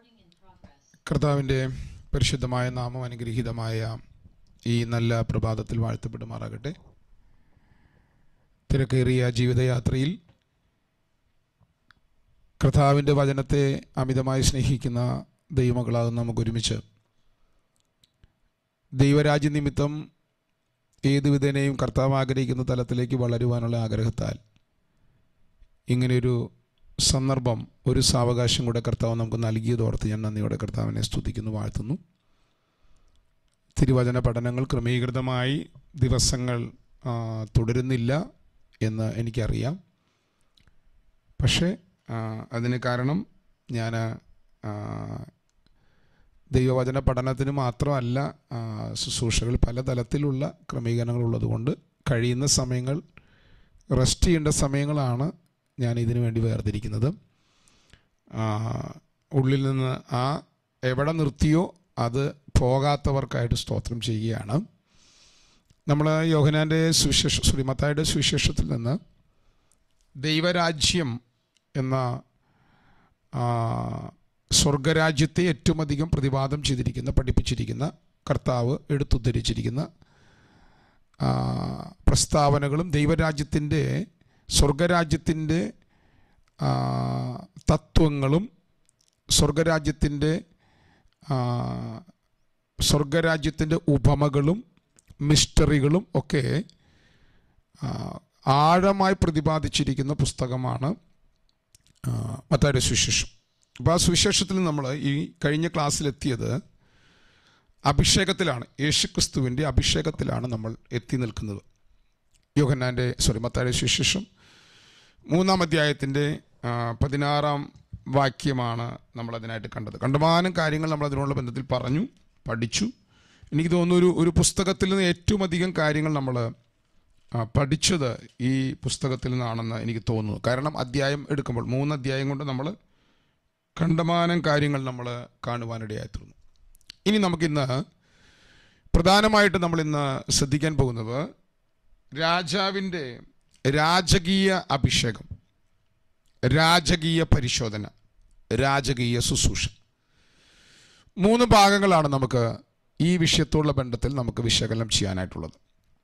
കർത്താവിൻ്റെ പരിശുദ്ധമായ നാമം അനുഗ്രഹീതമായ ഈ നല്ല പ്രഭാതത്തിൽ വാഴ്ത്തപ്പെടുമാറാകട്ടെ തിരക്കേറിയ ജീവിതയാത്രയിൽ കർത്താവിൻ്റെ വചനത്തെ അമിതമായി സ്നേഹിക്കുന്ന ദൈവമകളാകുന്ന നമുക്ക് ഒരുമിച്ച് ദൈവരാജ്യ നിമിത്തം ഏത് വിധേനയും കർത്താവ് ആഗ്രഹിക്കുന്ന തലത്തിലേക്ക് വളരുവാനുള്ള ആഗ്രഹത്താൽ ഇങ്ങനെയൊരു സന്ദർഭം ഒരു സാവകാശം കൂടെ കർത്താവ് നമുക്ക് നൽകിയതോർത്ത് ഞാൻ നന്ദിയോടെ കർത്താവിനെ സ്തുതിക്കുന്നു വാഴ്ത്തുന്നു തിരുവചന പഠനങ്ങൾ ക്രമീകൃതമായി ദിവസങ്ങൾ ആ, തുടരുന്നില്ല എന്ന് എനിക്കറിയാം പക്ഷേ ആ, അതിന് കാരണം ഞാൻ ആ, ദൈവവചന പഠനത്തിന് മാത്രമല്ല ആ, ശുശ്രൂഷകൾ പല തലത്തിലുള്ള ക്രമീകരണങ്ങൾ ഉള്ളതുകൊണ്ട് കഴിയുന്ന സമയങ്ങൾ റെസ്റ്റ് ചെയ്യേണ്ട സമയങ്ങളാണ് ഞാൻ ഇതിനു വേണ്ടി വേർതിരിക്കുന്നത് ആ, ഉള്ളിൽ നിന്ന് ആ എവിടെ നിർത്തിയോ അത് പോകാത്തവർക്കായിട്ട് സ്തോത്രം ചെയ്യുകയാണ് നമ്മൾ യോഹനാൻ്റെ സുവിശേഷ ശ്രീമത്തായുടെ സുവിശേഷത്തിൽ നിന്ന് ദൈവരാജ്യം എന്ന ആ, സ്വർഗരാജ്യത്തെ ഏറ്റവും അധികം പ്രതിപാദം ചെയ്തിരിക്കുന്ന പഠിപ്പിച്ചിരിക്കുന്ന കർത്താവ് എടുത്തുദ്ധരിച്ചിരിക്കുന്ന ആ, പ്രസ്താവനകളും ദൈവരാജ്യത്തിൻ്റെ സ്വർഗരാജ്യത്തിൻ്റെ ആ, തത്വങ്ങളും സ്വർഗരാജ്യത്തിൻ്റെ ആ, സ്വർഗരാജ്യത്തിൻ്റെ ഉപമകളും മിസ്റ്ററികളും ഒക്കെ ആ, ആഴമായി പ്രതിപാദിച്ചിരിക്കുന്ന പുസ്തകമാണ് ആ, മത്തായിയുടെ സുവിശേഷം അപ്പോൾ ആ സുവിശേഷത്തിൽ നമ്മൾ ഈ കഴിഞ്ഞ ക്ലാസ്സിലെത്തിയത് അഭിഷേകത്തിലാണ് യേശുക്രിസ്തുവിൻ്റെ അഭിഷേകത്തിലാണ് നമ്മൾ എത്തി നിൽക്കുന്നത് യോഹന്നാൻ്റെ സോറി മത്തായിയുടെ സുവിശേഷം മൂന്നാം അധ്യായത്തിൻ്റെ ആ, പതിനാറാം വാക്യമാണ് നമ്മൾ അതിനായിട്ട് കണ്ടത് കണ്ടമാനം കാര്യങ്ങൾ നമ്മൾ അതിനുള്ള ബന്ധത്തിൽ പറഞ്ഞു പഠിച്ചു എനിക്ക് തോന്നുന്നു ഒരു ഒരു പുസ്തകത്തിൽ നിന്ന് ഏറ്റവും അധികം കാര്യങ്ങൾ നമ്മൾ ആ, പഠിച്ചത് ഈ പുസ്തകത്തിൽ നിന്നാണെന്ന് എനിക്ക് തോന്നുന്നു കാരണം അധ്യായം എടുക്കുമ്പോൾ മൂന്ന് അധ്യായം കൊണ്ട് നമ്മൾ കണ്ടമാനം കാര്യങ്ങൾ നമ്മൾ കാണുവാനിടയായി തീർന്നു ഇനി നമുക്കിന്ന് പ്രധാനമായിട്ട് നമ്മൾ ഇന്ന് ശ്രദ്ധിക്കാൻ പോകുന്നത് രാജാവിൻ്റെ രാജകീയ അഭിഷേകം രാജകീയ പരിശോധന രാജകീയ ശുശ്രൂഷ മൂന്ന് ഭാഗങ്ങളാണ് നമുക്ക് ഈ വിഷയത്തോടുള്ള ബന്ധത്തിൽ നമുക്ക് വിശകലനം ചെയ്യാനായിട്ടുള്ളത്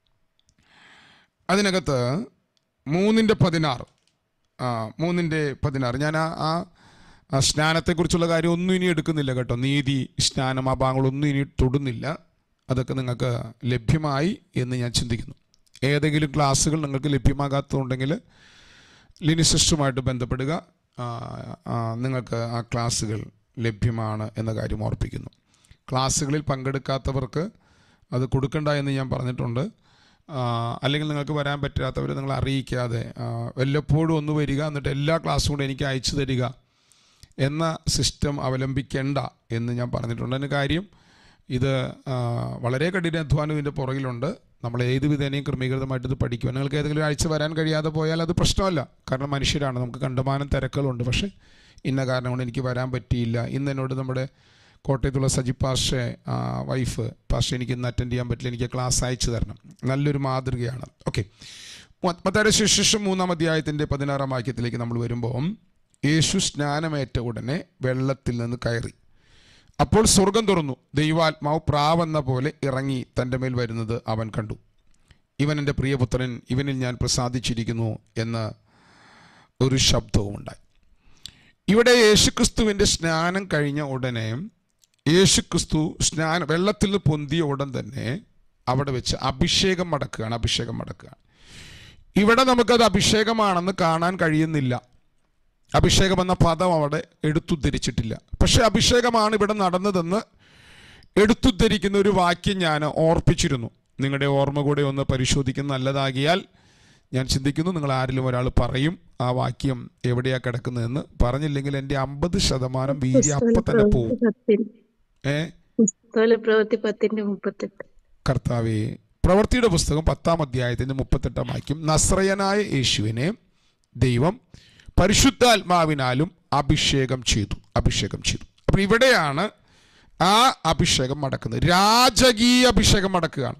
അതിനകത്ത് മൂന്നിൻ്റെ പതിനാറ് ആ മൂന്നിൻ്റെ പതിനാറ് ഞാൻ ആ ആ ആ സ്നാനത്തെക്കുറിച്ചുള്ള കാര്യം ഒന്നും ഇനി എടുക്കുന്നില്ല കേട്ടോ നീതി സ്നാനം ആ ഭാഗങ്ങളൊന്നും ഇനി തൊടുന്നില്ല അതൊക്കെ നിങ്ങൾക്ക് ലഭ്യമായി എന്ന് ഞാൻ ചിന്തിക്കുന്നു ഏതെങ്കിലും ക്ലാസ്സുകൾ നിങ്ങൾക്ക് ലഭ്യമാകാത്തതുണ്ടെങ്കിൽ ലിനി സിസ്റ്ററുമായിട്ട് ബന്ധപ്പെടുക ആ, ആ, നിങ്ങൾക്ക് ആ ക്ലാസ്സുകൾ ലഭ്യമാണ് എന്ന കാര്യം ഓർപ്പിക്കുന്നു ക്ലാസ്സുകളിൽ പങ്കെടുക്കാത്തവർക്ക് അത് കൊടുക്കണ്ട എന്ന് ഞാൻ പറഞ്ഞിട്ടുണ്ട് ആ, അല്ലെങ്കിൽ നിങ്ങൾക്ക് വരാൻ പറ്റാത്തവർ നിങ്ങൾ അറിയിക്കാതെ ആ, വല്ലപ്പോഴും ഒന്ന് വരിക എന്നിട്ട് എല്ലാ ക്ലാസ്സും കൂടെ എനിക്ക് അയച്ചു തരിക എന്ന സിസ്റ്റം അവലംബിക്കേണ്ട എന്ന് ഞാൻ പറഞ്ഞിട്ടുണ്ട് അതിന് കാര്യം ഇത് ആ, വളരെ കഠിനാധ്വാനം ഇതിൻ്റെ പുറകിലുണ്ട് നമ്മൾ ഏത് വിധേനയും ക്രമീകൃതമായിട്ട് ഇത് പഠിക്കുക നിങ്ങൾക്ക് ഏതെങ്കിലും ആഴ്ച വരാൻ കഴിയാതെ പോയാൽ അത് പ്രശ്നമല്ല കാരണം മനുഷ്യരാണ് നമുക്ക് കണ്ടമാനം തിരക്കുകളുണ്ട് പക്ഷേ ഇന്ന കാരണം കൊണ്ട് എനിക്ക് വരാൻ പറ്റിയില്ല ഇന്ന് എന്നോട് നമ്മുടെ കോട്ടയത്തുള്ള സജി പാഷെ വൈഫ് പാഷ എനിക്ക് ഇന്ന് അറ്റൻഡ് ചെയ്യാൻ പറ്റില്ല എനിക്ക് ക്ലാസ് അയച്ചു തരണം നല്ലൊരു മാതൃകയാണ് ഓക്കെ മത്തായുടെ ശിശുഷം മൂന്നാം അധ്യായത്തിൻ്റെ പതിനാറാം വാക്യത്തിലേക്ക് നമ്മൾ വരുമ്പോൾ യേശു സ്നാനമേറ്റ ഉടനെ വെള്ളത്തിൽ നിന്ന് കയറി അപ്പോൾ സ്വർഗം തുറന്നു ദൈവാത്മാവ് പ്രാവെന്ന പോലെ ഇറങ്ങി തൻ്റെ മേൽ വരുന്നത് അവൻ കണ്ടു ഇവൻ എൻ്റെ പ്രിയപുത്രൻ ഇവനിൽ ഞാൻ പ്രസാദിച്ചിരിക്കുന്നു എന്ന് ഒരു ശബ്ദവും ഉണ്ടായി ഇവിടെ യേശുക്രിസ്തുവിൻ്റെ സ്നാനം കഴിഞ്ഞ ഉടനെ യേശുക്രിസ്തു സ്നാനം വെള്ളത്തിൽ നിന്ന് പൊന്തിയ ഉടൻ തന്നെ അവിടെ വെച്ച് അഭിഷേകം മടക്കുകയാണ് അഭിഷേകം മടക്കുകയാണ് ഇവിടെ നമുക്കത് അഭിഷേകമാണെന്ന് കാണാൻ കഴിയുന്നില്ല അഭിഷേകം എന്ന പദം അവിടെ എടുത്തുദ്ധരിച്ചിട്ടില്ല പക്ഷെ അഭിഷേകമാണ് ഇവിടെ നടന്നതെന്ന് എടുത്തുദ്ധരിക്കുന്ന ഒരു വാക്യം ഞാൻ ഓർപ്പിച്ചിരുന്നു നിങ്ങളുടെ ഓർമ്മ കൂടെ ഒന്ന് പരിശോധിക്കുന്ന നല്ലതാകിയാൽ ഞാൻ ചിന്തിക്കുന്നു നിങ്ങൾ ആരിലും ഒരാൾ പറയും ആ വാക്യം എവിടെയാ കിടക്കുന്നതെന്ന് പറഞ്ഞില്ലെങ്കിൽ എൻ്റെ അമ്പത് ശതമാനം വീതി അപ്പം തന്നെ പോവും ഏ പുസ്തക പ്രവൃത്തി പത്തിന്റെ മുപ്പത്തെട്ട് കർത്താവെ പ്രവൃത്തിയുടെ പുസ്തകം പത്താം അധ്യായത്തിൻ്റെ മുപ്പത്തെട്ടാം വാക്യം നസ്രയനായ യേശുവിനെ ദൈവം പരിശുദ്ധാത്മാവിനാലും അഭിഷേകം ചെയ്തു അഭിഷേകം ചെയ്തു അപ്പോൾ ഇവിടെയാണ് ആ അഭിഷേകം മടക്കുന്നത് രാജകീയ അഭിഷേകം മടക്കുകയാണ്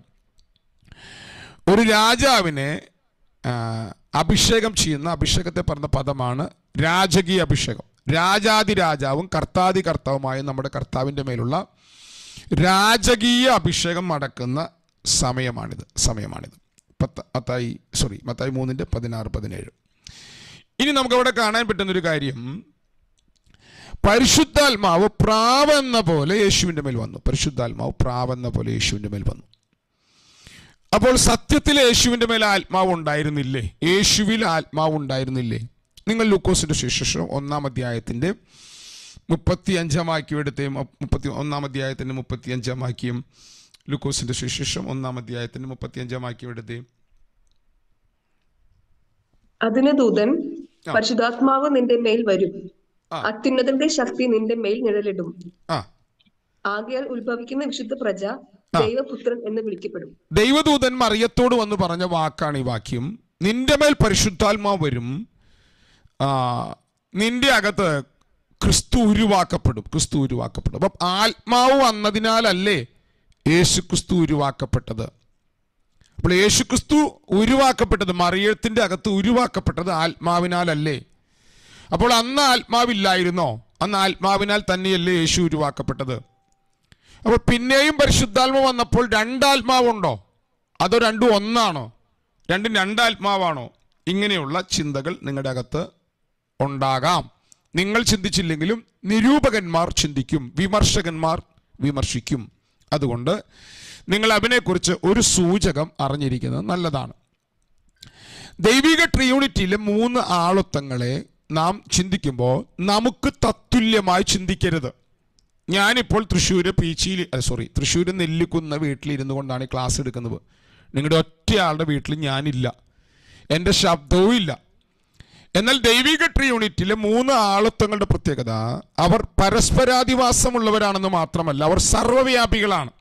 ഒരു രാജാവിനെ ആ, അഭിഷേകം ചെയ്യുന്ന അഭിഷേകത്തെ പറഞ്ഞ പദമാണ് രാജകീയ അഭിഷേകം രാജാതി രാജാവും കർത്താതി കർത്താവുമായ നമ്മുടെ കർത്താവിൻ്റെ മേലുള്ള രാജകീയ അഭിഷേകം നടക്കുന്ന സമയമാണിത് സമയമാണിത് പത്ത് മത്തായി സോറി മത്തായി മൂന്നിൻ്റെ പതിനാറ് പതിനേഴ് ഇനി നമുക്കവിടെ കാണാൻ പറ്റുന്ന ഒരു കാര്യം പരിശുദ്ധാത്മാവ് പ്രാവെന്ന പോലെ യേശുവിൻ്റെ മേൽ വന്നു പരിശുദ്ധാത്മാവ് പ്രാവെന്ന പോലെ യേശുവിൻ്റെ മേൽ വന്നു അപ്പോൾ സത്യത്തിൽ യേശുവിൻ്റെ മേൽ ആത്മാവ് ഉണ്ടായിരുന്നില്ലേ യേശുവിൽ ആത്മാവ് ഉണ്ടായിരുന്നില്ലേ നിങ്ങൾ ലൂക്കോസിന്റെ ശേഷം ഒന്നാം അധ്യായത്തിന്റെ മുപ്പത്തി അഞ്ചാം വാക്യം എടുത്തേ മുപ്പത്തി ഒന്നാം അധ്യായത്തിന്റെ മുപ്പത്തി അഞ്ചാം വാക്യം ലൂക്കോസിന്റെ ശേഷം ഒന്നാം അധ്യായത്തിന്റെ മുപ്പത്തി അഞ്ചാം വാക്യം എടുത്തേ അതിന് ദൂതൻ ആ. പരിശുദ്ധാത്മാവ് നിന്റെ മേൽ വരും ആ. അത്യുന്നതന്റെ ശക്തി നിന്റെ മേൽ നിഴലിടും ആ ആകയാൽ ഉത്ഭവിക്കുന്ന വിശുദ്ധ പ്രജ ദൈവപുത്രൻ എന്ന് വിളിക്കപ്പെടും ദൈവദൂതൻ മറിയത്തോട് വന്ന് പറഞ്ഞ വാക്കാണ് ഈ വാക്യം നിന്റെ മേൽ പരിശുദ്ധാത്മാവ് വരും ആ, നിന്റെ അകത്ത് ക്രിസ്തു ഉരുവാക്കപ്പെടും ക്രിസ്തു ഉരുവാക്കപ്പെടും അപ്പം ആത്മാവ് വന്നതിനാലല്ലേ യേശു ക്രിസ്തു ഉരുവാക്കപ്പെട്ടത് അപ്പോൾ യേശു ക്രിസ്തു ഉരുവാക്കപ്പെട്ടത് മറിയത്തിന്റെ അകത്ത് ഉരുവാക്കപ്പെട്ടത് ആത്മാവിനാലല്ലേ അപ്പോൾ അന്ന് ആത്മാവില്ലായിരുന്നോ അന്ന് ആത്മാവിനാൽ തന്നെയല്ലേ യേശു ഉരുവാക്കപ്പെട്ടത് അപ്പോൾ പിന്നെയും പരിശുദ്ധാത്മ വന്നപ്പോൾ രണ്ടാത്മാവുണ്ടോ അതോ രണ്ടും ഒന്നാണോ രണ്ടും രണ്ടാത്മാവാണോ ഇങ്ങനെയുള്ള ചിന്തകൾ നിങ്ങളുടെ അകത്ത് ഉണ്ടാകാം നിങ്ങൾ ചിന്തിച്ചില്ലെങ്കിലും നിരൂപകന്മാർ ചിന്തിക്കും വിമർശകന്മാർ വിമർശിക്കും അതുകൊണ്ട് നിങ്ങൾ അതിനെക്കുറിച്ച് ഒരു സൂചകം അറിഞ്ഞിരിക്കുന്നത് നല്ലതാണ് ദൈവിക ട്രിയൂണിറ്റിയിലെ മൂന്ന് ആളത്വങ്ങളെ നാം ചിന്തിക്കുമ്പോൾ നമുക്ക് തത്തുല്യമായി ചിന്തിക്കരുത് ഞാനിപ്പോൾ തൃശ്ശൂർ പീച്ചിയിൽ സോറി തൃശ്ശൂർ നെല്ലിക്കുന്ന വീട്ടിലിരുന്നു കൊണ്ടാണ് ഈ ക്ലാസ് എടുക്കുന്നത് നിങ്ങളുടെ ഒറ്റയാളുടെ വീട്ടിൽ ഞാനില്ല എൻ്റെ ശബ്ദവും ഇല്ല എന്നാൽ ദൈവിക ട്രിയൂണിറ്റിയിലെ മൂന്ന് ആളത്വങ്ങളുടെ പ്രത്യേകത അവർ പരസ്പരാധിവാസമുള്ളവരാണെന്ന് മാത്രമല്ല അവർ സർവ്വവ്യാപികളാണ്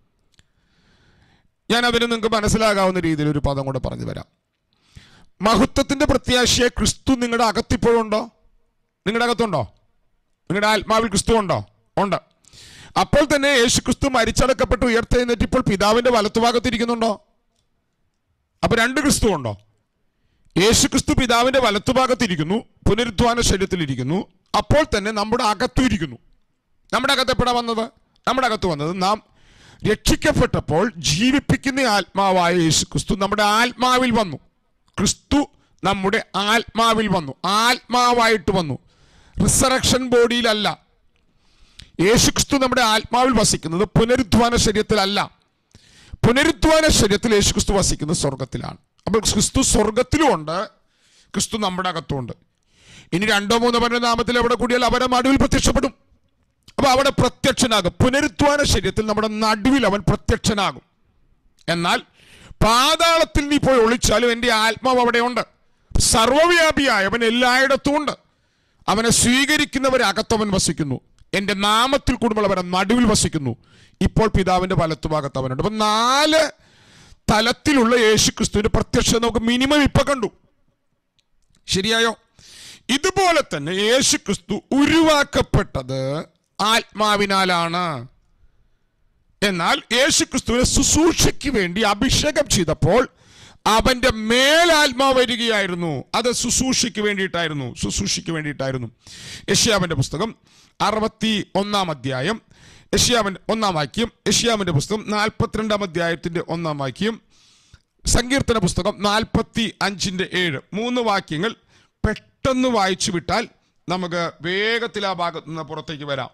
ഞാൻ അതിന് നിങ്ങൾക്ക് മനസ്സിലാകാവുന്ന രീതിയിൽ ഒരു പദം കൂടെ പറഞ്ഞു തരാം മഹത്വത്തിന്റെ പ്രത്യാശയെ ക്രിസ്തു നിങ്ങളുടെ അകത്തിപ്പോഴുണ്ടോ നിങ്ങളുടെ അകത്തുണ്ടോ നിങ്ങളുടെ ആത്മാവിൽ ക്രിസ്തു ഉണ്ടോ ഉണ്ട് അപ്പോൾ തന്നെ യേശു ക്രിസ്തു മരിച്ചടക്കപ്പെട്ട് ഉയർത്തെഴുന്നേറ്റ് ഇപ്പോൾ പിതാവിന്റെ വലത്തുഭാഗത്തിരിക്കുന്നുണ്ടോ അപ്പൊ രണ്ട് ക്രിസ്തു ഉണ്ടോ യേശു ക്രിസ്തു പിതാവിന്റെ വലത്തുഭാഗത്തിരിക്കുന്നു പുനരുദ്ധാന ശരീരത്തിലിരിക്കുന്നു അപ്പോൾ തന്നെ നമ്മുടെ അകത്തും ഇരിക്കുന്നു നമ്മുടെ അകത്ത് എപ്പോഴാ വന്നത് നമ്മുടെ അകത്ത് വന്നത് നാം രക്ഷിക്കപ്പെട്ടപ്പോൾ ജീവിപ്പിക്കുന്ന ആത്മാവായ യേശു ക്രിസ്തു നമ്മുടെ ആത്മാവിൽ വന്നു ക്രിസ്തു നമ്മുടെ ആത്മാവിൽ വന്നു ആത്മാവായിട്ട് വന്നു റിസറക്ഷൻ ബോഡിയിലല്ല യേശു ക്രിസ്തു നമ്മുടെ ആത്മാവിൽ വസിക്കുന്നത് പുനരുദ്ധാന ശരീരത്തിലല്ല പുനരുദ്ധാന ശരീരത്തിൽ യേശു ക്രിസ്തു വസിക്കുന്നത് സ്വർഗത്തിലാണ് അപ്പോൾ ക്രിസ്തു സ്വർഗത്തിലും ഉണ്ട് ക്രിസ്തു നമ്മുടെ അകത്തുമുണ്ട് ഇനി രണ്ടോ മൂന്നോ പറഞ്ഞ നാമത്തിൽ എവിടെ കൂടിയാൽ അവരെ നടുവിൽ പ്രത്യക്ഷപ്പെടും അപ്പൊ അവിടെ പ്രത്യക്ഷനാകും പുനരുദ്ധാന ശരീരത്തിൽ നമ്മുടെ നടുവിൽ അവൻ പ്രത്യക്ഷനാകും എന്നാൽ പാതാളത്തിൽ നീ പോയി ഒളിച്ചാലും എൻ്റെ ആത്മാവ് അവിടെയുണ്ട് സർവവ്യാപിയായവൻ എല്ലായിടത്തും ഉണ്ട് അവനെ സ്വീകരിക്കുന്നവരെ അകത്തവൻ വസിക്കുന്നു എൻ്റെ നാമത്തിൽ കൂടുമ്പോൾ അവരെ നടുവിൽ വസിക്കുന്നു ഇപ്പോൾ പിതാവിന്റെ വലത്തുഭാഗത്ത് അവനുണ്ട് അപ്പൊ നാല് തലത്തിലുള്ള യേശു ക്രിസ്തുവിന്റെ പ്രത്യക്ഷത നമുക്ക് മിനിമം ഇപ്പൊ കണ്ടു ശരിയായോ ഇതുപോലെ തന്നെ യേശു ക്രിസ്തു ഉരുവാക്കപ്പെട്ടത് ആത്മാവിനാലാണ് എന്നാൽ യേശു ക്രിസ്തുവിനെ ശുശ്രൂഷയ്ക്ക് വേണ്ടി അഭിഷേകം ചെയ്തപ്പോൾ അവന്റെ മേലാത്മാവ് വരികയായിരുന്നു അത് ശുശ്രൂഷയ്ക്ക് വേണ്ടിയിട്ടായിരുന്നു ശുശ്രൂഷയ്ക്ക് വേണ്ടിയിട്ടായിരുന്നു യഷ്യാവിന്റെ പുസ്തകം അറുപത്തി ഒന്നാം അധ്യായം യഷ്യാവിന്റെ ഒന്നാം വാക്യം യഷ്യാവിന്റെ പുസ്തകം നാൽപ്പത്തിരണ്ടാം അധ്യായത്തിന്റെ ഒന്നാം വാക്യം സങ്കീർത്തന പുസ്തകം നാൽപ്പത്തി അഞ്ചിന്റെ ഏഴ് മൂന്ന് വാക്യങ്ങൾ പെട്ടെന്ന് വായിച്ചു വിട്ടാൽ നമുക്ക് വേഗത്തിൽ ആ ഭാഗത്ത് നിന്ന് പുറത്തേക്ക് വരാം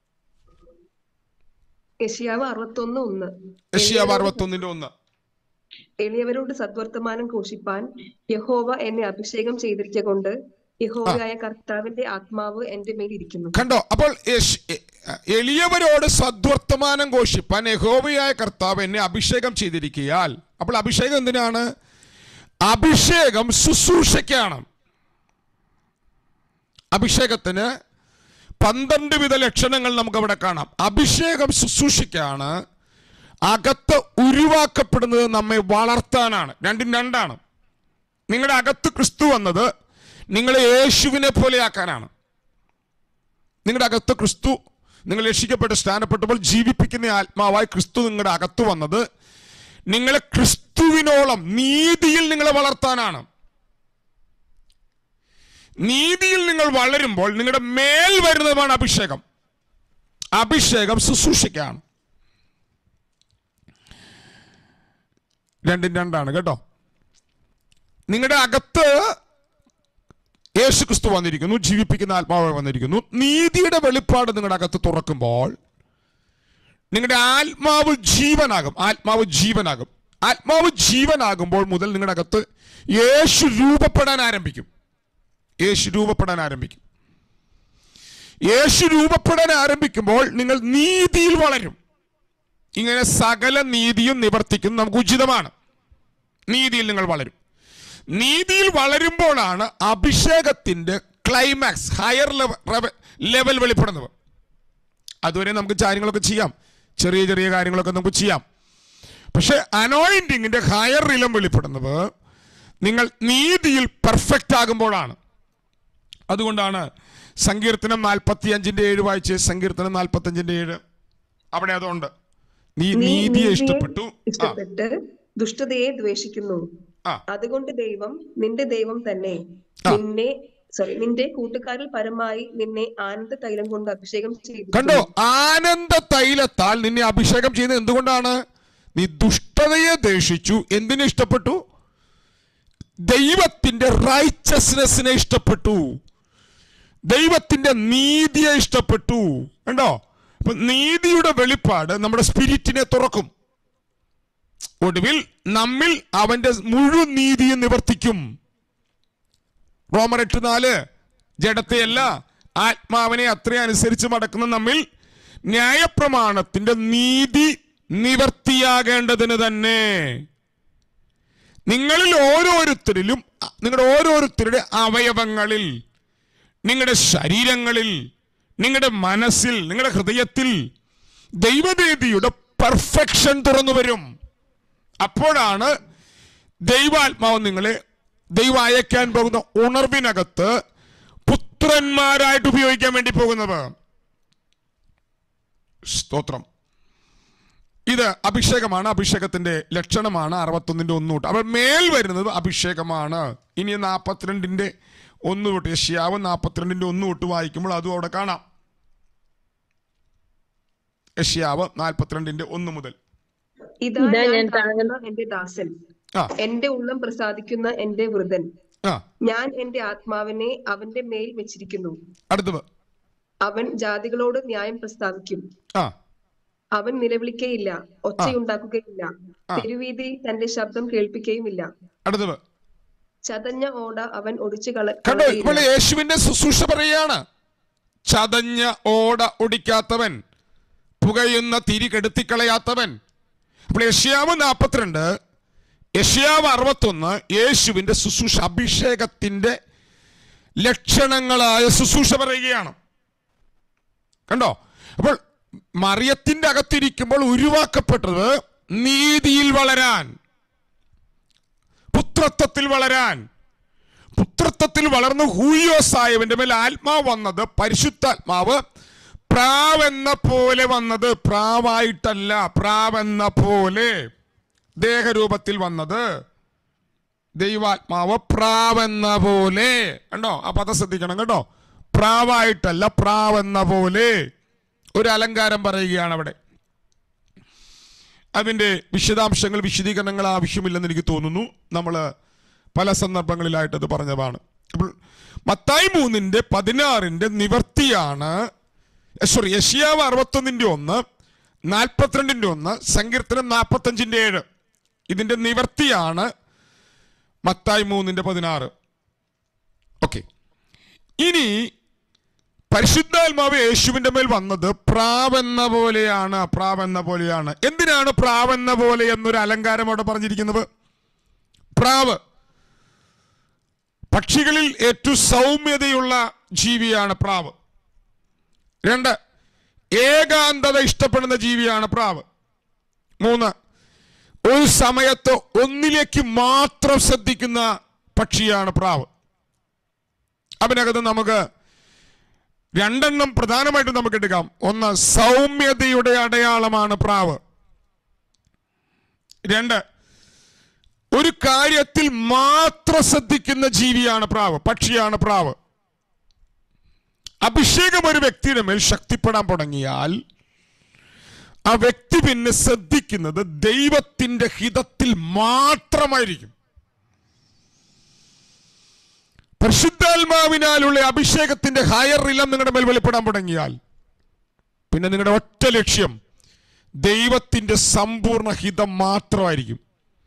യശിയാവ് അറുപത്തൊന്ന് ഒന്ന് യഷ്യാവ് അറുപത്തൊന്നിന്റെ ഒന്ന് എളിയവരോട് സദ്വർത്തമാനം ഘോഷിപ്പാൻ യഹോവ എന്നെ അഭിഷേകം ചെയ്തിരിക്ക കൊണ്ട് യഹോവയായ കർത്താവിന്റെ ആത്മാവ് എന്റെ മേൽ ഇരിക്കുന്നു കണ്ടോ അപ്പോൾ യേശ്- എ- എളിയവരോട് സദ്വർത്തമാനം ഘോഷിപ്പാൻ യഹോവയായ കർത്താവ് എന്നെ അഭിഷേകം ചെയ്തിരിക്കയാൽ അപ്പോൾ അഭിഷേകം എന്തിനാണ് അഭിഷേകം ശുശ്രൂഷയ്ക്കാണ് അഭിഷേകത്തിന് പന്ത്രണ്ട് വിധ ലക്ഷണങ്ങൾ നമുക്ക് അവിടെ കാണാം അഭിഷേകം ശുശ്രൂഷയ്ക്കാണ് അകത്ത് ഉരുവാക്കപ്പെടുന്നത് നമ്മെ വളർത്താനാണ് രണ്ടും രണ്ടാണ് നിങ്ങളുടെ അകത്ത് ക്രിസ്തു വന്നത് നിങ്ങളെ യേശുവിനെ പോലെയാക്കാനാണ് നിങ്ങളുടെ അകത്ത് ക്രിസ്തു നിങ്ങൾ രക്ഷിക്കപ്പെട്ട് സ്ഥാനപ്പെട്ടപ്പോൾ ജീവിപ്പിക്കുന്ന ആത്മാവായി ക്രിസ്തു നിങ്ങളുടെ അകത്ത് വന്നത് നിങ്ങളെ ക്രിസ്തുവിനോളം നീതിയിൽ നിങ്ങളെ വളർത്താനാണ് നീതിയിൽ നിങ്ങൾ വളരുമ്പോൾ നിങ്ങളുടെ മേൽ വരുന്നതാണ് അഭിഷേകം അഭിഷേകം ശുശ്രൂഷിക്കാണ് രണ്ടും രണ്ടാണ് കേട്ടോ നിങ്ങളുടെ അകത്ത് യേശു ക്രിസ്തു വന്നിരിക്കുന്നു ജീവിപ്പിക്കുന്ന ആത്മാവ് വന്നിരിക്കുന്നു നീതിയുടെ വെളിപ്പാട് നിങ്ങളുടെ അകത്ത് തുറക്കുമ്പോൾ നിങ്ങളുടെ ആത്മാവ് ജീവനാകും ആത്മാവ് ജീവനാകും ആത്മാവ് ജീവനാകുമ്പോൾ മുതൽ നിങ്ങളുടെ അകത്ത് യേശു രൂപപ്പെടാൻ ആരംഭിക്കും യേശു രൂപപ്പെടാൻ ആരംഭിക്കും യേശു രൂപപ്പെടാൻ ആരംഭിക്കുമ്പോൾ നിങ്ങൾ നീതിയിൽ വളരും ഇങ്ങനെ സകല നീതിയും നിവർത്തിക്കുന്നത് നമുക്ക് ഉചിതമാണ് നീതിയിൽ നിങ്ങൾ വളരും നീതിയിൽ വളരുമ്പോഴാണ് അഭിഷേകത്തിന്റെ ക്ലൈമാക്സ് ഹയർ ലെവൽ വെളിപ്പെടുന്നത് അതുവരെ നമുക്ക് കാര്യങ്ങളൊക്കെ ചെയ്യാം ചെറിയ ചെറിയ കാര്യങ്ങളൊക്കെ നമുക്ക് ചെയ്യാം പക്ഷെ അനോയിന്റിങ്ങിന്റെ ഹയർ ഇലം വെളിപ്പെടുന്നത് നിങ്ങൾ നീതിയിൽ പെർഫെക്റ്റ് ആകുമ്പോഴാണ് അതുകൊണ്ടാണ് സങ്കീർത്തനം നാൽപ്പത്തി അഞ്ചിന്റെ ഏഴ് വായിച്ച് സങ്കീർത്തനം നാൽപ്പത്തി അഞ്ചിന്റെ ഏഴ് അവിടെ അതുണ്ട് നീ നീ നീതിയെ ഇഷ്ടപ്പെട്ടു ആ ഇഷ്ടപ്പെട്ട് ദുഷ്ടതയെ ദ്വേഷിക്കുന്നു ആ അതുകൊണ്ട് ദൈവം നിന്റെ ദൈവം തന്നെ ആ. നിന്നെ സോറി നിന്റെ കൂട്ടുകാരിൽ പരമായി നിന്നെ ആനന്ദ തൈലം കൊണ്ട് അഭിഷേകം ചെയ്തു കണ്ടോ ആനന്ദ തൈലത്താൽ നിന്നെ അഭിഷേകം ചെയ്യുന്നത് എന്തുകൊണ്ടാണ് നീ ദുഷ്ടതയെ ദേഷിച്ചു എന്തിനെ ഇഷ്ടപ്പെട്ടു ദൈവത്തിന്റെ റൈച്ചസ്നെസ്സിനെ ഇഷ്ടപ്പെട്ടു ദൈവത്തിന്റെ നീതിയെ ഇഷ്ടപ്പെട്ടു കണ്ടോ അപ്പൊ നീതിയുടെ വെളിപ്പാട് നമ്മുടെ സ്പിരിറ്റിനെ തുറക്കും ഒടുവിൽ നമ്മിൽ അവന്റെ മുഴുവൻ നീതിയും നിവർത്തിക്കും റോമർ എട്ട് നാല് ജഡത്തെയല്ല ആത്മാവിനെ അത്രയും അനുസരിച്ച് മടക്കുന്ന നമ്മിൽ ന്യായപ്രമാണത്തിന്റെ നീതി നിവർത്തിയാകേണ്ടതിന് തന്നെ നിങ്ങളിൽ ഓരോരുത്തരിലും അ- നിങ്ങളുടെ ഓരോരുത്തരുടെ അവയവങ്ങളിൽ നിങ്ങളുടെ ശരീരങ്ങളിൽ നിങ്ങളുടെ മനസ്സിൽ നിങ്ങളുടെ ഹൃദയത്തിൽ ദൈവദേവിയുടെ പെർഫെക്ഷൻ തുറന്നു വരും അപ്പോഴാണ് ദൈവാത്മാവ് നിങ്ങളെ ദൈവം അയക്കാൻ പോകുന്ന ഉണർവിനകത്ത് പുത്രന്മാരായിട്ട് ഉപയോഗിക്കാൻ വേണ്ടി പോകുന്നത് സ്തോത്രം ഇത് അഭിഷേകമാണ് അഭിഷേകത്തിന്റെ ലക്ഷണമാണ് അറുപത്തൊന്നിന്റെ ഒന്ന് തൊട്ട് അപ്പോൾ മേൽ വരുന്നത് അഭിഷേകമാണ് ഇനി നാൽപ്പത്തിരണ്ടിന്റെ ഒന്ന് തൊട്ട് യഷ്യാവ് നാൽപ്പത്തിരണ്ടിന്റെ ഒന്ന് തൊട്ട് വായിക്കുമ്പോൾ അതും അവിടെ കാണാം യഷ്യാവ് നാൽപ്പത്തിരണ്ടിന്റെ ഒന്ന് മുതൽ ഇതാ ഇതാ ഞാൻ ഞാൻ താഴ്ന്ന എന്റെ ദാസൻ ആ എന്റെ ഉള്ളം പ്രസാദിക്കുന്ന എന്റെ വൃതൻ ആ ഞാൻ എന്റെ ആത്മാവിനെ അവന്റെ മേൽ വെച്ചിരിക്കുന്നു അടുത്തത് അവൻ ജാതികളോട് ന്യായം പ്രസ്താവിക്കും ആ അവൻ നിലവിളിക്കയില്ല ഒച്ചയുണ്ടാക്കുകയില്ല തെരുവീതി തന്റെ ശബ്ദം കേൾപ്പിക്കുകയുമില്ല അടുത്തത് ചതഞ്ഞ ഓട അവൻ ഒടിച്ചു കള കണ്ടോ കളകയില്ല. ഇപ്പോൾ യേശുവിന്റെ ശുശ്രൂഷ പറയുകയാണ് ചതഞ്ഞ ഓട ഒടിക്കാത്തവൻ പുകയുന്ന തിരി കെടുത്തിക്കളയാത്തവൻ അപ്പോൾ യഷ്യാവ് നാൽപ്പത്തിരണ്ട് യഷ്യാവ് അറുപത്തൊന്ന് യേശുവിന്റെ ശുശ്രൂഷ അഭിഷേകത്തിന്റെ ലക്ഷണങ്ങളായ ശുശ്രൂഷ പറയുകയാണ് കണ്ടോ അപ്പോൾ മറിയത്തിന്റെ അകത്തിരിക്കുമ്പോൾ ഉരുവാക്കപ്പെട്ടത് നീതിയിൽ വളരാൻ പുത്രത്വത്തിൽ വളരാൻ പുത്രത്വത്തിൽ വളർന്ന് ഹൂയോസായവന്റെ മേൽ ആത്മാവ് വന്നത് പരിശുദ്ധാത്മാവ് പ്രാവെന്ന പോലെ വന്നത് പ്രാവായിട്ടല്ല പ്രാവെന്ന പോലെ ദേഹരൂപത്തിൽ വന്നത് ദൈവാത്മാവ് പ്രാവെന്ന പോലെ കണ്ടോ ആ പദം ശ്രദ്ധിക്കണം കേട്ടോ പ്രാവായിട്ടല്ല പ്രാവെന്ന പോലെ ഒരു അലങ്കാരം പറയുകയാണ് അവിടെ അതിൻ്റെ വിശദാംശങ്ങൾ വിശദീകരണങ്ങൾ ആവശ്യമില്ലെന്ന് എനിക്ക് തോന്നുന്നു നമ്മൾ പല സന്ദർഭങ്ങളിലായിട്ട് അത് പറഞ്ഞതാണ് അപ്പോൾ മത്തായി മൂന്നിൻ്റെ പതിനാറിൻ്റെ നിവർത്തിയാണ് സോറി യഷിയാവ് അറുപത്തൊന്നിൻ്റെ ഒന്ന് നാൽപ്പത്തിരണ്ടിൻ്റെ ഒന്ന് സങ്കീർത്തനം നാൽപ്പത്തഞ്ചിൻ്റെ ഏഴ് ഇതിൻ്റെ നിവർത്തിയാണ് മത്തായി മൂന്നിൻ്റെ പതിനാറ് ഓക്കെ ഇനി പരിശുദ്ധാത്മാവ് യേശുവിന്റെ മേൽ വന്നത് പ്രാവെന്ന പോലെയാണ് പ്രാവെന്ന പോലെയാണ് എന്തിനാണ് പ്രാവെന്ന പോലെ എന്നൊരു അലങ്കാരം അവിടെ പറഞ്ഞിരിക്കുന്നത് പ്രാവ് പക്ഷികളിൽ ഏറ്റവും സൗമ്യതയുള്ള ജീവിയാണ് പ്രാവ് രണ്ട് ഏകാന്തത ഇഷ്ടപ്പെടുന്ന ജീവിയാണ് പ്രാവ് മൂന്ന് ഒരു സമയത്ത് ഒന്നിലേക്ക് മാത്രം ശ്രദ്ധിക്കുന്ന പക്ഷിയാണ് പ്രാവ് അതിനകത്ത് നമുക്ക് രണ്ടെണ്ണം പ്രധാനമായിട്ടും നമുക്ക് എടുക്കാം ഒന്ന് സൗമ്യതയുടെ അടയാളമാണ് പ്രാവ് രണ്ട് ഒരു കാര്യത്തിൽ മാത്രം ശ്രദ്ധിക്കുന്ന ജീവിയാണ് പ്രാവ് പക്ഷിയാണ് പ്രാവ് അഭിഷേകം ഒരു വ്യക്തിയുടെ മേൽ ശക്തിപ്പെടാൻ തുടങ്ങിയാൽ ആ വ്യക്തി പിന്നെ ശ്രദ്ധിക്കുന്നത് ദൈവത്തിന്റെ ഹിതത്തിൽ മാത്രമായിരിക്കും പരിശുദ്ധാത്മാവിനാലുള്ള അഭിഷേകത്തിന്റെ ഹയർ ഇലം നിങ്ങളുടെ മേൽ വെളിപ്പെടാൻ തുടങ്ങിയാൽ പിന്നെ നിങ്ങളുടെ ഒറ്റ ലക്ഷ്യം ദൈവത്തിന്റെ സമ്പൂർണ്ണ ഹിതം മാത്രമായിരിക്കും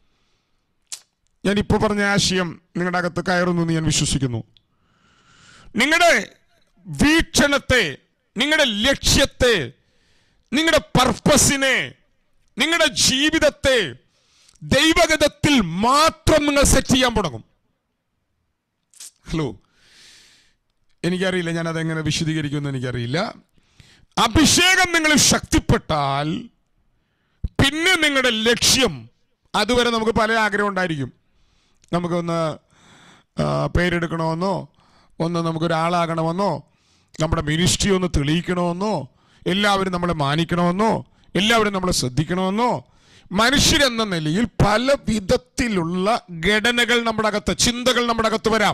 ഞാൻ ഇപ്പോൾ പറഞ്ഞ ആശയം നിങ്ങളുടെ അകത്ത് കയറുന്നു എന്ന് ഞാൻ വിശ്വസിക്കുന്നു നിങ്ങളുടെ വീക്ഷണത്തെ നിങ്ങളുടെ ലക്ഷ്യത്തെ നിങ്ങളുടെ പർപ്പസിനെ നിങ്ങളുടെ ജീവിതത്തെ ദൈവഗതത്തിൽ മാത്രം നിങ്ങൾ സെറ്റ് ചെയ്യാൻ തുടങ്ങും ഹലോ എനിക്കറിയില്ല ഞാൻ അതെങ്ങനെ വിശദീകരിക്കുമെന്ന് എനിക്കറിയില്ല അഭിഷേകം നിങ്ങൾ ശക്തിപ്പെട്ടാൽ പിന്നെ നിങ്ങളുടെ ലക്ഷ്യം അതുവരെ നമുക്ക് പല ആഗ്രഹം ഉണ്ടായിരിക്കും നമുക്കൊന്ന് ആ, പേരെടുക്കണമെന്നോ ഒന്ന് നമുക്കൊരാളാകണമെന്നോ നമ്മുടെ മിനിസ്ട്രി ഒന്ന് തെളിയിക്കണമെന്നോ എല്ലാവരും നമ്മളെ മാനിക്കണമെന്നോ എല്ലാവരും നമ്മളെ ശ്രദ്ധിക്കണമെന്നോ മനുഷ്യരെന്ന നിലയിൽ പല വിധത്തിലുള്ള ഘടനകൾ നമ്മുടെ അകത്ത് ചിന്തകൾ നമ്മുടെ അകത്ത് വരാം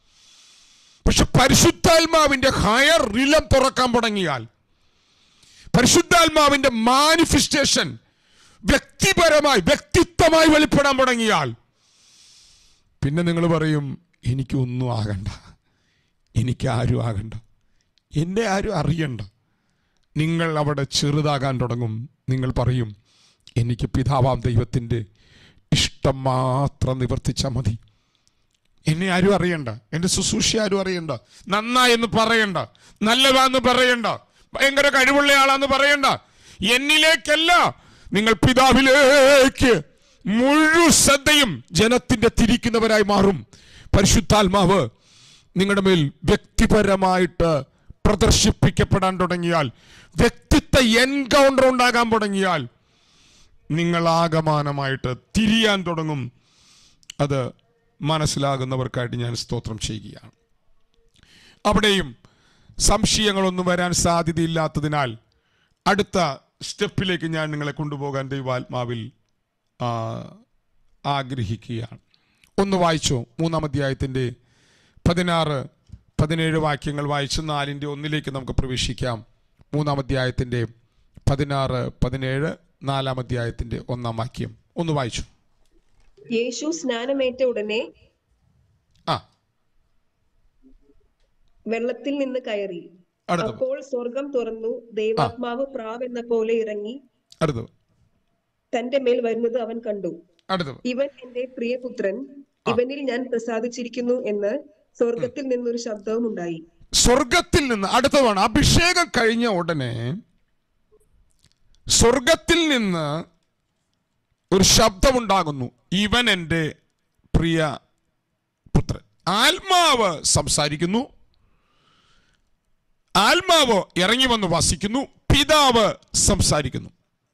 പക്ഷെ പരിശുദ്ധാത്മാവിന്റെ ഹയർ റിലം തുറക്കാൻ തുടങ്ങിയാൽ പരിശുദ്ധാത്മാവിന്റെ മാനിഫെസ്റ്റേഷൻ വ്യക്തിപരമായി വ്യക്തിത്വമായി വെളിപ്പെടാൻ തുടങ്ങിയാൽ പിന്നെ നിങ്ങൾ പറയും എനിക്കൊന്നും ആകണ്ട എനിക്ക് ആരും ആകണ്ട എന്നെ ആരും അറിയണ്ട നിങ്ങൾ അവിടെ ചെറുതാകാൻ തുടങ്ങും നിങ്ങൾ പറയും എനിക്ക് പിതാവാം ദൈവത്തിൻ്റെ ഇഷ്ടം മാത്രം നിവർത്തിച്ചാൽ മതി എന്നെ ആരും അറിയണ്ട എൻ്റെ ശുശ്രൂഷ ആരും അറിയണ്ട നന്നായെന്ന് പറയണ്ട നല്ലതാന്ന് പറയണ്ട ഭയങ്കര കഴിവുള്ള ആളാന്ന് പറയണ്ട എന്നിലേക്കല്ല നിങ്ങൾ പിതാവിലേക്ക് മുഴുവൻ ശ്രദ്ധയും ജനത്തിന്റെ തിരിക്കുന്നവരായി മാറും പരിശുദ്ധാത്മാവ് നിങ്ങളുടെ മേൽ വ്യക്തിപരമായിട്ട് പ്രദർശിപ്പിക്കപ്പെടാൻ തുടങ്ങിയാൽ വ്യക്തിത്വ എൻകൗണ്ടർ ഉണ്ടാകാൻ തുടങ്ങിയാൽ നിങ്ങൾ ആകമാനമായിട്ട് തിരിയാൻ തുടങ്ങും അത് മനസ്സിലാകുന്നവർക്കായിട്ട് ഞാൻ സ്തോത്രം ചെയ്യുകയാണ് അവിടെയും സംശയങ്ങളൊന്നും വരാൻ സാധ്യതയില്ലാത്തതിനാൽ അടുത്ത സ്റ്റെപ്പിലേക്ക് ഞാൻ നിങ്ങളെ കൊണ്ടുപോകാൻ ദൈവാത്മാവിൽ ആ, ആഗ്രഹിക്കുകയാണ് ഒന്ന് വായിച്ചോ മൂന്നാം അധ്യായത്തിൻ്റെ പതിനാറ് പതിനേഴ് വാക്യങ്ങൾ വായിച്ച് നാലിൻ്റെ ഒന്നിലേക്ക് നമുക്ക് പ്രവേശിക്കാം മൂന്നാം അധ്യായത്തിൻ്റെ പതിനാറ് പതിനേഴ് നാലാം അധ്യായത്തിൻ്റെ ഒന്നാം വാക്യം ഒന്ന് വായിച്ചു യേശു സ്നാനമേറ്റ ഉടനെ ആ വെള്ളത്തിൽ നിന്ന് കയറി അടുത്തത് അപ്പോൾ സ്വർഗം തുറന്നു ദൈവാത്മാവ് പ്രാവ് എന്ന പോലെ ഇറങ്ങി അടുത്തത് തന്റെ മേൽ വരുന്നത് അവൻ കണ്ടു അടുത്തത് ഇവൻ എന്റെ പ്രിയപുത്രൻ ഇവനിൽ ഞാൻ പ്രസാദിച്ചിരിക്കുന്നു എന്ന് സ്വർഗത്തിൽ നിന്നൊരു ശബ്ദവും ഉണ്ടായി സ്വർഗത്തിൽ നിന്ന് അടുത്തതാണ് അഭിഷേകം കഴിഞ്ഞ ഉടനെ സ്വർഗത്തിൽ നിന്ന് ഒരു ശബ്ദമുണ്ടാകുന്നു ഇവൻ എൻ്റെ പ്രിയ പുത്രൻ ആത്മാവ് സംസാരിക്കുന്നു ആത്മാവ് ഇറങ്ങി വന്ന് വസിക്കുന്നു പിതാവ് സംസാരിക്കുന്നു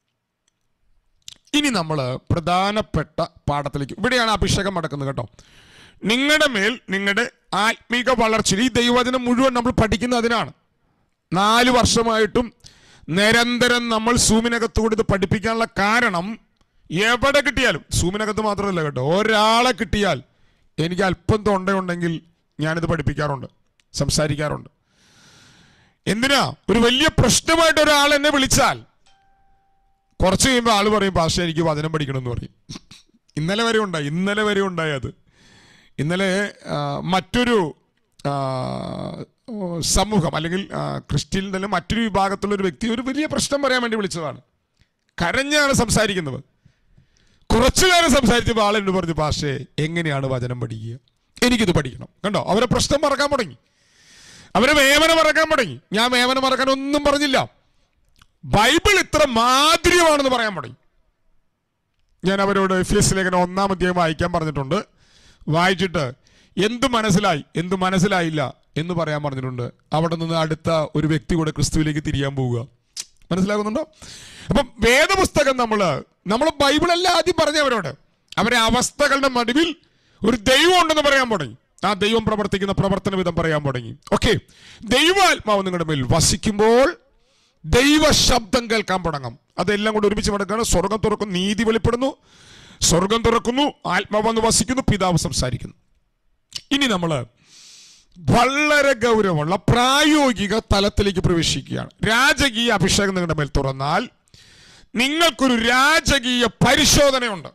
ഇനി നമ്മൾ പ്രധാനപ്പെട്ട പാഠത്തിലേക്ക് ഇവിടെയാണ് അഭിഷേകം നടക്കുന്നത് കേട്ടോ നിങ്ങളുടെ മേൽ നിങ്ങളുടെ ആത്മീക വളർച്ചയിൽ ഈ ദൈവവചനം മുഴുവൻ നമ്മൾ പഠിക്കുന്നത് അതിനാണ് നാല് വർഷമായിട്ടും നിരന്തരം നമ്മൾ സൂമിനകത്ത് കൂടി ഇത് പഠിപ്പിക്കാനുള്ള കാരണം എവിടെ കിട്ടിയാലും സൂമിനകത്ത് മാത്രമല്ല കേട്ടോ ഒരാളെ കിട്ടിയാൽ എനിക്ക് അല്പം തൊണ്ടയുണ്ടെങ്കിൽ ഞാനിത് പഠിപ്പിക്കാറുണ്ട് സംസാരിക്കാറുണ്ട് എന്തിനാ ഒരു വലിയ പ്രശ്നമായിട്ട് ഒരാൾ എന്നെ വിളിച്ചാൽ കുറച്ച് കഴിയുമ്പോൾ ആള് പറയും ഭാഷ എനിക്ക് വചനം പഠിക്കണമെന്ന് പറയും ഇന്നലെ വരെ ഉണ്ടായി ഇന്നലെ വരെ ഉണ്ടായി അത് ഇന്നലെ ആ, മറ്റൊരു ആ, ഓ, സമൂഹം അല്ലെങ്കിൽ ആ, ക്രിസ്ത്യൻ തന്നെ മറ്റൊരു വിഭാഗത്തിലുള്ള ഒരു വ്യക്തി ഒരു വലിയ പ്രശ്നം പറയാൻ വേണ്ടി വിളിച്ചതാണ് കരഞ്ഞാണ് സംസാരിക്കുന്നത് കുറച്ചു നേരം സംസാരിച്ചപ്പോൾ ആളെന്നോട് പറഞ്ഞു ഭാഷേ എങ്ങനെയാണ് വചനം പഠിക്കുക എനിക്കിത് പഠിക്കണം കണ്ടോ അവരെ പ്രശ്നം മറക്കാൻ തുടങ്ങി അവരെ വേവന മറക്കാൻ തുടങ്ങി ഞാൻ വേവന മറക്കാൻ ഒന്നും പറഞ്ഞില്ല ബൈബിൾ ഇത്ര മാധുര്യമാണെന്ന് പറയാൻ തുടങ്ങി ഞാൻ അവരോട് എഫ് എസ് ലേഖനം ഒന്നാം അധ്യായം വായിക്കാൻ പറഞ്ഞിട്ടുണ്ട് വായിച്ചിട്ട് എന്ത് മനസ്സിലായി എന്ത് മനസ്സിലായില്ല എന്ന് പറയാൻ പറഞ്ഞിട്ടുണ്ട് അവിടെ നിന്ന് അടുത്ത ഒരു വ്യക്തി കൂടെ ക്രിസ്തുവിലേക്ക് തിരിയാൻ പോവുക മനസ്സിലാകുന്നുണ്ടോ അപ്പം വേദപുസ്തകം നമ്മൾ നമ്മൾ ബൈബിളല്ല ആദ്യം പറഞ്ഞ അവരോട് അവരെ അവസ്ഥകളുടെ നടുവിൽ ഒരു ദൈവം ഉണ്ടെന്ന് പറയാൻ തുടങ്ങി ആ ദൈവം പ്രവർത്തിക്കുന്ന പ്രവർത്തന വിധം പറയാൻ തുടങ്ങി ഓക്കെ ദൈവാത്മാവ് നിങ്ങളുടെ മേൽ വസിക്കുമ്പോൾ ദൈവ ശബ്ദം കേൾക്കാൻ തുടങ്ങും അതെല്ലാം കൂടെ ഒരുമിച്ച് നടക്കുകയാണ് സ്വർഗം തുറക്കുന്നു നീതി വെളിപ്പെടുന്നു സ്വർഗം തുറക്കുന്നു ആത്മാവ് വന്ന് വസിക്കുന്നു പിതാവ് സംസാരിക്കുന്നു ഇനി നമ്മൾ വളരെ ഗൗരവമുള്ള പ്രായോഗിക തലത്തിലേക്ക് പ്രവേശിക്കുകയാണ് രാജകീയ അഭിഷേകം നിങ്ങളുടെ മേൽ തുറന്നാൽ നിങ്ങൾക്കൊരു രാജകീയ പരിശോധനയുണ്ട്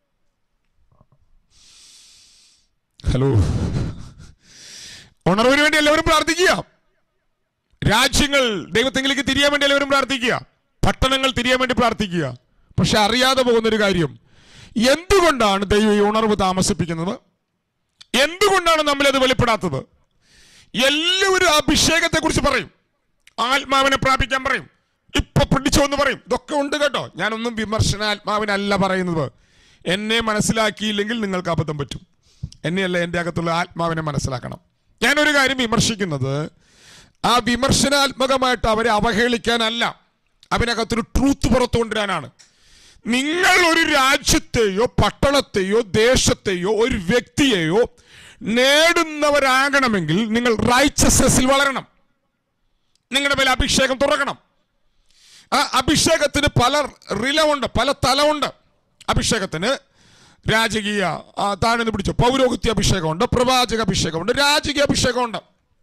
ഹലോ ഉണർവിന് വേണ്ടി എല്ലാവരും പ്രാർത്ഥിക്കുക രാജ്യങ്ങൾ ദൈവത്തെങ്കിലേക്ക് തിരിയാൻ വേണ്ടി എല്ലാവരും പ്രാർത്ഥിക്കുക പട്ടണങ്ങൾ തിരിയാൻ വേണ്ടി പ്രാർത്ഥിക്കുക പക്ഷെ അറിയാതെ പോകുന്നൊരു കാര്യം എന്തുകൊണ്ടാണ് ദൈവം ഈ ഉണർവ് താമസിപ്പിക്കുന്നത് എന്തുകൊണ്ടാണ് നമ്മളത് വെളിപ്പെടാത്തത് എല്ലാവരും അഭിഷേകത്തെ കുറിച്ച് പറയും ആത്മാവിനെ പ്രാപിക്കാൻ പറയും ഇപ്പൊ പിടിച്ചോ എന്ന് പറയും ഇതൊക്കെ ഉണ്ട് കേട്ടോ ഞാനൊന്നും വിമർശന ആത്മാവിനല്ല പറയുന്നത് എന്നെ മനസ്സിലാക്കിയില്ലെങ്കിൽ നിങ്ങൾക്ക് അബദ്ധം പറ്റും എന്നെയല്ല എൻ്റെ അകത്തുള്ള ആത്മാവിനെ മനസ്സിലാക്കണം ഞാനൊരു കാര്യം വിമർശിക്കുന്നത് ആ വിമർശനാത്മകമായിട്ട് അവരെ അവഹേളിക്കാനല്ല അവനകത്തൊരു ട്രൂത്ത് പുറത്തു കൊണ്ടുവരാനാണ് നിങ്ങൾ ഒരു രാജ്യത്തെയോ പട്ടണത്തെയോ ദേശത്തെയോ ഒരു വ്യക്തിയെയോ നേടുന്നവരാകണമെങ്കിൽ നിങ്ങൾ റൈച്ചസസിൽ വളരണം നിങ്ങളുടെ മേലെ അഭിഷേകം തുറക്കണം ആ അഭിഷേകത്തിന് പല റിലവുണ്ട് പല തലമുണ്ട് അഭിഷേകത്തിന് രാജകീയ ആ, താഴ്ന്നു പിടിച്ചു പൗരോഹിത്യ അഭിഷേകമുണ്ട് പ്രവാചക അഭിഷേകമുണ്ട് രാജകീയ അഭിഷേകമുണ്ട്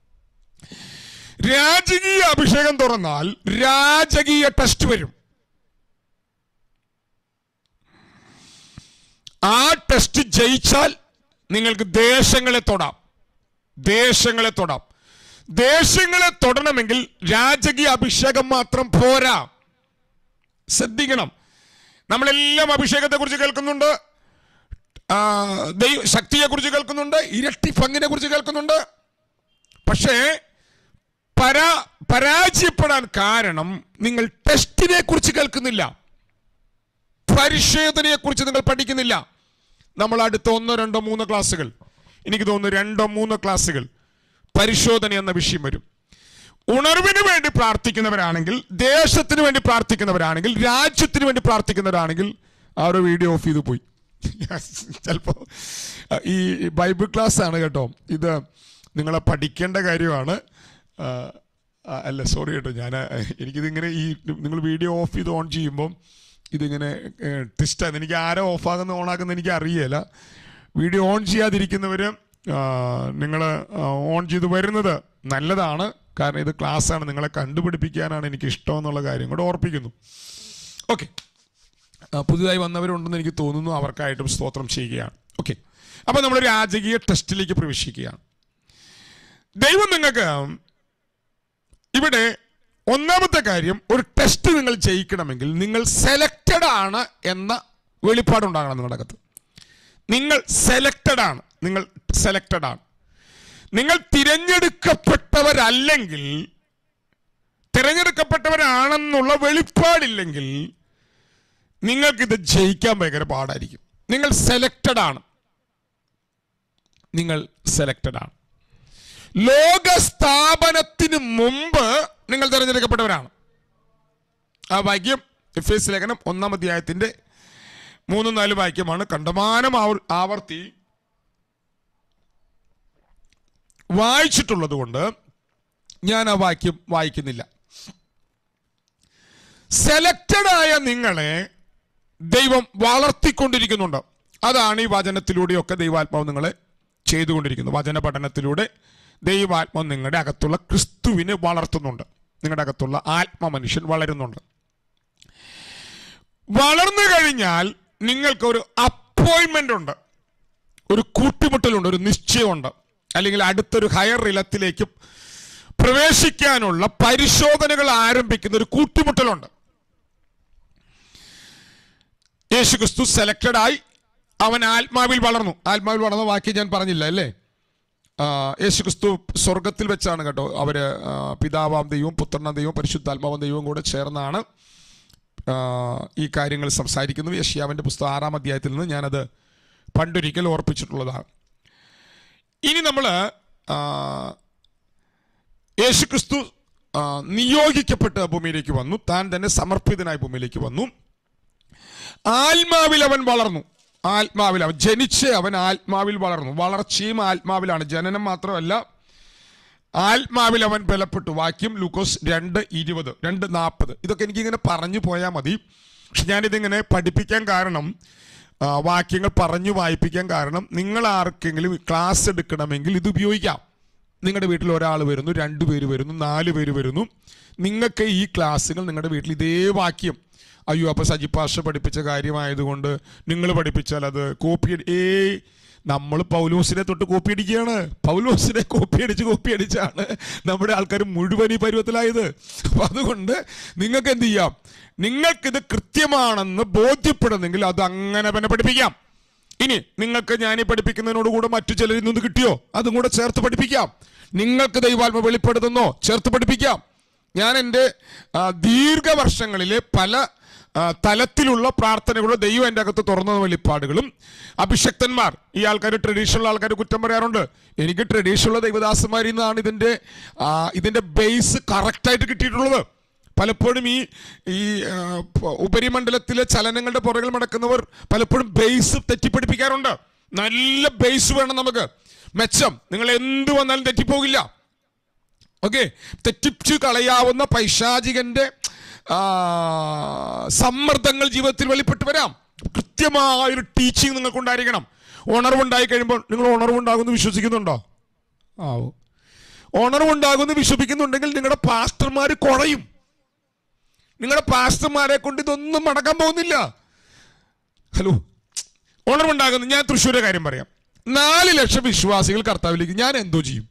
രാജകീയ അഭിഷേകം തുറന്നാൽ രാജകീയ ടെസ്റ്റ് വരും ആ ടെസ്റ്റ് ജയിച്ചാൽ നിങ്ങൾക്ക് ദേശങ്ങളെ തൊടാം ദേശങ്ങളെ തൊടാം ദേശങ്ങളെ തൊടണമെങ്കിൽ രാജകീയ അഭിഷേകം മാത്രം പോരാ ശ്രദ്ധിക്കണം നമ്മളെല്ലാം അഭിഷേകത്തെ കുറിച്ച് കേൾക്കുന്നുണ്ട് ആ, ദൈവ ശക്തിയെ കുറിച്ച് കേൾക്കുന്നുണ്ട് ഇരട്ടി പങ്കിനെ കുറിച്ച് കേൾക്കുന്നുണ്ട് പക്ഷേ പരാ പരാജയപ്പെടാൻ കാരണം നിങ്ങൾ ടെസ്റ്റിനെ കുറിച്ച് കേൾക്കുന്നില്ല പരിശോധനയെ കുറിച്ച് നിങ്ങൾ പഠിക്കുന്നില്ല നമ്മൾ അടുത്ത ഒന്നോ രണ്ടോ മൂന്നോ ക്ലാസ്സുകൾ എനിക്ക് തോന്നുന്നു രണ്ടോ മൂന്നോ ക്ലാസ്സുകൾ പരിശോധന എന്ന വിഷയം വരും ഉണർവിന് വേണ്ടി പ്രാർത്ഥിക്കുന്നവരാണെങ്കിൽ ദേശത്തിന് വേണ്ടി പ്രാർത്ഥിക്കുന്നവരാണെങ്കിൽ രാജ്യത്തിന് വേണ്ടി പ്രാർത്ഥിക്കുന്നവരാണെങ്കിൽ ആ ഒരു വീഡിയോ ഓഫ് ചെയ്ത് പോയി ചിലപ്പോൾ ഈ ബൈബിൾ ക്ലാസ് ആണ് കേട്ടോ ഇത് നിങ്ങളെ പഠിക്കേണ്ട കാര്യമാണ് ആ, ആ, അല്ല സോറി കേട്ടോ ഞാൻ എനിക്കിതിങ്ങനെ ഈ നിങ്ങൾ വീഡിയോ ഓഫ് ചെയ്ത് ഓൺ ചെയ്യുമ്പം ഇതിങ്ങനെ ട്വിസ്റ്റാണ് എനിക്ക് ആരോ ഓഫാകുന്ന ഓണാക്കുന്ന എനിക്ക് അറിയില്ല വീഡിയോ ഓൺ ചെയ്യാതിരിക്കുന്നവർ നിങ്ങൾ ഓൺ ചെയ്ത് വരുന്നത് നല്ലതാണ് കാരണം ഇത് ക്ലാസ്സാണ് നിങ്ങളെ കണ്ടുപിടിപ്പിക്കാനാണ് എനിക്ക് ഇഷ്ടം എന്നുള്ള കാര്യം കൂടെ ഓർപ്പിക്കുന്നു ഓക്കെ പുതുതായി വന്നവരുണ്ടെന്ന് എനിക്ക് തോന്നുന്നു അവർക്കായിട്ടും സ്തോത്രം ചെയ്യുകയാണ് ഓക്കെ അപ്പോൾ നമ്മൾ രാജകീയ ടെസ്റ്റിലേക്ക് പ്രവേശിക്കുകയാണ് ദൈവം നിങ്ങൾക്ക് ഇവിടെ ഒന്നാമത്തെ കാര്യം ഒരു ടെസ്റ്റ് നിങ്ങൾ ജയിക്കണമെങ്കിൽ നിങ്ങൾ സെലക്റ്റഡ് ആണ് എന്ന വെളിപ്പാടുണ്ടാകണം നിങ്ങളുടെ അകത്ത് നിങ്ങൾ സെലക്റ്റഡ് ആണ് നിങ്ങൾ സെലക്റ്റഡ് ആണ് നിങ്ങൾ തിരഞ്ഞെടുക്കപ്പെട്ടവരല്ലെങ്കിൽ തിരഞ്ഞെടുക്കപ്പെട്ടവരാണെന്നുള്ള വെളിപ്പാടില്ലെങ്കിൽ നിങ്ങൾക്കിത് ജയിക്കാൻ ഭയങ്കര പാടായിരിക്കും നിങ്ങൾ സെലക്റ്റഡ് ആണ് നിങ്ങൾ സെലക്റ്റഡ് ആണ് ലോക സ്ഥാപനത്തിന് മുമ്പ് നിങ്ങൾ തിരഞ്ഞെടുക്കപ്പെട്ടവരാണ് ആ വാക്യം എഫ് എസ് ലേഖനം ഒന്നാം അധ്യായത്തിന്റെ മൂന്നും നാല് വാക്യമാണ് കണ്ടമാനം ആവർ- ആവർത്തി വായിച്ചിട്ടുള്ളത് കൊണ്ട് ഞാൻ ആ വാക്യം വായിക്കുന്നില്ല സെലക്റ്റഡ് ആയ നിങ്ങളെ ദൈവം വളർത്തിക്കൊണ്ടിരിക്കുന്നുണ്ട് അതാണ് ഈ വചനത്തിലൂടെയൊക്കെ ദൈവാത്മാവ് നിങ്ങളെ ചെയ്തുകൊണ്ടിരിക്കുന്നത് വചന പഠനത്തിലൂടെ ദൈവാത്മാവ് നിങ്ങളുടെ അകത്തുള്ള ക്രിസ്തുവിനെ വളർത്തുന്നുണ്ട് നിങ്ങളുടെ അകത്തുള്ള ആത്മ മനുഷ്യൻ വളരുന്നുണ്ട് വളർന്നു കഴിഞ്ഞാൽ നിങ്ങൾക്ക് ഒരു അപ്പോയിന്റ്മെന്റ് ഉണ്ട് ഒരു കൂട്ടിമുട്ടലുണ്ട് ഒരു നിശ്ചയമുണ്ട് അല്ലെങ്കിൽ അടുത്തൊരു ഹയർ ഇലത്തിലേക്ക് പ്രവേശിക്കാനുള്ള പരിശോധനകൾ ആരംഭിക്കുന്ന ഒരു കൂട്ടിമുട്ടലുണ്ട് യേശു ക്രിസ്തു സെലക്റ്റഡ് ആയി അവൻ ആത്മാവിൽ വളർന്നു ആത്മാവിൽ വളർന്ന വാക്യം ഞാൻ പറഞ്ഞില്ല അല്ലേ ആ, യേശു ക്രിസ്തു സ്വർഗത്തിൽ വെച്ചാണ് കേട്ടോ അവര് ആ, പിതാവാം ദൈവവും പുത്രനാം ദൈവവും പരിശുദ്ധാത്മാവും ദൈവവും കൂടെ ചേർന്നാണ് ആ, ഈ കാര്യങ്ങൾ സംസാരിക്കുന്നത് യഷ്യാവിൻ്റെ പുസ്തകം ആറാം അധ്യായത്തിൽ നിന്ന് ഞാനത് പണ്ടൊരിക്കൽ ഓർപ്പിച്ചിട്ടുള്ളതാണ് ഇനി നമ്മൾ യേശു ക്രിസ്തു ആ, നിയോഗിക്കപ്പെട്ട് ഭൂമിയിലേക്ക് വന്നു താൻ തന്നെ സമർപ്പിതനായി ഭൂമിയിലേക്ക് വന്നു ആത്മാവിൽ അവൻ വളർന്നു ആത്മാവിൽ അവൻ ജനിച്ച് അവൻ ആത്മാവിൽ വളർന്നു വളർച്ചയും ആത്മാവിലാണ് ജനനം മാത്രമല്ല ആത്മാവിൽ അവൻ ബലപ്പെട്ടു വാക്യം ലൂക്കോസ് രണ്ട് ഇരുപത് രണ്ട് നാൽപ്പത് ഇതൊക്കെ എനിക്കിങ്ങനെ പറഞ്ഞു പോയാൽ മതി പക്ഷെ ഞാനിതിങ്ങനെ പഠിപ്പിക്കാൻ കാരണം ആ, വാക്യങ്ങൾ പറഞ്ഞു വായിപ്പിക്കാൻ കാരണം നിങ്ങൾ ആർക്കെങ്കിലും ക്ലാസ് എടുക്കണമെങ്കിൽ ഇത് ഉപയോഗിക്കാം നിങ്ങളുടെ വീട്ടിൽ ഒരാൾ വരുന്നു രണ്ട് പേര് വരുന്നു നാല് പേര് വരുന്നു നിങ്ങൾക്ക് ഈ ക്ലാസ്സുകൾ നിങ്ങളുടെ വീട്ടിൽ ഇതേ വാക്യം അയ്യോ അപ്പോൾ സജി പാഷ പഠിപ്പിച്ച കാര്യമായതുകൊണ്ട് നിങ്ങൾ പഠിപ്പിച്ചാൽ അത് കോപ്പി അടി ഏയ് നമ്മൾ പൗലോസിനെ തൊട്ട് കോപ്പി അടിക്കുകയാണ് പൗലോസിനെ കോപ്പി അടിച്ച് കോപ്പി അടിച്ചാണ് നമ്മുടെ ആൾക്കാർ മുഴുവൻ ഈ പരുവത്തിലായത് അപ്പൊ അതുകൊണ്ട് നിങ്ങൾക്ക് എന്ത് ചെയ്യാം നിങ്ങൾക്കിത് കൃത്യമാണെന്ന് ബോധ്യപ്പെടുന്നെങ്കിൽ അത് അങ്ങനെ തന്നെ പഠിപ്പിക്കാം ഇനി നിങ്ങൾക്ക് ഞാൻ ഈ പഠിപ്പിക്കുന്നതിനോട് കൂടെ മറ്റു ചിലരിൽ നിന്ന് കിട്ടിയോ അതും കൂടെ ചേർത്ത് പഠിപ്പിക്കാം നിങ്ങൾക്ക് ദൈവാത്മ വെളിപ്പെടുത്തുന്നോ ചേർത്ത് പഠിപ്പിക്കാം ഞാൻ എൻ്റെ ആ, ദീർഘവർഷങ്ങളിലെ പല ആ, തലത്തിലുള്ള പ്രാർത്ഥനകളും ദൈവം എൻ്റെ അകത്ത് തുറന്ന വെളിപ്പാടുകളും അഭിഷക്തന്മാർ ഈ ആൾക്കാർ ട്രഡീഷണൽ ആൾക്കാർ കുറ്റം പറയാറുണ്ട് എനിക്ക് ട്രഡീഷണൽ ദൈവദാസന്മാരിൽ നിന്നാണ് ഇതിൻ്റെ ആ, ഇതിൻ്റെ ബേസ് കറക്റ്റായിട്ട് കിട്ടിയിട്ടുള്ളത് പലപ്പോഴും ഈ ഈ ആ, പ- ഉപരിമണ്ഡലത്തിലെ ചലനങ്ങളുടെ പുറകിൽ നടക്കുന്നവർ പലപ്പോഴും ബേസ് തെറ്റിപ്പിടിപ്പിക്കാറുണ്ട് നല്ല ബേസ് വേണം നമുക്ക് മെച്ചം നിങ്ങൾ എന്ത് വന്നാലും തെറ്റിപ്പോകില്ല ഓക്കെ തെറ്റിച്ചു കളയാവുന്ന പൈശാചികന്റെ ആ, സമ്മർദ്ദങ്ങൾ ജീവിതത്തിൽ വെളിപ്പെട്ട് വരാം കൃത്യമായൊരു ടീച്ചിങ് നിങ്ങൾക്കുണ്ടായിരിക്കണം ഉണർവുണ്ടായി കഴിയുമ്പോൾ നിങ്ങൾ ഉണർവുണ്ടാകുമെന്ന് വിശ്വസിക്കുന്നുണ്ടോ ആവോ ഉണർവുണ്ടാകുമെന്ന് വിശ്വസിക്കുന്നുണ്ടെങ്കിൽ നിങ്ങളുടെ പാസ്റ്റർമാർ കുഴയും നിങ്ങളുടെ പാസ്റ്റർമാരെ കൊണ്ട് ഇതൊന്നും മടക്കാൻ പോകുന്നില്ല ഹലോ ഉണർവുണ്ടാകുന്നു ഞാൻ തൃശ്ശൂരെ കാര്യം പറയാം നാല് ലക്ഷം വിശ്വാസികൾ കർത്താവിലേക്ക് ഞാൻ എന്തോ ചെയ്യും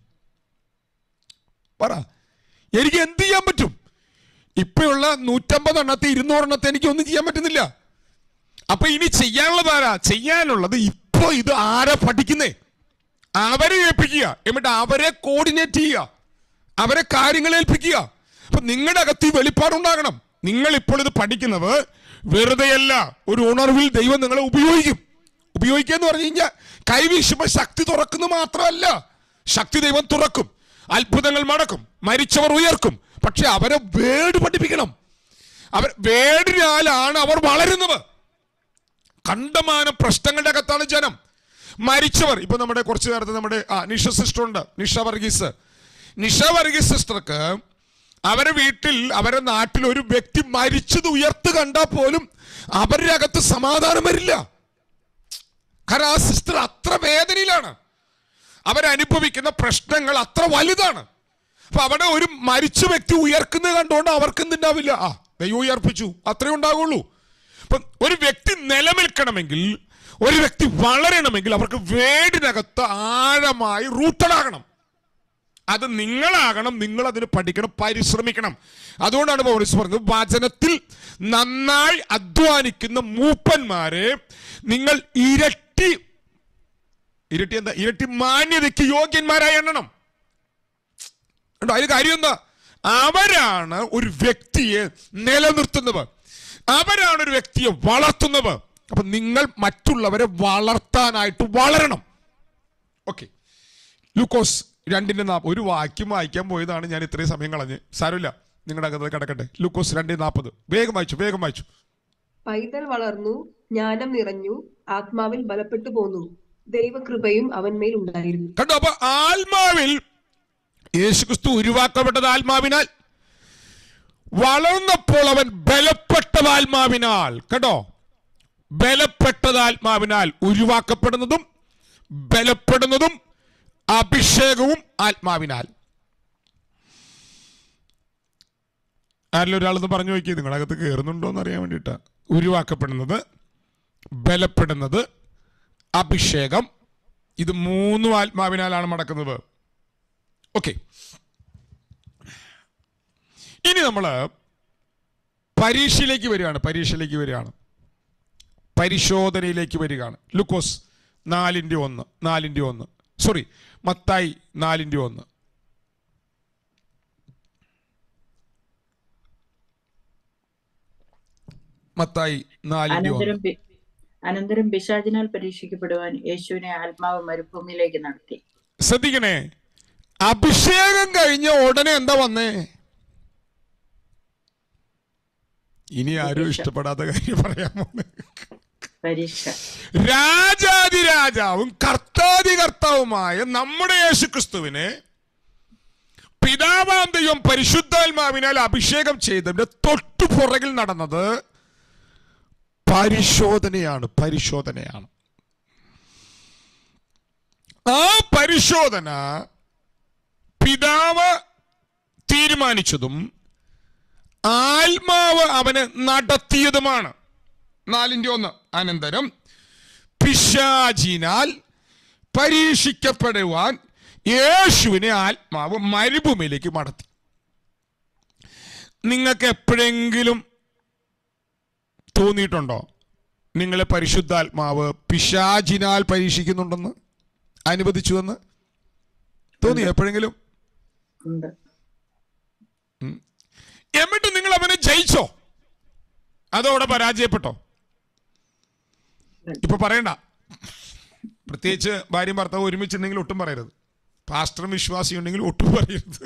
പറ എനിക്ക് എന്ത് ചെയ്യാൻ പറ്റും ഇപ്പോഴുള്ള നൂറ്റമ്പത് എണ്ണത്തെ ഇരുന്നൂറെണ്ണത്തെ എനിക്ക് ഒന്നും ചെയ്യാൻ പറ്റുന്നില്ല അപ്പൊ ഇനി ചെയ്യാനുള്ളത് ആരാ ചെയ്യാനുള്ളത് ഇപ്പൊ ഇത് ആരാ പഠിക്കുന്നേ അവരെ ഏൽപ്പിക്കുക എന്നിട്ട് അവരെ കോർഡിനേറ്റ് ചെയ്യുക അവരെ കാര്യങ്ങൾ ഏൽപ്പിക്കുക അപ്പൊ നിങ്ങളുടെ അകത്ത് ഈ വെളിപ്പാടുണ്ടാകണം നിങ്ങൾ ഇപ്പോൾ ഇത് പഠിക്കുന്നത് വെറുതെയല്ല ഒരു ഉണർവിൽ ദൈവം നിങ്ങളെ ഉപയോഗിക്കും ഉപയോഗിക്കുക എന്ന് പറഞ്ഞു കഴിഞ്ഞാൽ കൈവീശുമ്പോൾ ശക്തി തുറക്കുന്നു മാത്രമല്ല ശക്തി ദൈവം തുറക്കും അത്ഭുതങ്ങൾ മടക്കും മരിച്ചവർ ഉയർക്കും പക്ഷെ അവരെ വേട് പഠിപ്പിക്കണം അവർ വേടിനാലാണ് അവർ വളരുന്നത് കണ്ടമാന പ്രശ്നങ്ങളുടെ അകത്താണ് ജനം മരിച്ചവർ ഇപ്പൊ നമ്മുടെ കുറച്ച് നേരത്തെ നമ്മുടെ ആ നിഷ സിസ്റ്റർ ഉണ്ട് നിഷ വർഗീസ് നിഷ വർഗീസ് സിസ്റ്റർക്ക് അവരെ വീട്ടിൽ അവരെ നാട്ടിൽ ഒരു വ്യക്തി മരിച്ചത് ഉയർത്ത് കണ്ടാൽ പോലും അവരുടെ അകത്ത് സമാധാനം വരില്ല കാരണം ആ സിസ്റ്റർ അത്ര വേദനയിലാണ് അവരനുഭവിക്കുന്ന പ്രശ്നങ്ങൾ അത്ര വലുതാണ് അപ്പൊ അവിടെ ഒരു മരിച്ച വ്യക്തി ഉയർക്കുന്നത് കണ്ടുകൊണ്ട് അവർക്ക് എന്തുണ്ടാവില്ല ആ ദൈവം ഉയർപ്പിച്ചു അത്രേ ഉണ്ടാകുള്ളൂ അപ്പൊ ഒരു വ്യക്തി നിലനിൽക്കണമെങ്കിൽ ഒരു വ്യക്തി വളരണമെങ്കിൽ അവർക്ക് വേടിനകത്ത് ആഴമായി റൂട്ടഡാകണം അത് നിങ്ങളാകണം നിങ്ങൾ അതിന് പഠിക്കണം പരിശ്രമിക്കണം അതുകൊണ്ടാണ് പൗരസ് പറഞ്ഞത് വചനത്തിൽ നന്നായി അധ്വാനിക്കുന്ന മൂപ്പന്മാരെ നിങ്ങൾ ഇരട്ടി ഇരട്ടി എന്താ ഇരട്ടി മാന്യതയ്ക്ക് യോഗ്യന്മാരായി എണ്ണണം കണ്ടോ അതിന് കാര്യം എന്താ അവരാണ് ഒരു വ്യക്തിയെ നിലനിർത്തുന്നവർ അവരാണ് ഒരു വ്യക്തിയെ വളർത്തുന്നവർ അപ്പൊ നിങ്ങൾ മറ്റുള്ളവരെ വളർത്താനായിട്ട് വളരണം ഓക്കെ ലൂക്കോസ് രണ്ടിന്റെ നാ ഒരു വാക്യം വായിക്കാൻ പോയതാണ് ഞാൻ ഇത്രയും സമയം കളഞ്ഞ് സാരമില്ല നിങ്ങളുടെ അകത്ത് കിടക്കട്ടെ ലൂക്കോസ് രണ്ടിന് നാൽപ്പത് വേഗം വായിച്ചു വേഗം വായിച്ചു പൈതൽ വളർന്നു ജ്ഞാനം നിറഞ്ഞു ആത്മാവിൽ ബലപ്പെട്ടു പോന്നു ദൈവകൃപയും അവന്മേൽ ഉണ്ടായിരുന്നു കണ്ടോ അപ്പൊ ആത്മാവിൽ യേശുക്രിസ്തു ഉരുവാക്കപ്പെട്ടത് ആത്മാവിനാൽ വളർന്നപ്പോൾ അവൻ ബലപ്പെട്ടത് ആത്മാവിനാൽ കേട്ടോ ബലപ്പെട്ടത് ആത്മാവിനാൽ ഉരുവാക്കപ്പെടുന്നതും ബലപ്പെടുന്നതും അഭിഷേകവും ആത്മാവിനാൽ ആരെങ്കിലും ഒരാളെന്ന് പറഞ്ഞു നോക്കി നിങ്ങളകത്ത് കയറുന്നുണ്ടോ എന്ന് അറിയാൻ വേണ്ടിയിട്ടാ ഉരുവാക്കപ്പെടുന്നത് ബലപ്പെടുന്നത് അഭിഷേകം ഇത് മൂന്നും ആത്മാവിനാലാണ് നടക്കുന്നത് ഓക്കെ ഇനി നമ്മൾ പരീക്ഷയിലേക്ക് വരികയാണ് പരീക്ഷയിലേക്ക് വരികയാണ് പരിശോധനയിലേക്ക് വരികയാണ് ലുക്കോസ് നാലിൻ്റെ ഒന്ന് നാലിൻ്റെ ഒന്ന് സോറി മത്തായി നാലിൻ്റെ ഒന്ന് മത്തായി നാലിൻ്റെ ഒന്ന് അനന്തരം പി- അനന്തരം പിശാചിനാൽ പരീക്ഷിക്കപ്പെടുവാൻ യേശുവിനെ ആത്മാവ് മരുഭൂമിയിലേക്ക് നടത്തി ശ്രദ്ധിക്കണേ അഭിഷേകം കഴിഞ്ഞ ഉടനെ എന്താ വന്നേ ഇനി ആരും ഇഷ്ടപ്പെടാത്ത കാര്യം പറയാമോ പരീക്ഷ രാജാതി രാജാവും കർത്താതി കർത്താവുമായ നമ്മുടെ യേശുക്രിസ്തുവിനെ പിതാവാം ദൈവം പരിശുദ്ധാത്മാവിനാൽ അഭിഷേകം ചെയ്തതിന്റെ തൊട്ടു പുറകിൽ നടന്നത് പരിശോധനയാണ് പരിശോധനയാണ് ആ പരിശോധന പിതാവ് തീരുമാനിച്ചതും ആത്മാവ് അവന് നടത്തിയതുമാണ് നാലിന്റെ ഒന്ന് അനന്തരം പിശാചിനാൽ പരീക്ഷിക്കപ്പെടുവാൻ യേശുവിനെ ആത്മാവ് മരുഭൂമിയിലേക്ക് മടത്തി നിങ്ങൾക്ക് എപ്പോഴെങ്കിലും തോന്നിയിട്ടുണ്ടോ നിങ്ങളെ പരിശുദ്ധാത്മാവ് പിശാചിനാൽ പരീക്ഷിക്കുന്നുണ്ടെന്ന് അനുവദിച്ചുവെന്ന് തോന്നിയോ എപ്പോഴെങ്കിലും ഉണ്ട് എന്നിട്ട് നിങ്ങൾ അവനെ ജയിച്ചോ അതോടെ പരാജയപ്പെട്ടോ ഇപ്പൊ പറയണ്ട പ്രത്യേകിച്ച് ഭാര്യയും ഭർത്താവ് ഒരുമിച്ചുണ്ടെങ്കിൽ ഒട്ടും പറയരുത് പാസ്റ്ററും വിശ്വാസി ഉണ്ടെങ്കിൽ ഒട്ടും പറയരുത്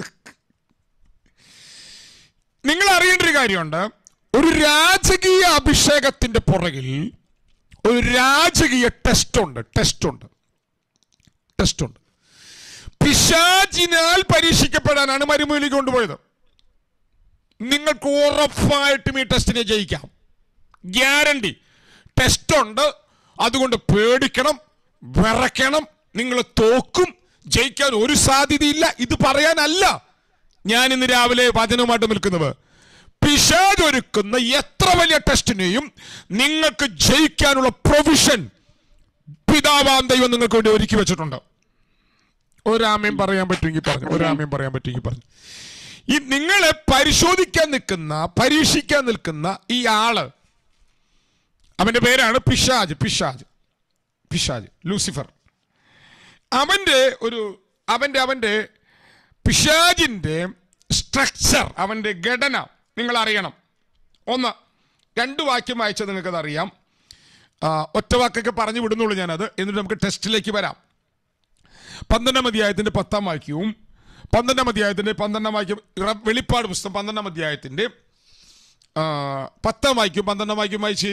നിങ്ങൾ അറിയേണ്ട ഒരു കാര്യമുണ്ട് ഒരു രാജകീയ അഭിഷേകത്തിന്റെ പുറകിൽ ഒരു രാജകീയ ടെസ്റ്റ് ഉണ്ട് ടെസ്റ്റ് ഉണ്ട് ടെസ്റ്റ് ഉണ്ട് പിശാചിനാൽ പരീക്ഷിക്കപ്പെടാനാണ് മരുമൂലിക്ക് കൊണ്ടുപോയത് നിങ്ങൾക്ക് ഉറപ്പായിട്ടും ഈ ടെസ്റ്റിനെ ജയിക്കാം ഗ്യാരണ്ടി ടെസ്റ്റ് ഉണ്ട് അതുകൊണ്ട് പേടിക്കണം വിറയ്ക്കണം നിങ്ങൾ തോക്കും ജയിക്കാൻ ഒരു സാധ്യതയില്ല ഇത് പറയാനല്ല ഞാൻ ഇന്ന് രാവിലെ വചനവുമായിട്ട് നിൽക്കുന്നത് പിശാജ് ഒരുക്കുന്ന എത്ര വലിയ ടെസ്റ്റിനെയും നിങ്ങൾക്ക് ജയിക്കാനുള്ള പ്രൊവിഷൻ പിതാവാം ദൈവം നിങ്ങൾക്ക് വേണ്ടി ഒരുക്കി വെച്ചിട്ടുണ്ട് ഒരാമയും പറയാൻ പറ്റുമെങ്കിൽ പറഞ്ഞു ഒരാമയും പറയാൻ പറ്റുമെങ്കിൽ പറഞ്ഞു ഈ നിങ്ങളെ പരിശോധിക്കാൻ നിൽക്കുന്ന പരീക്ഷിക്കാൻ നിൽക്കുന്ന ഈ ആള് അവന്റെ പേരാണ് പിശാജ് പിശാജ് പിശാജ് ലൂസിഫർ അവന്റെ ഒരു അവന്റെ അവന്റെ പിശാജിന്റെ സ്ട്രക്ചർ അവന്റെ ഘടന നിങ്ങൾ അറിയണം ഒന്ന് രണ്ട് വാക്യം വായിച്ചാൽ നിങ്ങൾക്കത് അറിയാം ആ, ഒറ്റ വാക്കൊക്കെ പറഞ്ഞു വിടുന്നുള്ളൂ ഞാനത് എന്നിട്ട് നമുക്ക് ടെസ്റ്റിലേക്ക് വരാം പന്ത്രണ്ടാം അധ്യായത്തിന്റെ പത്താം വാക്യവും പന്ത്രണ്ടാം അധ്യായത്തിന്റെ പന്ത്രണ്ടാം വാക്യം ഇറ- വെളിപ്പാട് പുസ്തകം പന്ത്രണ്ടാം അധ്യായത്തിന്റെ ആ, പത്താം വാക്യം പന്ത്രണ്ടാം വാക്യം വായിച്ച്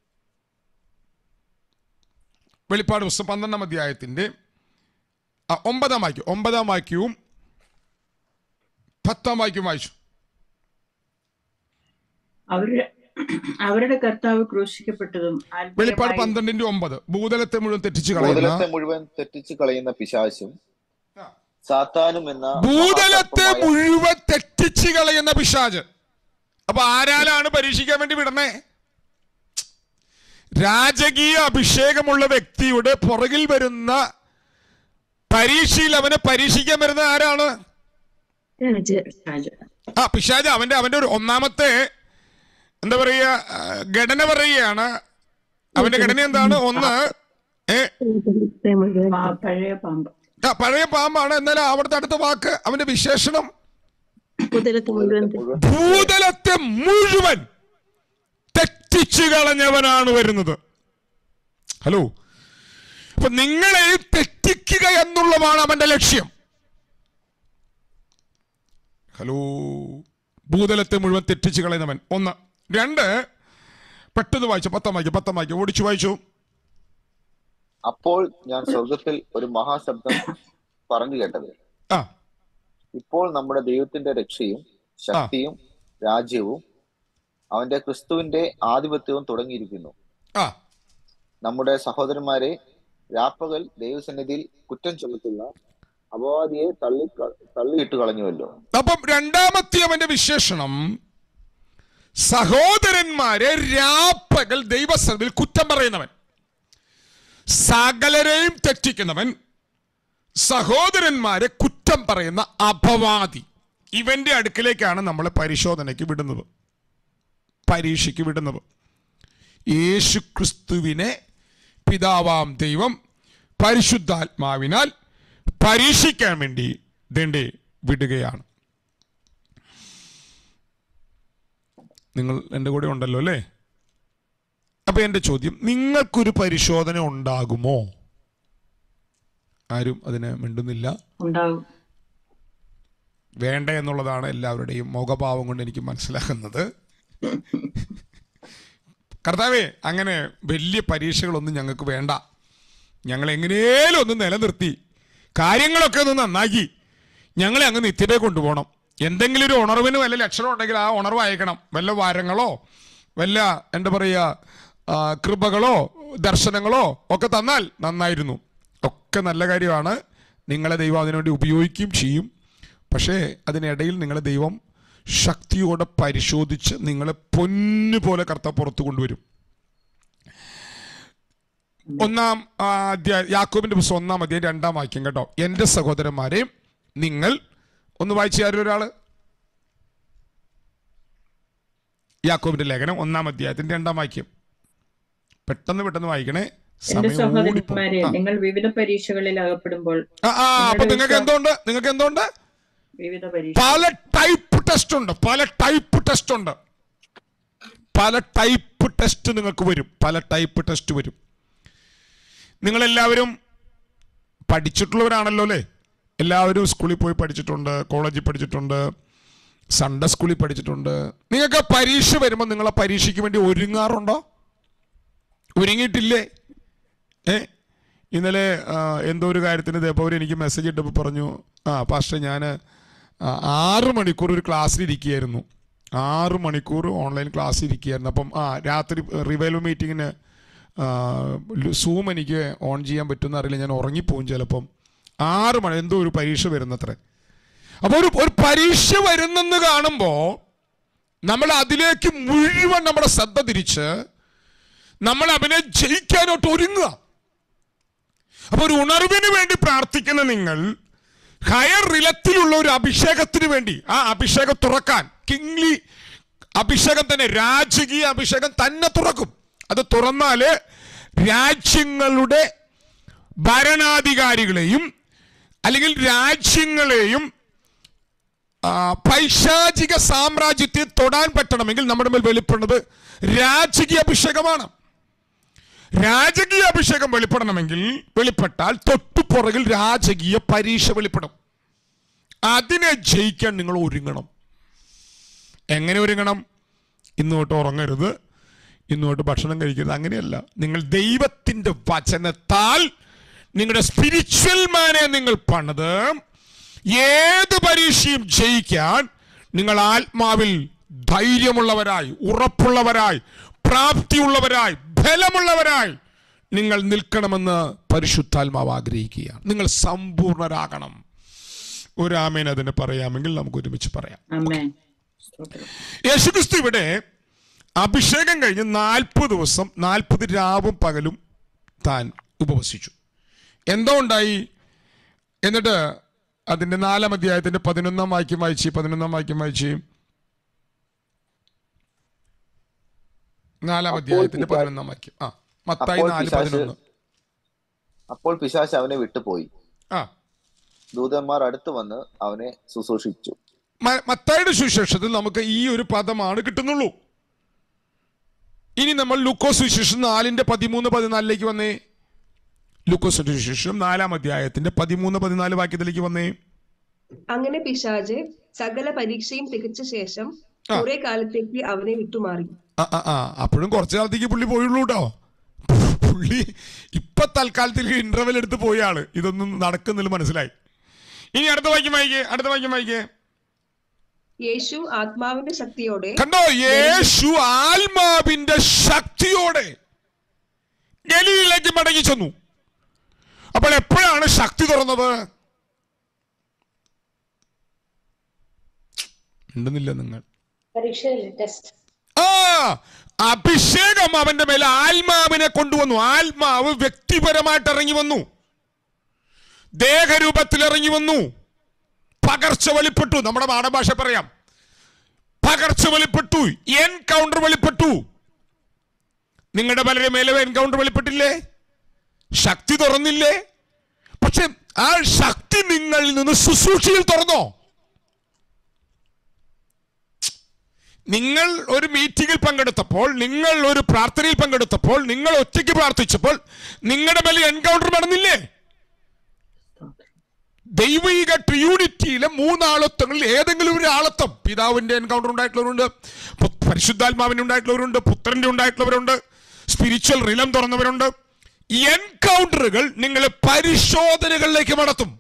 വെളിപ്പാട് പുസ്തകം പന്ത്രണ്ടാം അധ്യായത്തിന്റെ ആ, ഒമ്പതാം വാക്യം ഒമ്പതാം വാക്യവും പത്താം വാക്യം വായിച്ചു അവരുടെ അവരുടെ കർത്താവ് ക്രൂശിക്കപ്പെട്ടതും വെളിപ്പാട് ആത്മീയമായി പന്ത്രണ്ടിന്റെ ഒമ്പത് ഭൂതലത്തെ മുഴുവൻ തെറ്റിച്ച് കളയുന്ന ഭൂതലത്തെ മുഴുവൻ തെറ്റിച്ച് കളയുന്ന പിശാശും സാത്താനും എന്ന ഭൂതലത്തെ മഹാസർപ്പമായ- മുഴുവൻ തെറ്റിച്ച് കളയുന്ന പിശാജ് അപ്പൊ ആരാലാണ് പരീക്ഷിക്കാൻ വേണ്ടി വിടണേ രാജകീയ അഭിഷേകമുള്ള വ്യക്തിയുടെ പുറകിൽ വരുന്ന പരീക്ഷയിൽ അവനെ പരീക്ഷിക്കാൻ വരുന്ന ആരാണ് രാജ രാജ. ആ പിശാജ് അവന്റെ അവന്റെ ഒരു ഒന്നാമത്തെ എന്താ പറയുക ആ, ഘടന പറയുകയാണ് അവന്റെ ഘടന എന്താണ് ഒന്ന് ഏ ഭൂതലത്തെ മുഴുവൻ പാ- പഴയ പാമ്പ് ആ, പഴയ പാമ്പാണ് എന്നാൽ അവിടുത്തെ അടുത്ത വാക്ക് അവന്റെ വിശേഷണം ഭൂതലത്തെ മുഴുവൻ മുഴുവൻ ഭൂതലത്തെ മുഴുവൻ തെറ്റിച്ചു കളഞ്ഞവനാണ് വരുന്നത് ഹലോ അപ്പൊ നിങ്ങളെ തെറ്റിക്കുക എന്നുള്ളതാണ് അവന്റെ ലക്ഷ്യം ഹലോ ഭൂതലത്തെ മുഴുവൻ തെറ്റിച്ചു കളയുന്നവൻ ഒന്ന് രണ്ട് പെട്ടെന്ന് വായിച്ചു പത്താം വായിക്കും പത്താം വായിക്കും ഓടിച്ചു വായിച്ചു അപ്പോൾ ഞാൻ സ്വർഗത്തിൽ ഒരു മഹാശബ്ദം പറഞ്ഞു കേട്ടത് ആ ഇപ്പോൾ നമ്മുടെ ദൈവത്തിന്റെ രക്ഷയും ശക്തിയും രാജ്യവും അവന്റെ ക്രിസ്തുവിന്റെ ആധിപത്യവും തുടങ്ങിയിരിക്കുന്നു ആ നമ്മുടെ സഹോദരന്മാരെ രാപ്പകൽ ദൈവസന്നിധിയിൽ കുറ്റം ചുമത്തുന്ന അപവാദിയെ തള്ളി തള്ളിയിട്ട് കളഞ്ഞുവല്ലോ അപ്പം രണ്ടാമത്തെ അവന്റെ വിശേഷണം സഹോദരന്മാരെ രാപ്പകൽ ദൈവസഭയിൽ കുറ്റം പറയുന്നവൻ സകലരെയും തെറ്റിക്കുന്നവൻ സഹോദരന്മാരെ കുറ്റം പറയുന്ന അപവാദി ഇവന്റെ അടുക്കിലേക്കാണ് നമ്മളെ പരിശോധനയ്ക്ക് വിടുന്നത് പരീക്ഷയ്ക്ക് വിടുന്നത് യേശു ക്രിസ്തുവിനെ പിതാവാം ദൈവം പരിശുദ്ധാത്മാവിനാൽ പരീക്ഷിക്കാൻ വേണ്ടി ദണ്ടെ വിടുകയാണ് നിങ്ങൾ എൻ്റെ കൂടെ ഉണ്ടല്ലോ അല്ലേ അപ്പൊ എൻ്റെ ചോദ്യം നിങ്ങൾക്കൊരു പരിശോധന ഉണ്ടാകുമോ ആരും അതിന് മിണ്ടുന്നില്ല ഉണ്ടാകും വേണ്ട എന്നുള്ളതാണ് എല്ലാവരുടെയും മുഖഭാവം കൊണ്ട് എനിക്ക് മനസ്സിലാക്കുന്നത് കർത്താവേ അങ്ങനെ വലിയ പരീക്ഷകളൊന്നും ഞങ്ങൾക്ക് വേണ്ട ഞങ്ങൾ എങ്ങനെയും ഒന്ന് നിലനിർത്തി കാര്യങ്ങളൊക്കെ ഒന്ന് നന്നാക്കി ഞങ്ങളെ അങ്ങ് നിത്യതയെ കൊണ്ടുപോകണം എന്തെങ്കിലും ഒരു ഉണർവിന് വല്ല ലക്ഷണം ഉണ്ടെങ്കിൽ ആ ഉണർവ് അയക്കണം വല്ല വാരങ്ങളോ വല്ല എന്താ പറയുക ആ, കൃപകളോ ദർശനങ്ങളോ ഒക്കെ തന്നാൽ നന്നായിരുന്നു ഒക്കെ നല്ല കാര്യമാണ് നിങ്ങളെ ദൈവം അതിനുവേണ്ടി ഉപയോഗിക്കുകയും ചെയ്യും പക്ഷേ അതിനിടയിൽ നിങ്ങളെ ദൈവം ശക്തിയോടെ പരിശോധിച്ച് നിങ്ങളെ പൊന്നു പോലെ കർത്ത പുറത്തു കൊണ്ടുവരും ഒന്നാം ആ, അധ്യായ യാക്കോബിന്റെ പുസ്തകം ഒന്നാം അധ്യായം രണ്ടാം വാക്യം കേട്ടോ എൻ്റെ സഹോദരന്മാരെ നിങ്ങൾ ഒന്ന് വായിച്ചു ആരും ഒരാള് യാക്കോബിന്റെ ലേഖനം ഒന്നാം അധ്യായത്തിന്റെ രണ്ടാം വാക്യം പെട്ടെന്ന് പെട്ടെന്ന് വായിക്കണേ എന്റെ സമയം ഓടിപ്പോ സഹോദരന്മാരെ നിങ്ങൾ വിവിധ പരീക്ഷകളിൽ അകപ്പെടുമ്പോൾ ആ ആ അപ്പൊ നിങ്ങളുടെ നിങ്ങൾക്ക് വിശ്വാ- എന്തുണ്ട് നിങ്ങൾക്ക് എന്തുണ്ട് വിവിധ പരീക്ഷ പല ടൈപ്പ് ടെസ്റ്റ് ഉണ്ട് പല ടൈപ്പ് ടെസ്റ്റ് ഉണ്ട് പല ടൈപ്പ് ടെസ്റ്റ് നിങ്ങൾക്ക് വരും പല ടൈപ്പ് ടെസ്റ്റ് വരും നിങ്ങളെല്ലാവരും പഠിച്ചിട്ടുള്ളവരാണല്ലോ അല്ലേ എല്ലാവരും സ്കൂളിൽ പോയി പഠിച്ചിട്ടുണ്ട് കോളേജിൽ പഠിച്ചിട്ടുണ്ട് സൺഡേ സ്കൂളിൽ പഠിച്ചിട്ടുണ്ട് നിങ്ങൾക്ക് പരീക്ഷ വരുമ്പോൾ നിങ്ങൾ ആ പരീക്ഷയ്ക്ക് വേണ്ടി ഒരുങ്ങാറുണ്ടോ ഒരുങ്ങിയിട്ടില്ലേ ഏ ഇന്നലെ ആ, എന്തോ ഒരു കാര്യത്തിന് ഇതേപോലെ എനിക്ക് മെസ്സേജ് ഇട്ടപ്പോൾ പറഞ്ഞു ആ പക്ഷേ ഞാൻ ആറ് മണിക്കൂർ ഒരു ക്ലാസ്സിൽ ഇരിക്കുകയായിരുന്നു ആറ് മണിക്കൂർ ഓൺലൈൻ ക്ലാസ്സിൽ ഇരിക്കുകയായിരുന്നു അപ്പം ആ രാത്രി റിവൈലോ മീറ്റിങ്ങിന് സൂം എനിക്ക് ഓൺ ചെയ്യാൻ പറ്റുമെന്ന് അറിയില്ല ഞാൻ ഉറങ്ങിപ്പോവും ചിലപ്പം ആറ് മണി എന്തോ ഒരു പരീക്ഷ വരുന്നത്രേ അപ്പോൾ ഒരു ഒരു പരീക്ഷ വരുന്നെന്ന് കാണുമ്പോൾ നമ്മൾ അതിലേക്ക് മുഴുവൻ നമ്മുടെ ശ്രദ്ധ തിരിച്ച് നമ്മൾ അവനെ ജയിക്കാനോട്ട് ഒരുങ്ങുക അപ്പൊ ഒരു ഉണർവിന് വേണ്ടി പ്രാർത്ഥിക്കുന്ന നിങ്ങൾ ഹയർ റിലത്തിലുള്ള ഒരു അഭിഷേകത്തിന് വേണ്ടി ആ അഭിഷേകം തുറക്കാൻ കിങ്ലി അഭിഷേകം തന്നെ രാജകീയ അഭിഷേകം തന്നെ തുറക്കും അത് തുറന്നാല് രാജ്യങ്ങളുടെ ഭരണാധികാരികളെയും അല്ലെങ്കിൽ രാജ്യങ്ങളെയും ആ, പൈശാചിക സാമ്രാജ്യത്തെ തൊടാൻ പറ്റണമെങ്കിൽ നമ്മുടെ മേൽ വെളിപ്പെടുന്നത് രാജകീയ അഭിഷേകമാണ് രാജകീയ അഭിഷേകം വെളിപ്പെടണമെങ്കിൽ വെളിപ്പെട്ടാൽ തൊട്ടുപുറകിൽ രാജകീയ പരീക്ഷ വെളിപ്പെടും അതിനെ ജയിക്കാൻ നിങ്ങൾ ഒരുങ്ങണം എങ്ങനെ ഒരുങ്ങണം ഇന്നോട്ട് ഉറങ്ങരുത് ഇന്നോട്ട് ഭക്ഷണം കഴിക്കരുത് അങ്ങനെയല്ല നിങ്ങൾ ദൈവത്തിന്റെ വചനത്താൽ നിങ്ങളുടെ സ്പിരിച്വൽ മാനെ നിങ്ങൾ പണിത് ഏത് പരീക്ഷയും ജയിക്കാൻ നിങ്ങൾ ആത്മാവിൽ ധൈര്യമുള്ളവരായി ഉറപ്പുള്ളവരായി പ്രാപ്തിയുള്ളവരായി ബലമുള്ളവരായി നിങ്ങൾ നിൽക്കണമെന്ന് പരിശുദ്ധാത്മാവ് ആഗ്രഹിക്കുകയാണ് നിങ്ങൾ സമ്പൂർണരാകണം ഒരു ആമേൻ അതിന് പറയാമെങ്കിൽ നമുക്ക് ഒരുമിച്ച് പറയാം അമ്മേ സ്തോത്രം യേശുക്രിസ്തു ഇവിടെ അഭിഷേകം കഴിഞ്ഞ് നാൽപ്പത് ദിവസം നാൽപ്പത് രാവും പകലും താൻ ഉപവസിച്ചു എന്തോ ഉണ്ടായി എന്നിട്ട് അതിന്റെ നാലാം അധ്യായത്തിന്റെ പതിനൊന്നാം വാക്യം വായിച്ച് പതിനൊന്നാം വാക്യം വായിച്ച് നാലാം അപ്പോൾ അധ്യായത്തിന്റെ പിശാച് പതിനൊന്നാം വാക്യം ആ മത്തായി അപ്പോൾ നാല് പിശാച് പതിനൊന്ന് അപ്പോൾ പിശാശ് അവനെ വിട്ടുപോയി ആ ദൂതന്മാർ അടുത്ത് വന്ന് അവനെ ശുശ്രൂഷിച്ചു മ- മത്തായിയുടെ സുവിശേഷത്തിൽ നമുക്ക് ഈ ഒരു പദമാണ് കിട്ടുന്നുള്ളൂ ഇനി നമ്മൾ ലൂക്കോസ് സുവിശേഷം നാലിന്റെ പതിമൂന്ന് പതിനാലിലേക്ക് വന്നേ ലൂക്കോസ് സുവിശേഷം നാലാം അധ്യായത്തിന്റെ പതിമൂന്ന് പതിനാല് വാക്യത്തിലേക്ക് വന്നേ അങ്ങനെ പിശാജ് സകല പരീക്ഷയും തികച്ച ശേഷം ആ. കുറെ കാലത്തേക്ക് അവനെ വിട്ടുമാറി ആ ആ ആ അപ്പോഴും കുറച്ച് കാലത്തേക്ക് പുള്ളി പോയുള്ളൂ കേട്ടോ പുള്ളി ഇപ്പൊ തൽക്കാലത്തിൽ ഇന്റർവെൽ എടുത്ത് പോയ ആള് ഇതൊന്നും നടക്കുന്നില്ല മനസ്സിലായി ഇനി അടുത്ത വാക്യം വായിക്കേ അടുത്ത വാക്യം വായിക്കേ യേശു ആത്മാവിന്റെ ശക്തിയോടെ കണ്ടോ യേശു ആത്മാവിന്റെ ശക്തിയോടെ ഗലീലിലേക്ക് മടങ്ങി ചെന്നു അപ്പോൾ എപ്പോഴാണ് ശക്തി തുറന്നത് ഉണ്ടെന്നില്ല നിങ്ങൾ പരീക്ഷയല്ലേ ടെസ്റ്റ് ആ അഭിഷേകം അവന്റെ മേലെ ആത്മാവിനെ കൊണ്ടുവന്നു ആത്മാവ് വ്യക്തിപരമായിട്ട് ഇറങ്ങി വന്നു ദേഹരൂപത്തിൽ ഇറങ്ങി വന്നു പകർച്ച വെളിപ്പെട്ടു നമ്മുടെ നാടൻ ഭാഷ പറയാം പകർച്ച വെളിപ്പെട്ടു എൻകൗണ്ടർ വെളിപ്പെട്ടു നിങ്ങളുടെ പലരുടെ മേലെ എൻകൗണ്ടർ വെളിപ്പെട്ടില്ലേ ശക്തി തുറന്നില്ലേ പക്ഷെ ആ ശക്തി നിങ്ങളിൽ നിന്ന് ശുശ്രൂഷയിൽ തുറന്നോ നിങ്ങൾ ഒരു മീറ്റിംഗിൽ പങ്കെടുത്തപ്പോൾ നിങ്ങൾ ഒരു പ്രാർത്ഥനയിൽ പങ്കെടുത്തപ്പോൾ നിങ്ങൾ ഒറ്റയ്ക്ക് പ്രാർത്ഥിച്ചപ്പോൾ നിങ്ങളുടെ മേലെ എൻകൗണ്ടർ നടന്നില്ലേ സ്തോത്രം ദൈവിക ട്രിയൂണിറ്റിയിലെ മൂന്നാളത്വങ്ങളിൽ ഏതെങ്കിലും ഒരു ആളത്വം പിതാവിന്റെ എൻകൗണ്ടർ ഉണ്ടായിട്ടുള്ളവരുണ്ട് പു- പരിശുദ്ധാത്മാവിന്റെ ഉണ്ടായിട്ടുള്ളവരുണ്ട് പുത്രന്റെ ഉണ്ടായിട്ടുള്ളവരുണ്ട് സ്പിരിച്വൽ റിലം തുറന്നവരുണ്ട് എൻകൗണ്ടറുകൾ നിങ്ങളെ പരിശോധനകളിലേക്ക് നടത്തും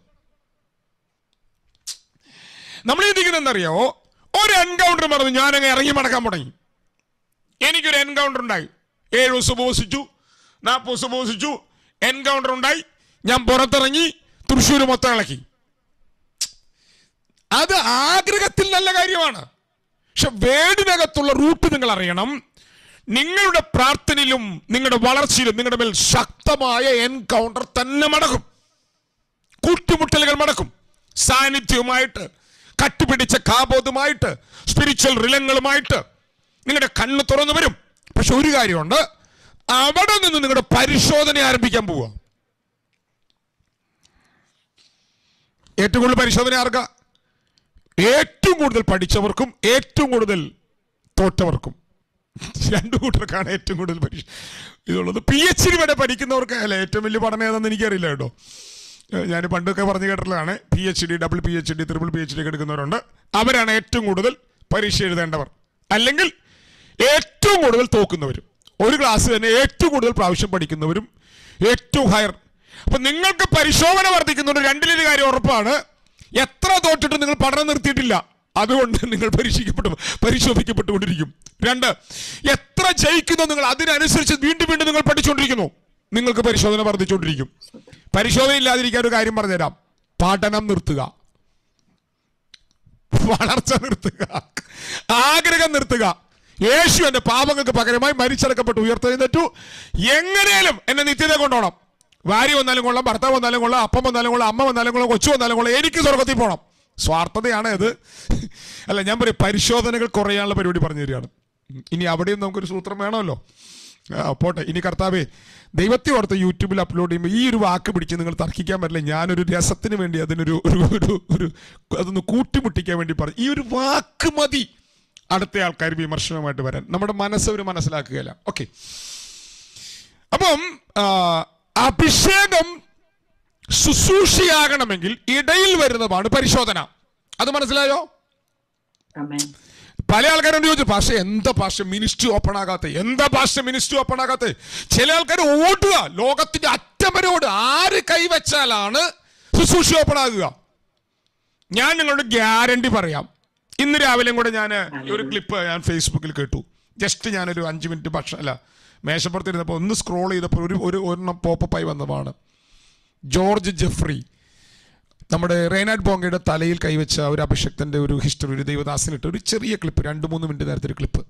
നമ്മൾ ചിന്തിക്കുന്നത് എന്തറിയോ ഒരു എൻകൗണ്ടർ നടന്നു ഞാനങ്ങ് ഇറങ്ങി മടക്കാൻ തുടങ്ങി എനിക്കൊരു എൻകൗണ്ടർ ഉണ്ടായി ഏഴ് ദിവസം ഉപവസിച്ചു നാൽപ്പത് ദിവസം ഉപവസിച്ചു എൻകൗണ്ടർ ഉണ്ടായി ഞാൻ പുറത്തിറങ്ങി തൃശ്ശൂർ മൊത്തം ഇളക്കി അത് ആഗ്രഹത്തിൽ നല്ല കാര്യമാണ് പക്ഷെ വേടിനകത്തുള്ള റൂട്ട് നിങ്ങൾ അറിയണം നിങ്ങളുടെ പ്രാർത്ഥനയിലും നിങ്ങളുടെ വളർച്ചയിലും നിങ്ങളുടെ മേൽ ശക്തമായ എൻകൗണ്ടർ തന്നെ മടക്കും കൂട്ടിമുട്ടലുകൾ മടക്കും സാന്നിധ്യവുമായിട്ട് കട്ടുപിടിച്ച കാബോധമായിട്ട് സ്പിരിച്വൽ റിലങ്ങളുമായിട്ട് നിങ്ങളുടെ കണ്ണ് തുറന്നു വരും പക്ഷെ ഒരു കാര്യമുണ്ട് അവിടെ നിന്ന് നിങ്ങളുടെ പരിശോധന ആരംഭിക്കാൻ പോവുക ഏറ്റവും കൂടുതൽ പരിശോധന ആർക്കാ ഏറ്റവും കൂടുതൽ പഠിച്ചവർക്കും ഏറ്റവും കൂടുതൽ തോറ്റവർക്കും രണ്ടു കൂട്ടർക്കാണ് ഏറ്റവും കൂടുതൽ പരീക്ഷ ഇതുള്ളത് പി എച്ച് ഡി വരെ പഠിക്കുന്നവർക്ക് അല്ല ഏറ്റവും വലിയ പഠനം ഏതാണെന്ന് എനിക്കറിയില്ല കേട്ടോ ഏഹ് ഞാൻ പണ്ടൊക്കെ പറഞ്ഞു കേട്ടിട്ടുള്ളതാണ് P H D double P H D triple P H D ഒക്കെ എടുക്കുന്നവരുണ്ട് അവരാണ് ഏറ്റവും കൂടുതൽ പരീക്ഷ എഴുതേണ്ടവർ അല്ലെങ്കിൽ ഏറ്റവും കൂടുതൽ തോക്കുന്നവരും ഒരു ക്ലാസ് തന്നെ ഏറ്റവും കൂടുതൽ പ്രാവശ്യം പഠിക്കുന്നവരും ഏറ്റവും ഹയർ അപ്പൊ നിങ്ങൾക്ക് പരിശോധന വർദ്ധിക്കുന്നുണ്ട് രണ്ടിലൊരു കാര്യം ഉറപ്പാണ് എത്ര തോറ്റിട്ട് നിങ്ങൾ പഠനം നിർത്തിയിട്ടില്ല അതുകൊണ്ട് നിങ്ങൾ പരീക്ഷിക്കപ്പെട്ടു പരിശോധിക്കപ്പെട്ടുകൊണ്ടിരിക്കും രണ്ട് എത്ര ജയിക്കുന്നു നിങ്ങൾ അതിനനുസരിച്ച് വീണ്ടും വീണ്ടും നിങ്ങൾ പഠിച്ചുകൊണ്ടിരിക്കുന്നു നിങ്ങൾക്ക് പരിശോധന വർദ്ധിച്ചുകൊണ്ടിരിക്കും പരിശോധന ഇല്ലാതിരിക്കാൻ ഒരു കാര്യം പറഞ്ഞുതരാം പഠനം നിർത്തുക വളർച്ച നിർത്തുക ആഗ്രഹം നിർത്തുക യേശു എന്റെ പാപങ്ങൾക്ക് പകരമായി മരിച്ചടക്കപ്പെട്ട് ഉയർത്തെഴുന്നേറ്റു എങ്ങനെയും എന്നെ നിത്യത കൊണ്ടോണം ഭാര്യ വന്നാലും കൊള്ളാം ഭർത്താവ് വന്നാലും കൊള്ളാം അപ്പം വന്നാലും കൊള്ളാം അമ്മ വന്നാലും കൊള്ളാം കൊച്ചു വന്നാലും കൊള്ളാം എനിക്ക് സ്വർഗത്തിൽ പോകണം സ്വാർത്ഥതയാണ് ഇത് അല്ല ഞാൻ പറയും പരിശോധനകൾ കുറയാനുള്ള പരിപാടി പറഞ്ഞു തരികയാണ് ഇനി അവിടെയും നമുക്കൊരു സൂത്രം വേണമല്ലോ ആ, പോട്ടെ ഇനി കർത്താവേ ദൈവത്തെ ഓർത്ത് യൂട്യൂബിൽ അപ്ലോഡ് ചെയ്യുമ്പോൾ ഈ ഒരു വാക്ക് പിടിച്ച് നിങ്ങൾ തർക്കിക്കാൻ പറ്റില്ല ഞാനൊരു രസത്തിന് വേണ്ടി അതിനൊരു ഒരു ഒരു ഒരു അതൊന്ന് കൂട്ടിമുട്ടിക്കാൻ വേണ്ടി പറഞ്ഞു ഈ ഒരു വാക്ക് മതി അടുത്ത ആൾക്കാർ വിമർശനവുമായിട്ട് വരാൻ നമ്മുടെ മനസ്സ് അവർ മനസ്സിലാക്കുകയല്ല ഓക്കെ അപ്പം ആ, അഭിഷേകം ശുശ്രൂഷയാകണമെങ്കിൽ ഇടയിൽ വരുന്നതാണ് പരിശോധന അത് മനസ്സിലായോ ആമേൻ പല ആൾക്കാരോട് ചോദിച്ചു പക്ഷെ എന്താ ഭാഷ മിനിസ്ട്രി ഓപ്പൺ ആകാത്ത എന്താ ഭാഷ മിനിസ്ട്രി ഓപ്പൺ ആകാത്ത ചില ആൾക്കാർ ഓടുക ലോകത്തിന്റെ അറ്റം വരെ ഓടുക ആര് കൈവച്ചാലാണ് ശുശ്രൂഷ ഓപ്പൺ ആകുക ഞാൻ നിങ്ങളോട് ഗ്യാരണ്ടി പറയാം ഇന്ന് രാവിലെയും കൂടെ ഞാൻ ഒരു ക്ലിപ്പ് ഞാൻ ഫേസ്ബുക്കിൽ കേട്ടു ജസ്റ്റ് ഞാനൊരു അഞ്ച് മിനിറ്റ് ഭക്ഷണം അല്ല മേശപ്പുറത്തിരുന്നപ്പോൾ ഒന്ന് സ്ക്രോൾ ചെയ്തപ്പോൾ ഒരു ഒരു ഒരെണ്ണം പോപ്പപ്പായി വന്നതാണ് ജോർജ് ജെഫ്രി നമ്മുടെ റേനാഡ് ബോങ്കയുടെ തലയിൽ കൈവച്ച ഒരു അഭിഷക്തന്റെ ഒരു ഹിസ്റ്ററി ഒരു ദൈവദാസനിട്ട് ഒരു ചെറിയ ക്ലിപ്പ് രണ്ട് മൂന്ന് മിനിറ്റ് നേരത്തെ ഒരു ക്ലിപ്പ്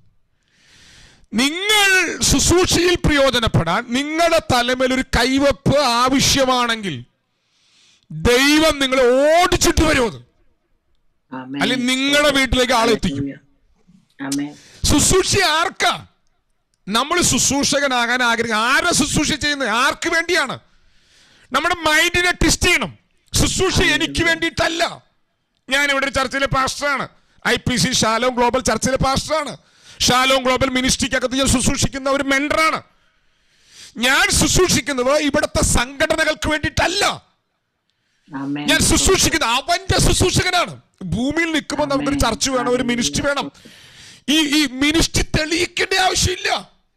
നിങ്ങൾ ശുശ്രൂഷയിൽ പ്രയോജനപ്പെടാൻ നിങ്ങളുടെ തലമേൽ ഒരു കൈവപ്പ് ആവശ്യമാണെങ്കിൽ ദൈവം നിങ്ങളെ ഓടിച്ചിട്ട് വരുമത് ആമേൻ അല്ലെങ്കിൽ നിങ്ങളുടെ വീട്ടിലേക്ക് ആളെത്തിക്കും ആമേൻ ശുശ്രൂഷ ആർക്കാ നമ്മൾ ശുശ്രൂഷകനാകാൻ ആഗ്രഹം ആരാ ശുശ്രൂഷ ചെയ്യുന്നത് ആർക്ക് വേണ്ടിയാണ് നമ്മുടെ മൈൻഡിനെ ടെസ്റ്റ് ചെയ്യണം ശുശ്രൂഷ എനിക്ക് വേണ്ടിയിട്ടല്ല ഞാൻ ഇവിടെ ഒരു ചർച്ചിലെ പാസ്റ്ററാണ് I P C Shalom global ചർച്ചിലെ പാസ്റ്ററാണ് ഷാലോം ഗ്ലോബൽ മിനിസ്ട്രിക്കകത്ത് ഞാൻ ശുശ്രൂഷിക്കുന്ന ഒരു മെൻഡറാണ് ഞാൻ ശുശ്രൂഷിക്കുന്നത് ഇവിടുത്തെ സംഘടനകൾക്ക് വേണ്ടിയിട്ടല്ല ആമേൻ ഞാൻ ശുശ്രൂഷിക്കുന്ന അവന്റെ ശുശ്രൂഷകനാണ് ഭൂമിയിൽ നിൽക്കുമ്പോൾ നമുക്കൊരു ചർച്ച വേണം ഒരു മിനിസ്ട്രി വേണം ഈ ഈ മിനിസ്ട്രി തെളിയിക്കേണ്ട ആവശ്യമില്ല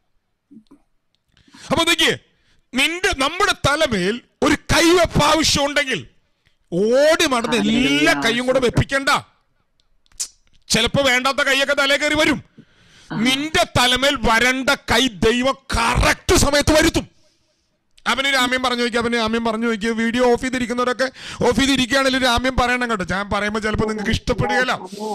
അപ്പൊ നോക്കിയേ നിന്റെ നമ്മുടെ തലമേൽ ഒരു കൈവെപ്പ് ആവശ്യം ഉണ്ടെങ്കിൽ ഓടി മടന്ന് എല്ലാ കൈയും കൂടെ വെപ്പിക്കണ്ട ചിലപ്പോ വേണ്ടാത്ത കൈയൊക്കെ തലേ കയറി വരും നിന്റെ തലമേൽ വരണ്ട കൈ ദൈവം കറക്റ്റ് സമയത്ത് വരുത്തും അവന് രാമ്യം പറഞ്ഞു നോക്കി അവന് രാമ്യം പറഞ്ഞു നോക്കി വീഡിയോ ഓഫ് ചെയ്തിരിക്കുന്നവരൊക്കെ ഓഫ് ചെയ്തിരിക്കുകയാണെങ്കിൽ രാമ്യം പറയണം കേട്ടോ ഞാൻ പറയുമ്പോൾ ചിലപ്പോൾ നിങ്ങൾക്ക് ഇഷ്ടപ്പെടുകയില്ല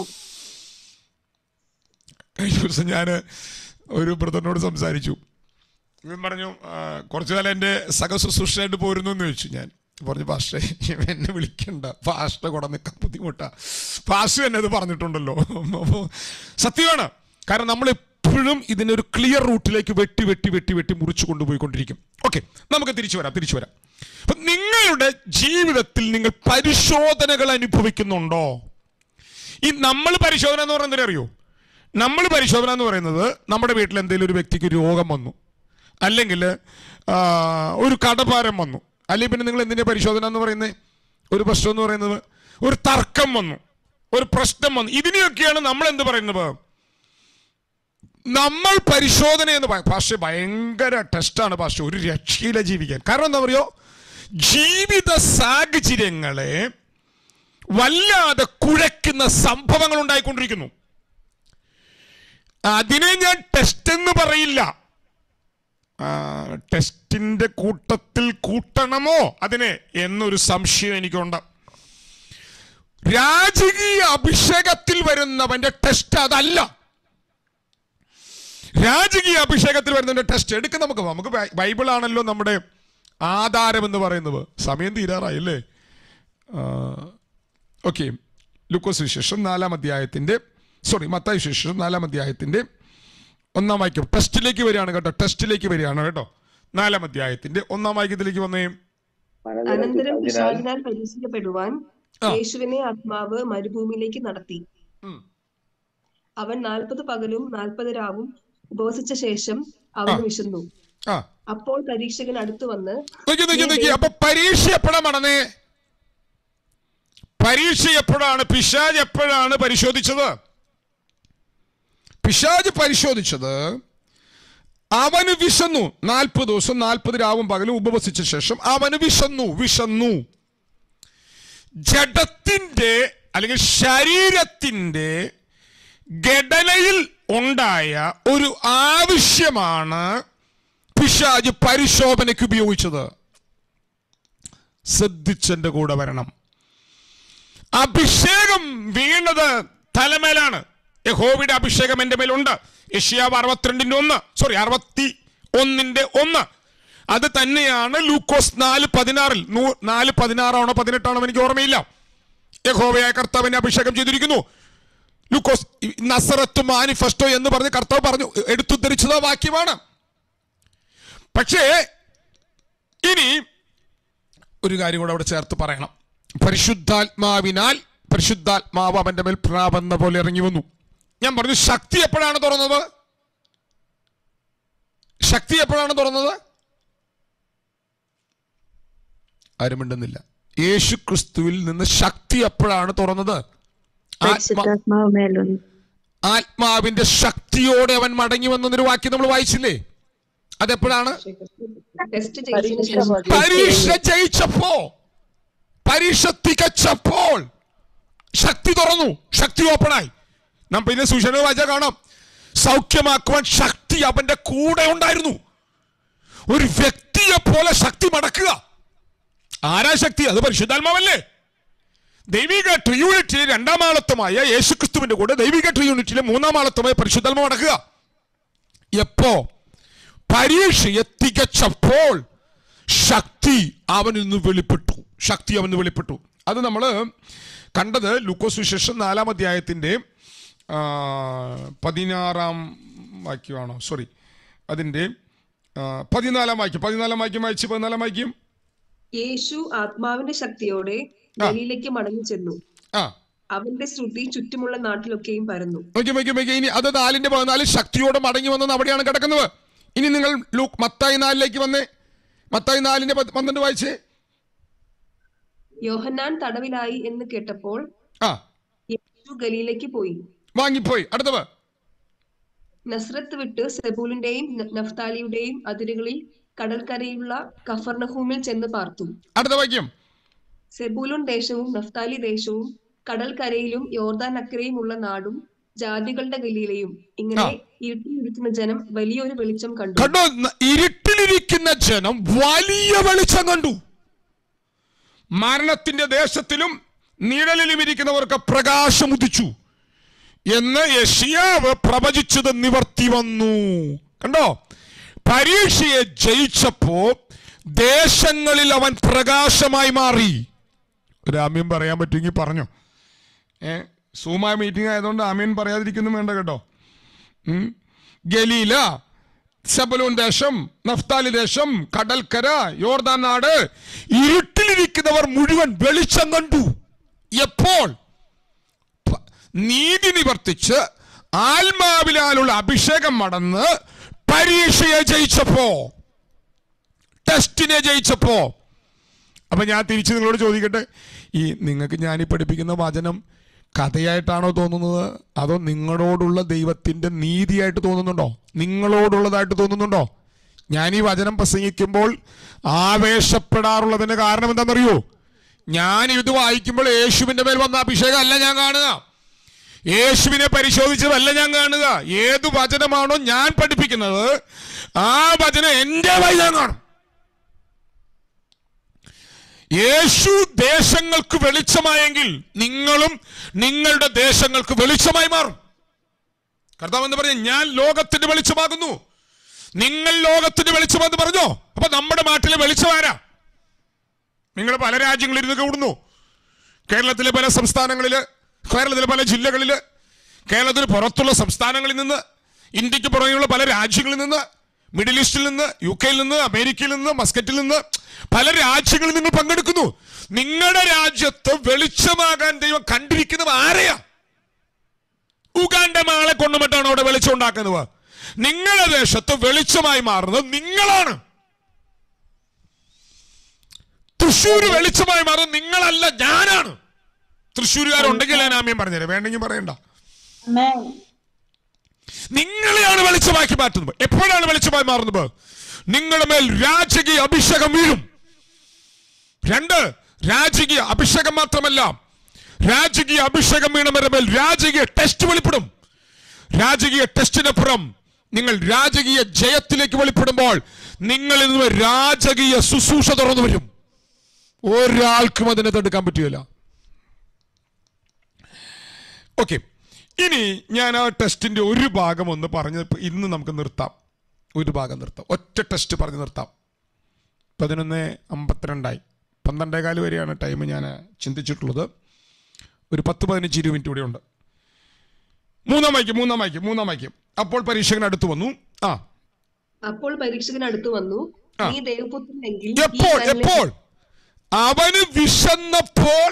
കഴിഞ്ഞ ദിവസം ഞാൻ ഒരു ബ്രദറിനോട് സംസാരിച്ചു ഇവൻ പറഞ്ഞു "ആ, കുറച്ചു കാലം എൻ്റെ സഹശുശ്രൂഷയായിട്ട് പോരുന്നു എന്ന് ചോദിച്ചു ഞാൻ പറഞ്ഞു പാസ്റ്റേ ഇവൻ എന്നെ വിളിക്കണ്ട പാസ്റ്റ കൂടെ നിൽക്കാൻ ബുദ്ധിമുട്ടാ പാസ്റ്റു എന്നെ ഇത് പറഞ്ഞിട്ടുണ്ടല്ലോ അപ്പോൾ സത്യമാണ് കാരണം നമ്മൾ എപ്പോഴും ഇതിനൊരു ക്ലിയർ റൂട്ടിലേക്ക് വെട്ടി വെട്ടി വെട്ടി വെട്ടി മുറിച്ചു കൊണ്ടുപോയിക്കൊണ്ടിരിക്കും ഓക്കെ നമുക്ക് തിരിച്ചു വരാം തിരിച്ചു വരാം അപ്പൊ നിങ്ങളുടെ ജീവിതത്തിൽ നിങ്ങൾ പരിശോധനകൾ അനുഭവിക്കുന്നുണ്ടോ ഈ നമ്മൾ പരിശോധന എന്ന് പറയുന്നത് അറിയോ നമ്മൾ പരിശോധന എന്ന് പറയുന്നത് നമ്മുടെ വീട്ടിൽ എന്തെങ്കിലും ഒരു വ്യക്തിക്ക് രോഗം വന്നു അല്ലെങ്കിൽ ഒരു കടഭാരം വന്നു അല്ലെങ്കിൽ പിന്നെ നിങ്ങൾ എന്തിനാ പരിശോധന എന്ന് പറയുന്നത് ഒരു പ്രശ്നം എന്ന് പറയുന്നത് ഒരു തർക്കം വന്നു ഒരു പ്രശ്നം വന്നു ഇതിനെയൊക്കെയാണ് നമ്മൾ എന്ത് പറയുന്നത് നമ്മൾ പരിശോധന എന്ന് പറയും പക്ഷേ ഭയങ്കര ടെസ്റ്റാണ് പക്ഷെ ഒരു രക്ഷയില ജീവിക്കാൻ കാരണം എന്താ പറയുക ജീവിത സാഹചര്യങ്ങളെ വല്ലാതെ കുഴയ്ക്കുന്ന സംഭവങ്ങൾ ഉണ്ടായിക്കൊണ്ടിരിക്കുന്നു അതിനെ ഞാൻ ടെസ്റ്റ് എന്ന് പറയില്ല ആ, ടെസ്റ്റിന്റെ കൂട്ടത്തിൽ കൂട്ടണമോ അതിനെ എന്നൊരു സംശയം എനിക്കുണ്ട് രാജകീയ അഭിഷേകത്തിൽ വരുന്നവന്റെ ടെസ്റ്റ് അതല്ല രാജകീയ അഭിഷേകത്തിൽ വരുന്നവന്റെ ടെസ്റ്റ് എടുക്ക നമുക്ക് നമുക്ക് ബൈ- ബൈബിൾ ആണല്ലോ നമ്മുടെ ആധാരം എന്ന് പറയുന്നത് സമയം തീരാറായി അല്ലേ ഓക്കെ ലുക്കോസ് വിശേഷം നാലാം അധ്യായത്തിന്റെ സോറി മത്തായി വിശേഷം നാലാം അധ്യായത്തിന്റെ ഒന്നാം വാക്യം ടെസ്റ്റിലേക്ക് വരികയാണ് കേട്ടോ ടെസ്റ്റിലേക്ക് വരികയാണ് കേട്ടോ നാലാം അധ്യായത്തിന്റെ ഒന്നാം വാക്യത്തിലേക്ക് വന്നേ അനന്തരം അതിനാൽ പിശാചിനാൽ പരീക്ഷിക്കപ്പെടുവാൻ ആ. യേശുവിനെ ആത്മാവ് മരുഭൂമിയിലേക്ക് നടത്തി ഉം. അവൻ നാൽപ്പത് പകലും നാൽപ്പത് രാവും ഉപവസിച്ച ശേഷം അവന് വിശന്നു ആ അപ്പോൾ പരീക്ഷകൻ അടുത്തു വന്ന് നോക്കി നോക്കി നോക്കി അപ്പൊ പരീക്ഷ എപ്പോഴാ നടന്നേ പരീക്ഷ എപ്പോഴാണ് പിശാജ് എപ്പോഴാണ് പരിശോധിച്ചത് പിശാജ് പരിശോധിച്ചത് അവന് വിശന്നു നാൽപ്പത് ദിവസം നാൽപ്പത് രാവും പകലും ഉപവസിച്ച ശേഷം അവന് വിശന്നു വിശന്നു ജഡത്തിന്റെ അല്ലെങ്കിൽ ശരീരത്തിന്റെ ഘടനയിൽ ഉണ്ടായ ഒരു ആവശ്യമാണ് പിശാജ് പരിശോധനയ്ക്ക് ഉപയോഗിച്ചത് ശ്രദ്ധിച്ചെന്റെ കൂടെ വരണം അഭിഷേകം വീണത് തലമേലാണ് യഹോവയുടെ അഭിഷേകം എന്റെ മേലുണ്ട് യഷ്യാവ് അറുപത്തിരണ്ടിന്റെ ഒന്ന് സോറി അറുപത്തി ഒന്നിന്റെ ഒന്ന് അത് തന്നെയാണ് ലൂക്കോസ് നാല് പതിനാറിൽ നൂ- നാല് പതിനാറാണോ പതിനെട്ടാണോ എനിക്ക് ഓർമ്മയില്ല യഹോവയായ കർത്താവിനെ അഭിഷേകം ചെയ്തിരിക്കുന്നു ലൂക്കോസ് ഈ നസറത്ത് മാനിഫെസ്റ്റോ എന്ന് പറഞ്ഞ് കർത്താവ് പറഞ്ഞു എടുത്തുദ്ധരിച്ചത് ആ വാക്യമാണ് പക്ഷേ ഇനി ഒരു കാര്യം കൂടെ അവിടെ ചേർത്ത് പറയണം പരിശുദ്ധാത്മാവിനാൽ പരിശുദ്ധാത്മാവ് അവന്റെ മേൽ പ്രാപന്ന പോലെ ഇറങ്ങി വന്നു ഞാൻ പറഞ്ഞു ശക്തി എപ്പോഴാണ് തുറന്നത് ശക്തി എപ്പോഴാണ് തുറന്നത് ആരും മിണ്ടുന്നില്ല യേശു ക്രിസ്തുവിൽ നിന്ന് ശക്തി എപ്പോഴാണ് തുറന്നത് ആത്മാ പരിശുദ്ധാത്മാവ് മേലുണ്ട് ആത്മാവിന്റെ ശക്തിയോടെ അവൻ മടങ്ങി വന്നൊരു വാക്യം നമ്മൾ വായിച്ചില്ലേ അതെപ്പോഴാണ് ടെസ്റ്റ് ചെയ്തതിനു ശേഷം പരീക്ഷ ജയിച്ചപ്പോ പരീക്ഷ തികച്ചപ്പോൾ ശക്തി തുറന്നു ശക്തി ഓപ്പണായി നാം പിന്നെ സുഷന വായിച്ചാൽ കാണാം സൗഖ്യമാക്കുവാൻ ശക്തി അവന്റെ കൂടെ ഉണ്ടായിരുന്നു ഒരു വ്യക്തിയെ പോലെ ശക്തി മടക്കുക ആരാ ശക്തി അത് പരിശുദ്ധാത്മാവല്ലേ ദൈവിക ട്രിയൂണിറ്റിയിലെ രണ്ടാം ആളത്വമായ യേശുക്രിസ്തുവിന്റെ കൂടെ ദൈവിക ട്രിയൂണിറ്റിയിലെ മൂന്നാം ആളത്വമായ പരിശുദ്ധാത്മ മടക്കുക എപ്പോ പരീക്ഷയെ തികച്ചപ്പോൾ ശക്തി അവനിൽ നിന്ന് വെളിപ്പെട്ടു ശക്തി അവനിൽ നിന്ന് വെളിപ്പെട്ടു അത് നമ്മൾ കണ്ടത് ലൂക്കോസ് വിശേഷം നാലാം അധ്യായത്തിൻ്റെ ആ, പതിനാറാം വാക്യമാണോ സോറി അതിൻ്റെ ആ, പതിനാലാം വാക്യം പതിനാലാം വാക്യം വായിച്ച് പതിനാലാം വാക്യം യേശു ആത്മാവിന്റെ ശക്തിയോടെ ഗലീലേക്ക് മടങ്ങി ചെന്നു ആ അവന്റെ ശ്രുതി ചുറ്റുമുള്ള നാട്ടിലൊക്കെയും പരന്നു നോക്കി നോക്കി നോക്കി ഇനി അത് നാലിന്റെ പതിനാല് ശക്തിയോടെ മടങ്ങി വന്നത് അവിടെയാണ് കിടക്കുന്നത് ഇനി നിങ്ങൾ ലൂക്ക് മത്തായി നാലിലേക്ക് വന്നേ മത്തായി നാലിന്റെ പത്ത് പന്ത്രണ്ട് വായിച്ചേ യോഹന്നാൻ തടവിലായി എന്ന് കേട്ടപ്പോൾ ആ യേശു ഗലീലേക്ക് പോയി വാങ്ങിപ്പോയി അടുത്തത് നസ്രത്ത് വിട്ട് സെബൂലിന്റെയും ന- നഫ്താലിയുടെയും അതിരുകളിൽ കടൽക്കരയുള്ള കഫർണഹൂമിൽ ചെന്ന് പാർത്തു അടുത്ത വാക്യം സെബൂലുൻ ദേശവും നഫ്താലി ദേശവും കടൽക്കരയിലും യോർദാൻ അക്കരയും ഉള്ള നാടും ജാതികളുടെ ഗലീലയും ഇങ്ങനെ ആ. ഇരുട്ടിയിരിക്കുന്ന ജനം വലിയൊരു വെളിച്ചം കണ്ടു കണ്ടോ ന- ഇരുട്ടിലിരിക്കുന്ന ജനം വലിയ വെളിച്ചം കണ്ടു മരണത്തിന്റെ ദേശത്തിലും നിഴലിലും ഇരിക്കുന്നവർക്ക് പ്രകാശം ഉദിച്ചു എന്ന് യഷിയാവ് പ്രവചിച്ചത് നിവർത്തി വന്നു കണ്ടോ പരീക്ഷയെ ജയിച്ചപ്പോ ദേശങ്ങളിൽ അവൻ പ്രകാശമായി മാറി ഒരു ആമ്യം പറയാൻ പറ്റുമെങ്കിൽ പറഞ്ഞോ ഏ സൂമായ മീറ്റിംഗ് ആയതുകൊണ്ട് ആമ്യം പറയാതിരിക്കുന്നു വേണ്ട കേട്ടോ ഉം. ഗലീല ശബലൂൻ ദേശം നഫ്താലി ദേശം കടൽക്കര യോർദാൻ നാട് ഇരുട്ടിലിരിക്കുന്നവർ മുഴുവൻ വെളിച്ചം കണ്ടു എപ്പോൾ പ- നീതി നിവർത്തിച്ച് ആത്മാവിലാലുള്ള അഭിഷേകം മടന്ന് പരീക്ഷയെ ജയിച്ചപ്പോ ടെസ്റ്റിനെ ജയിച്ചപ്പോ അപ്പൊ ഞാൻ തിരിച്ച് നിങ്ങളോട് ചോദിക്കട്ടെ ഈ നിങ്ങൾക്ക് ഞാൻ ഈ പഠിപ്പിക്കുന്ന വചനം കഥയായിട്ടാണോ തോന്നുന്നത് അതോ നിങ്ങളോടുള്ള ദൈവത്തിന്റെ നീതിയായിട്ട് തോന്നുന്നുണ്ടോ നിങ്ങളോടുള്ളതായിട്ട് തോന്നുന്നുണ്ടോ ഞാൻ ഈ വചനം പ്രസംഗിക്കുമ്പോൾ ആവേശപ്പെടാറുള്ളതിന് കാരണം എന്താണെന്നറിയോ ഞാൻ ഇത് വായിക്കുമ്പോൾ യേശുവിന്റെ മേൽ വന്ന അഭിഷേകം അല്ല ഞാൻ കാണുക യേശുവിനെ പരിശോധിച്ചതല്ല ഞാൻ കാണുക ഏത് വചനമാണോ ഞാൻ പഠിപ്പിക്കുന്നത് ആ വചനം എൻ്റെ വായി ഞാൻ കാണും യേശു ദേശങ്ങൾക്ക് വെളിച്ചമായെങ്കിൽ നിങ്ങളും നിങ്ങളുടെ ദേശങ്ങൾക്ക് വെളിച്ചമായി മാറും കർത്താവ് എന്ന് പറഞ്ഞ ഞാൻ ലോകത്തിന്റെ വെളിച്ചമാകുന്നു നിങ്ങൾ ലോകത്തിന്റെ വെളിച്ചമെന്ന് പറഞ്ഞോ അപ്പൊ നമ്മുടെ നാട്ടിലെ വെളിച്ചം ആരാ നിങ്ങൾ പല രാജ്യങ്ങളിൽ ഇരുന്ന് കൂടുന്നു കേരളത്തിലെ പല സംസ്ഥാനങ്ങളില് കേരളത്തിലെ പല ജില്ലകളില് കേരളത്തിന് പുറത്തുള്ള സംസ്ഥാനങ്ങളിൽ നിന്ന് ഇന്ത്യക്ക് പുറമെയുള്ള പല രാജ്യങ്ങളിൽ നിന്ന് മിഡിൽ ഈസ്റ്റിൽ നിന്ന് യു കെയിൽ നിന്ന് അമേരിക്കയിൽ നിന്ന് മസ്കറ്റിൽ നിന്ന് പല രാജ്യങ്ങളിൽ നിങ്ങൾ പങ്കെടുക്കുന്നു നിങ്ങളുടെ രാജ്യത്ത് വെളിച്ചമാകാൻ ദൈവം കണ്ടിരിക്കുന്നത് ആരെയാ ഉഗാണ്ട മാളെ കൊണ്ടുമറ്റാണ് അവിടെ വെളിച്ചം ഉണ്ടാക്കുന്നത് നിങ്ങളുടെ ദേശത്ത് വെളിച്ചമായി മാറുന്നത് നിങ്ങളാണ് തൃശ്ശൂർ വെളിച്ചമായി മാറുന്നത് നിങ്ങളല്ല ഞാനാണ് തൃശ്ശൂരുകാരുണ്ടെങ്കിൽ ഞാൻ ആമ്യം പറഞ്ഞുതരാം വേണ്ടെങ്കിൽ പറയണ്ട നിങ്ങളെയാണ് വെളിച്ചമാക്കി മാറ്റുന്നത് എപ്പോഴാണ് വെളിച്ചമായി മാറുന്നത് നിങ്ങളുടെ മേൽ രാജകീയ അഭിഷേകം വീഴും രണ്ട് രാജകീയ അഭിഷേകം മാത്രമല്ല രാജകീയ അഭിഷേകം വീണവരുടെ മേൽ രാജകീയ ടെസ്റ്റ് വെളിപ്പെടും രാജകീയ ടെസ്റ്റിനപ്പുറം നിങ്ങൾ രാജകീയ ജയത്തിലേക്ക് വെളിപ്പെടുമ്പോൾ നിങ്ങളിൽ നിന്ന് രാജകീയ ശുശ്രൂഷ തുറന്നു വരും ഒരാൾക്കും അതിനെ തടുക്കാൻ പറ്റുകയില്ല ഓക്കെ ഇനി ഞാൻ ആ ടെസ്റ്റിന്റെ ഒരു ഭാഗം ഒന്ന് പറഞ്ഞ് ഇപ്പൊ ഇന്ന് നമുക്ക് നിർത്താം ഒരു ഭാഗം നിർത്താം ഒറ്റ ടെസ്റ്റ് പറഞ്ഞ് നിർത്താം പതിനൊന്ന് അമ്പത്തിരണ്ടായി പന്ത്രണ്ടേ കാല് വരെയാണ് ടൈം ഞാൻ ചിന്തിച്ചിട്ടുള്ളത് ഒരു പത്ത് പതിനഞ്ച് ഇരുപത് മിനിറ്റ് കൂടെ ഉണ്ട് മൂന്നാം വാക്യം മൂന്നാം വാക്യം മൂന്നാം വാക്യം അപ്പോൾ പരീക്ഷകൻ അടുത്ത് വന്നു ആ അപ്പോൾ പരീക്ഷകൻ അടുത്തു വന്നു ആ. നീ ദേവപുത്രനെങ്കിൽ ഈ എപ്പോൾ കല്ലിനെ- എപ്പോൾ അവന് വിശന്നപ്പോൾ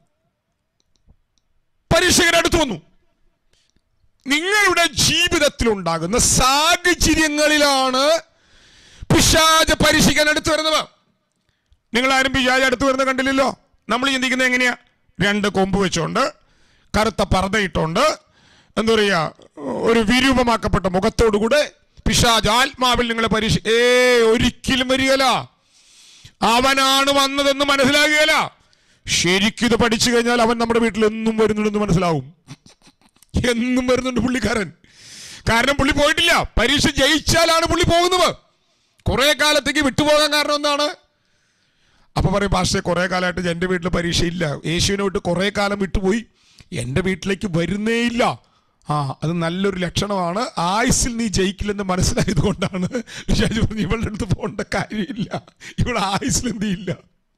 പരീക്ഷകൻ അടുത്ത് വന്നു നിങ്ങളുടെ ജീവിതത്തിൽ ഉണ്ടാകുന്ന സാഹചര്യങ്ങളിലാണ് പിശാജ് പരീക്ഷിക്കാൻ അടുത്ത് വരുന്നത് നിങ്ങൾ ആരും പിശാജ് അടുത്ത് വരുന്നത് കണ്ടില്ലല്ലോ നമ്മൾ ചിന്തിക്കുന്നത് എങ്ങനെയാ രണ്ട് കൊമ്പ് വെച്ചോണ്ട് കറുത്ത പർദ്ദയിട്ടുകൊണ്ട് എന്താ പറയാ ഒരു വിരൂപമാക്കപ്പെട്ട മുഖത്തോടുകൂടെ പിശാജ് ആത്മാവിൽ നിങ്ങളെ പരീക്ഷ ഏ ഒരിക്കലും വരികയില്ല അവനാണ് വന്നതെന്ന് മനസ്സിലാകുകയില്ല ശരിക്കും ഇത് പഠിച്ചു കഴിഞ്ഞാൽ അവൻ നമ്മുടെ വീട്ടിൽ എന്നും വരുന്നുണ്ടെന്ന് മനസ്സിലാവും എന്നും വരുന്നുണ്ട് പുള്ളിക്കാരൻ കാരണം പുള്ളി പോയിട്ടില്ല പരീക്ഷ ജയിച്ചാലാണ് പുള്ളി പോകുന്നത് കുറെ കാലത്തേക്ക് വിട്ടുപോകാൻ കാരണം എന്താണ് അപ്പൊ പറയും പാസ്റ്റേ കുറെ കാലമായിട്ട് എൻ്റെ വീട്ടിൽ പരീക്ഷ ഇല്ല യേശുവിനെ വിട്ട് കുറെ കാലം വിട്ടുപോയി എൻ്റെ വീട്ടിലേക്ക് വരുന്നേ ഇല്ല ആ അത് നല്ലൊരു ലക്ഷണമാണ് ആയുസിൽ നീ ജയിക്കില്ലെന്ന് മനസ്സിലായത് കൊണ്ടാണ് ഷാജി പറഞ്ഞു ഇവളുടെ അടുത്ത് പോകേണ്ട കാര്യമില്ല ഇവിടെ ആയുസിൽ എന്ത് ചെയ്യില്ല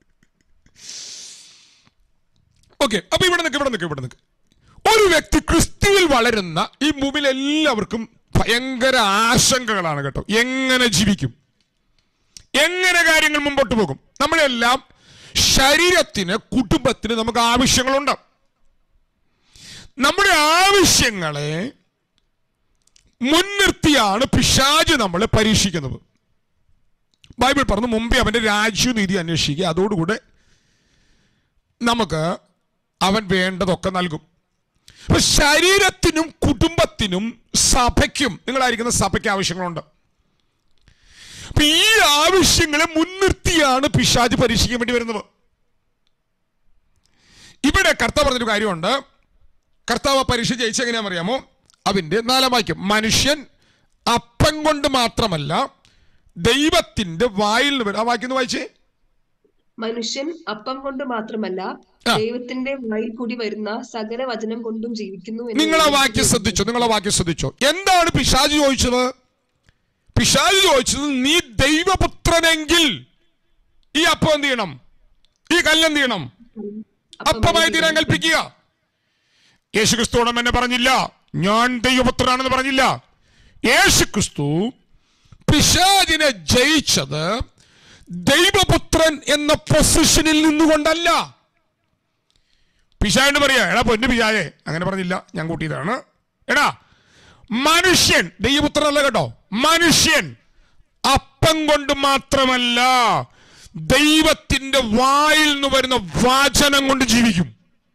ഓക്കെ അപ്പൊ ഇവിടെ നിൽക്ക് ഇവിടെ നിൽക്ക് ഇവിടെ നിൽക്ക് ഒരു വ്യക്തി ക്രിസ്തുവിൽ വളരുന്ന ഈ മുമ്പിൽ എല്ലാവർക്കും ഭയങ്കര ആശങ്കകളാണ് കേട്ടോ എങ്ങനെ ജീവിക്കും എങ്ങനെ കാര്യങ്ങൾ മുമ്പോട്ട് പോകും നമ്മളെല്ലാം ശരീരത്തിന് കുടുംബത്തിന് നമുക്ക് ആവശ്യങ്ങളുണ്ട് നമ്മുടെ ആവശ്യങ്ങളെ മുൻനിർത്തിയാണ് പിശാജ് നമ്മളെ പരീക്ഷിക്കുന്നത് ബൈബിൾ പറഞ്ഞു മുമ്പേ അവന്റെ രാജ്യനീതി അന്വേഷിക്കുക അതോടുകൂടെ നമുക്ക് അവൻ വേണ്ടതൊക്കെ നൽകും അപ്പൊ ശരീരത്തിനും കുടുംബത്തിനും സഭയ്ക്കും നിങ്ങളായിരിക്കുന്ന സഭയ്ക്ക് ആവശ്യങ്ങളുണ്ട് അപ്പൊ ഈ ആവശ്യങ്ങളെ മുൻനിർത്തിയാണ് പിശാജ് പരീക്ഷിക്കാൻ വേണ്ടി വരുന്നത് ഇവിടെ കർത്താവ് പറഞ്ഞൊരു കാര്യമുണ്ട് കർത്താവ് പരീക്ഷ ജയിച്ച എങ്ങനെയാണെന്ന് അറിയാമോ അതിന്റെ നാലാം വാക്യം മനുഷ്യൻ അപ്പം കൊണ്ട് മാത്രമല്ല ദൈവത്തിന്റെ വായിൽ നിന്ന് വരും ആ വാക്യം ഒന്ന് വായിച്ചേ മനുഷ്യൻ അപ്പം കൊണ്ട് മാത്രമല്ല ആ. ദൈവത്തിന്റെ വായിൽ കൂടി വരുന്ന സകല വചനം കൊണ്ടും ജീവിക്കുന്നു എന്ന് നിങ്ങൾ ആ വാക്യം ശ്രദ്ധിച്ചോ നിങ്ങൾ ആ വാക്യം ശ്രദ്ധിച്ചോ എന്താണ് പിശാജ് ചോദിച്ചത് പിശാജ് ചോദിച്ചത് നീ ദൈവപുത്രനെങ്കിൽ ഈ അപ്പം എന്ത് ചെയ്യണം ഈ കല്ലെന്ത് ചെയ്യണം അപ്പമായി തീരാൻ കൽപ്പിക്കുക യേശുക്രിസ്തുവോടും എന്നെ പറഞ്ഞില്ല ഞാൻ ദൈവപുത്രനാണെന്ന് പറഞ്ഞില്ല യേശുക്രിസ്തു പിശാജിനെ ജയിച്ചത് ദൈവപുത്രൻ എന്ന പൊസിഷനിൽ നിന്നുകൊണ്ടല്ല പിശാജിന് പറയാ എടാ പൊന്നു പിശാജെ അങ്ങനെ പറഞ്ഞില്ല ഞാൻ കൂട്ടിയതാണ് എടാ മനുഷ്യൻ ദൈവപുത്രനല്ല കേട്ടോ മനുഷ്യൻ അപ്പം കൊണ്ട് മാത്രമല്ല ദൈവത്തിന്റെ വായിൽ നിന്ന് വരുന്ന വാചനം കൊണ്ട് ജീവിക്കും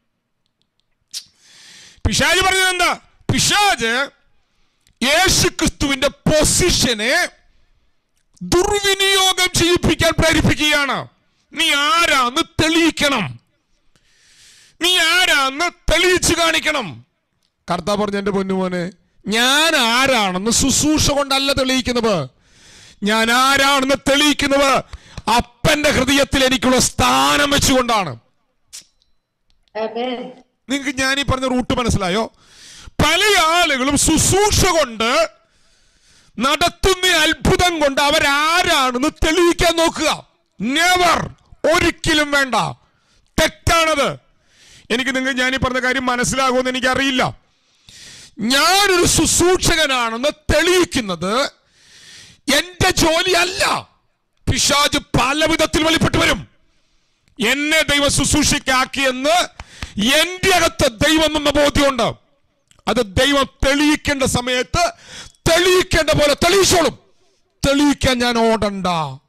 പിശാജ് പറഞ്ഞത് എന്താ പിശാജ് യേശു ക്രിസ്തുവിന്റെ പൊസിഷനെ ദുർവിനിയോഗം ചെയ്യിപ്പിക്കാൻ പ്രേരിപ്പിക്കുകയാണ് നീ ആരാന്ന് തെളിയിക്കണം നീ ആരാന്ന് തെളിയിച്ചു കാണിക്കണം കർത്താവ് പറഞ്ഞു എന്റെ പൊന്നുമോനെ ഞാൻ ആരാണെന്ന് ശുശ്രൂഷ കൊണ്ടല്ല തെളിയിക്കുന്നത് ഞാൻ ആരാണെന്ന് തെളിയിക്കുന്നത് അപ്പന്റെ ഹൃദയത്തിൽ എനിക്കുള്ള സ്ഥാനം വെച്ചുകൊണ്ടാണ് Amen. നിങ്ങൾക്ക് ഞാൻ ഈ പറഞ്ഞ റൂട്ട് മനസ്സിലായോ പല ആളുകളും ശുശ്രൂഷ കൊണ്ട് നടത്തുന്ന അത്ഭുതം കൊണ്ട് അവരാരാണെന്ന് തെളിയിക്കാൻ നോക്കുക നെവർ ഒരിക്കലും വേണ്ട തെറ്റാണത് എനിക്ക് നിങ്ങൾ ഞാൻ ഈ പറഞ്ഞ കാര്യം മനസ്സിലാകുമെന്ന് എനിക്കറിയില്ല ഞാനൊരു ശുശ്രൂഷകനാണെന്ന് തെളിയിക്കുന്നത് എന്റെ ജോലിയല്ല പിശാജ് പല വിധത്തിൽ വെളിപ്പെട്ട് വരും എന്നെ ദൈവം ശുശ്രൂഷയ്ക്കാക്കിയെന്ന് എന്റെ അകത്ത് ദൈവം എന്ന ബോധ്യമുണ്ട് അത് ദൈവം തെളിയിക്കേണ്ട സമയത്ത് തെളിയിക്കേണ്ട പോലെ തെളിയിച്ചോളും തെളിയിക്കാൻ ഞാൻ ഓടണ്ട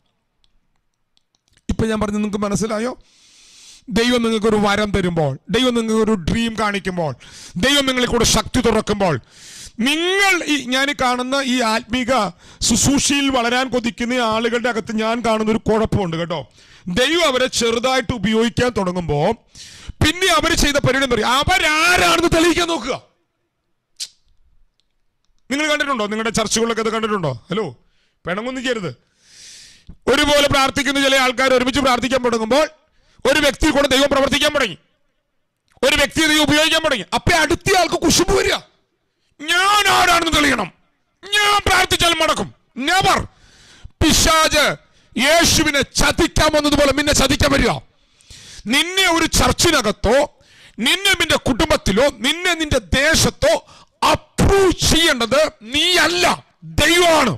ഇപ്പൊ ഞാൻ പറഞ്ഞു നിങ്ങൾക്ക് മനസ്സിലായോ ദൈവം നിങ്ങൾക്ക് ഒരു വരം തരുമ്പോൾ ദൈവം നിങ്ങൾക്ക് ഒരു ഡ്രീം കാണിക്കുമ്പോൾ ദൈവം നിങ്ങളെ കൂടെ ശക്തി തുറക്കുമ്പോൾ നിങ്ങൾ ഈ ഞാൻ ഈ കാണുന്ന ഈ ആത്മീക ശുശ്രൂഷയിൽ വളരാൻ കൊതിക്കുന്ന ഈ ആളുകളുടെ അകത്ത് ഞാൻ കാണുന്ന ഒരു കുഴപ്പമുണ്ട് കേട്ടോ ദൈവം അവരെ ചെറുതായിട്ട് ഉപയോഗിക്കാൻ തുടങ്ങുമ്പോൾ പിന്നെ അവർ ചെയ്ത പരിപാടി എന്താ പറയുക അവരാരാണെന്ന് തെളിയിക്കാൻ നോക്കുക നിങ്ങൾ കണ്ടിട്ടുണ്ടോ നിങ്ങളുടെ ചർച്ചകളിലൊക്കെ ഇത് കണ്ടിട്ടുണ്ടോ ഹലോ പിണങ്ങൊന്നും ചെയ്യരുത് ഒരുപോലെ പ്രാർത്ഥിക്കുന്ന ചില ആൾക്കാർ ഒരുമിച്ച് പ്രാർത്ഥിക്കാൻ തുടങ്ങുമ്പോൾ ഒരു വ്യക്തി കൂടെ ദൈവം പ്രവർത്തിക്കാൻ തുടങ്ങി ഒരു വ്യക്തിയെ ദൈവം ഉപയോഗിക്കാൻ തുടങ്ങി അപ്പൊ അടുത്ത ആൾക്ക് കുശുമ്പ് വരിക ഞാൻ ആരാണെന്ന് തെളിയണം ഞാൻ പ്രാർത്ഥിച്ചാൽ മടക്കും നെവർ പിശാജ് യേശുവിനെ ചതിക്കാൻ വന്നതുപോലെ നിന്നെ ചതിക്കാൻ വരിക നിന്നെ ഒരു ചർച്ചിനകത്തോ നിന്നെ നിന്റെ കുടുംബത്തിലോ നിന്നെ നിന്റെ ദേശത്തോ അപ്രൂവ് ചെയ്യേണ്ടത് നീയല്ല ദൈവമാണ്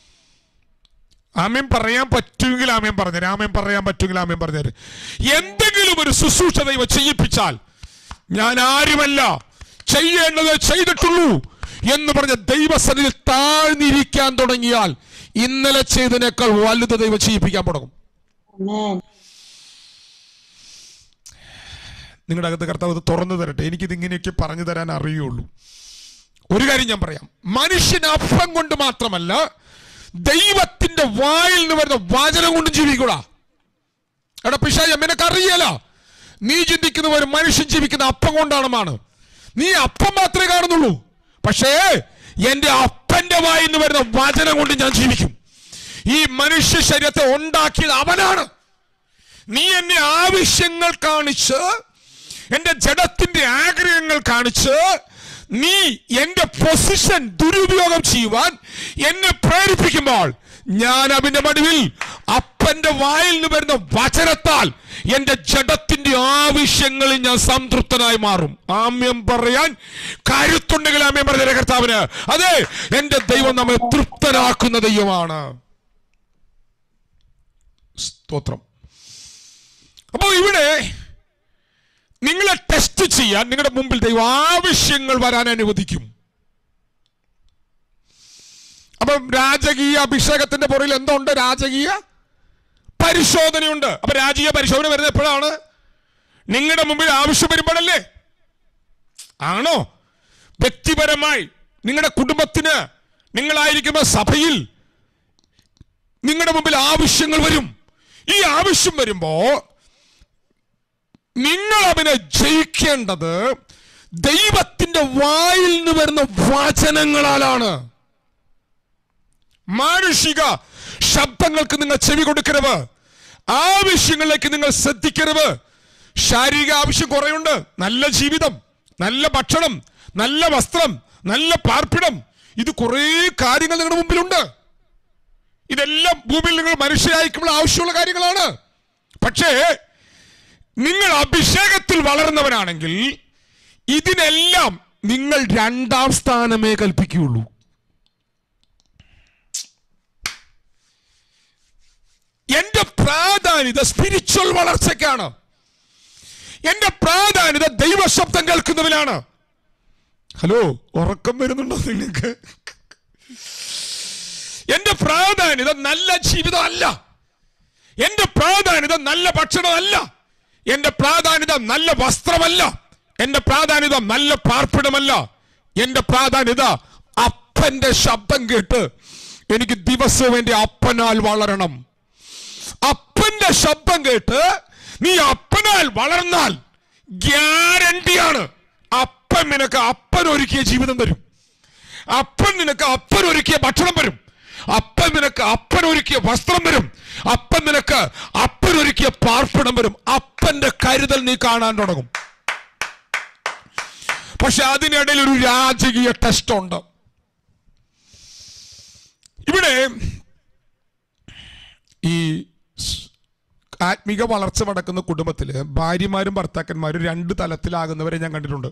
ആമേൻ പറയാൻ പറ്റുമെങ്കിൽ ആമേൻ പറഞ്ഞുതരാം ആമേൻ പറയാൻ പറ്റുമെങ്കിൽ ആമേൻ പറഞ്ഞുതരും എന്തെങ്കിലും ഒരു ശുശ്രൂഷ ദൈവം ചെയ്യിപ്പിച്ചാൽ ഞാൻ ആരുമല്ല ചെയ്യേണ്ടത് ചെയ്തിട്ടുള്ളൂ എന്ന് പറഞ്ഞ ദൈവസന്നിധിയിൽ താഴ്ന്നിരിക്കാൻ തുടങ്ങിയാൽ ഇന്നലെ ചെയ്തതിനേക്കാൾ വലുത് ദൈവം ചെയ്യിപ്പിക്കാൻ തുടങ്ങും Amen. നിങ്ങളുടെ അകത്ത് കർത്താവ് ഇത് തുറന്നു തരട്ടെ എനിക്കിത് ഇങ്ങനെയൊക്കെ പറഞ്ഞു തരാൻ അറിയുള്ളൂ ഒരു കാര്യം ഞാൻ പറയാം മനുഷ്യൻ അപ്പം കൊണ്ട് മാത്രമല്ല ദൈവത്തിന്റെ വായിൽ നിന്ന് വരുന്ന വചനം കൊണ്ടും ജീവിക്കൂടാ എടാ പിശാച നിനക്ക് അറിയല നീ ചിന്തിക്കുന്ന ഒരു മനുഷ്യൻ ജീവിക്കുന്ന അപ്പം കൊണ്ടാണെന്നാണ് നീ അപ്പം മാത്രമേ കാണുന്നുള്ളൂ പക്ഷേ എന്റെ അപ്പന്റെ വായിൽ നിന്ന് വരുന്ന വചനം കൊണ്ട് ഞാൻ ജീവിക്കും ഈ മനുഷ്യ ശരീരത്തെ ഉണ്ടാക്കിയത് അവനാണ് നീ എന്നെ ആവശ്യങ്ങൾ കാണിച്ച് എന്റെ ജഡത്തിന്റെ ആഗ്രഹങ്ങൾ കാണിച്ച് നീ എന്റെ പൊസിഷൻ ദുരുപയോഗം ചെയ്യുവാൻ എന്നെ പ്രേരിപ്പിക്കുമ്പോൾ ഞാൻ അവന്റെ മടുവിൽ അപ്പന്റെ വായിൽ നിന്ന് വരുന്ന വചനത്താൽ എന്റെ ജഡത്തിന്റെ ആവശ്യങ്ങളിൽ ഞാൻ സംതൃപ്തനായി മാറും ആമ്യം പറയാൻ കരുത്തുണ്ടെങ്കിൽ ആമ്യം പറഞ്ഞ കർത്താവിന് അതെ എന്റെ ദൈവം നമ്മെ തൃപ്തനാക്കുന്ന ദൈവമാണ് സ്തോത്രം അപ്പോൾ ഇവിടെ നിങ്ങളെ ടെസ്റ്റ് ചെയ്യാൻ നിങ്ങളുടെ മുമ്പിൽ ദൈവം ആവശ്യങ്ങൾ വരാൻ അനുവദിക്കും അപ്പം രാജകീയ അഭിഷേകത്തിന്റെ പുറകിൽ എന്തുണ്ട് രാജകീയ പരിശോധനയുണ്ട് അപ്പൊ രാജകീയ പരിശോധന വരുന്നത് എപ്പോഴാണ് നിങ്ങളുടെ മുമ്പിൽ ആവശ്യം വരുമ്പോഴല്ലേ ആണോ വ്യക്തിപരമായി നിങ്ങളുടെ കുടുംബത്തിന് നിങ്ങളായിരിക്കുന്ന സഭയിൽ നിങ്ങളുടെ മുമ്പിൽ ആവശ്യങ്ങൾ വരും ഈ ആവശ്യം വരുമ്പോ നിങ്ങൾ അവനെ ജയിക്കേണ്ടത് ദൈവത്തിന്റെ വായിൽ നിന്ന് വരുന്ന വചനങ്ങളാലാണ് മാനുഷിക ശബ്ദങ്ങൾക്ക് നിങ്ങൾ ചെവി കൊടുക്കരുത് ആവശ്യങ്ങളിലേക്ക് നിങ്ങൾ ശ്രദ്ധിക്കരുത് ശാരീരിക ആവശ്യം കുറയുണ്ട് നല്ല ജീവിതം നല്ല ഭക്ഷണം നല്ല വസ്ത്രം നല്ല പാർപ്പിടം ഇത് കുറേ കാര്യങ്ങൾ നിങ്ങളുടെ മുമ്പിലുണ്ട് ഇതെല്ലാം ഭൂമിയിൽ നിങ്ങൾ മനുഷ്യരായിരിക്കുമ്പോൾ ആവശ്യമുള്ള കാര്യങ്ങളാണ് പക്ഷേ നിങ്ങൾ അഭിഷേകത്തിൽ വളർന്നവരാണെങ്കിൽ ഇതിനെല്ലാം നിങ്ങൾ രണ്ടാം സ്ഥാനമേ കൽപ്പിക്കുകയുള്ളൂ എന്റെ പ്രാധാന്യത സ്പിരിച്വൽ വളർച്ചയ്ക്കാണ് എന്റെ പ്രാധാന്യത ദൈവശബ്ദം കേൾക്കുന്നതിലാണ് ഹലോ ഉറക്കം വരുന്നുണ്ടോ നിങ്ങൾക്ക് എന്റെ പ്രാധാന്യത നല്ല ജീവിതം അല്ല എന്റെ പ്രാധാന്യത നല്ല ഭക്ഷണമല്ല എന്റെ പ്രാധാന്യത നല്ല വസ്ത്രമല്ല എന്റെ പ്രാധാന്യത നല്ല പാർപ്പിടമല്ല എന്റെ പ്രാധാന്യത അപ്പന്റെ ശബ്ദം കേട്ട് എനിക്ക് ദിവസവും എന്റെ അപ്പനാൽ വളരണം അപ്പന്റെ ശബ്ദം കേട്ട് നീ അപ്പനാൽ വളർന്നാൽ ഗ്യാരണ്ടിയാണ് അപ്പൻ നിനക്ക് അപ്പൻ ഒരുക്കിയ ജീവിതം തരും അപ്പൻ നിനക്ക് അപ്പൻ ഒരുക്കിയ ഭക്ഷണം വരും അപ്പൻ നിനക്ക് അപ്പൻ ഒരുക്കിയ വസ്ത്രം വരും അപ്പൻ നിനക്ക് അപ്പൻ ഒരുക്കിയ പാർപ്പിടം വരും അപ്പന്റെ കരുതൽ നീ കാണാൻ തുടങ്ങും പക്ഷെ അതിനിടയിൽ ഒരു രാജകീയ ടെസ്റ്റ് ഉണ്ട് ഇവിടെ ഈ സ് ആത്മീക വളർച്ച നടക്കുന്ന കുടുംബത്തിൽ ഭാര്യമാരും ഭർത്താക്കന്മാരും രണ്ട് തലത്തിലാകുന്നവരെ ഞാൻ കണ്ടിട്ടുണ്ട്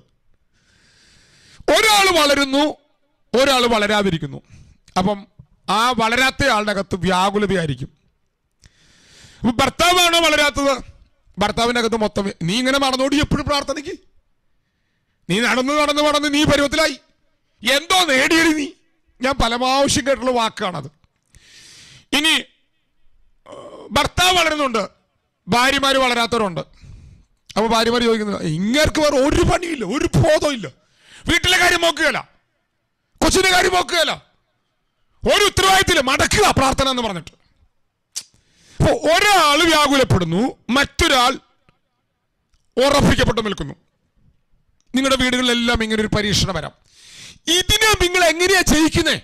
ഒരാൾ വളരുന്നു ഒരാൾ വളരാതിരിക്കുന്നു അപ്പം ആ വളരാത്ത ആളുടെ അകത്ത് വ്യാകുലതയായിരിക്കും അപ്പൊ ഭർത്താവാണോ വളരാത്തത് ഭർത്താവിന്റെ അകത്ത് മൊത്തം വ്യ- നീ ഇങ്ങനെ നടന്നോടി എപ്പോഴും പ്രാർത്ഥനയ്ക്ക് നീ നടന്ന് നടന്ന് നടന്ന് നീ പരുവത്തിലായി എന്തോ നേടിയടി നീ ഞാൻ പരമാവശ്യം കേട്ടുള്ള വാക്കാണത് ഇനി ഭർത്താവ് വളരുന്നുണ്ട് ഭാര്യമാര് വളരാത്തവരുണ്ട് അപ്പൊ ഭാര്യമാര് ചോദിക്കുന്നു ഇങ്ങേർക്ക് വേറെ ഒരു പണിയില്ല ഒരു ബോധവും ഇല്ല വീട്ടിലെ കാര്യം നോക്കുകയല്ല കൊച്ചിന്റെ കാര്യം നോക്കുകയല്ല ഒരു ഉത്തരവാദിത്തമില്ല മടക്കുക പ്രാർത്ഥന എന്ന് പറഞ്ഞിട്ട് അപ്പൊ ഒരാൾ വ്യാകുലപ്പെടുന്നു മറ്റൊരാൾ ഉറപ്പിക്കപ്പെട്ട് നിൽക്കുന്നു നിങ്ങളുടെ വീടുകളിലെല്ലാം ഇങ്ങനെ ഒരു പരീക്ഷണം വരാം ഇതിനെ നിങ്ങൾ എങ്ങനെയാ ജയിക്കുന്നേ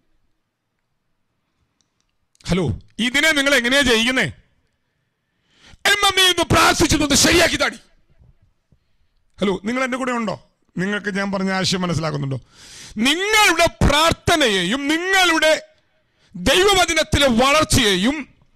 ഹലോ ഇതിനെ നിങ്ങൾ എങ്ങനെയാ ജയിക്കുന്നേ മമ്മി ഒന്ന് പ്രാർത്ഥിച്ചതൊന്ന് ശരിയാക്കി താടി ഹലോ നിങ്ങൾ എന്റെ കൂടെ ഉണ്ടോ നിങ്ങൾക്ക് ഞാൻ പറഞ്ഞ ആശയം മനസ്സിലാക്കുന്നുണ്ടോ നിങ്ങളുടെ പ്രാർത്ഥനയെയും നിങ്ങളുടെ ദൈവവചനത്തിലെ വളർച്ചയെയും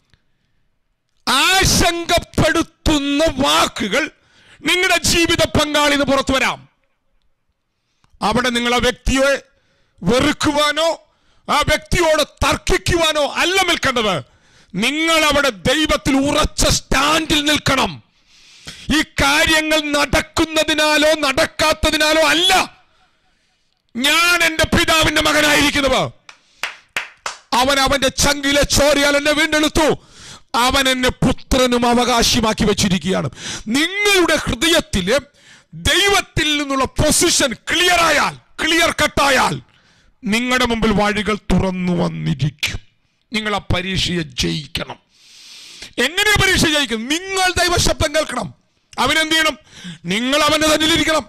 ആശങ്കപ്പെടുത്തുന്ന വാക്കുകൾ നിങ്ങളുടെ ജീവിത പങ്കാളിന്ന് പുറത്തു വരാം അവിടെ നിങ്ങൾ ആ വ്യക്തിയെ വെറുക്കുവാനോ ആ വ്യക്തിയോട് തർക്കിക്കുവാനോ അല്ല നിൽക്കേണ്ടത് നിങ്ങൾ അവിടെ ദൈവത്തിൽ ഉറച്ച സ്റ്റാൻഡിൽ നിൽക്കണം ഈ കാര്യങ്ങൾ നടക്കുന്നതിനാലോ നടക്കാത്തതിനാലോ അല്ല ഞാൻ എന്റെ പിതാവിന്റെ മകനായിരിക്കുന്നത് അവൻ അവന്റെ ചങ്കിലെ ചോരയാൽ എന്നെ വീണ്ടെടുത്തു അവൻ എന്നെ പുത്രനും അവകാശമാക്കി വെച്ചിരിക്കുകയാണ് നിങ്ങളുടെ ഹൃദയത്തില് ദൈവത്തിൽ നിന്നുള്ള പൊസിഷൻ ക്ലിയർ ആയാൽ ക്ലിയർ കട്ടായാൽ നിങ്ങളുടെ മുമ്പിൽ വഴികൾ തുറന്നു വന്നിരിക്കും നിങ്ങൾ ആ പരീക്ഷയെ ജയിക്കണം എങ്ങനെയാ പരീക്ഷ ജയിക്കും നിങ്ങൾ ദൈവശബ്ദം കേൾക്കണം അവനെന്ത് ചെയ്യണം നിങ്ങൾ അവന്റെ തന്നിലിരിക്കണം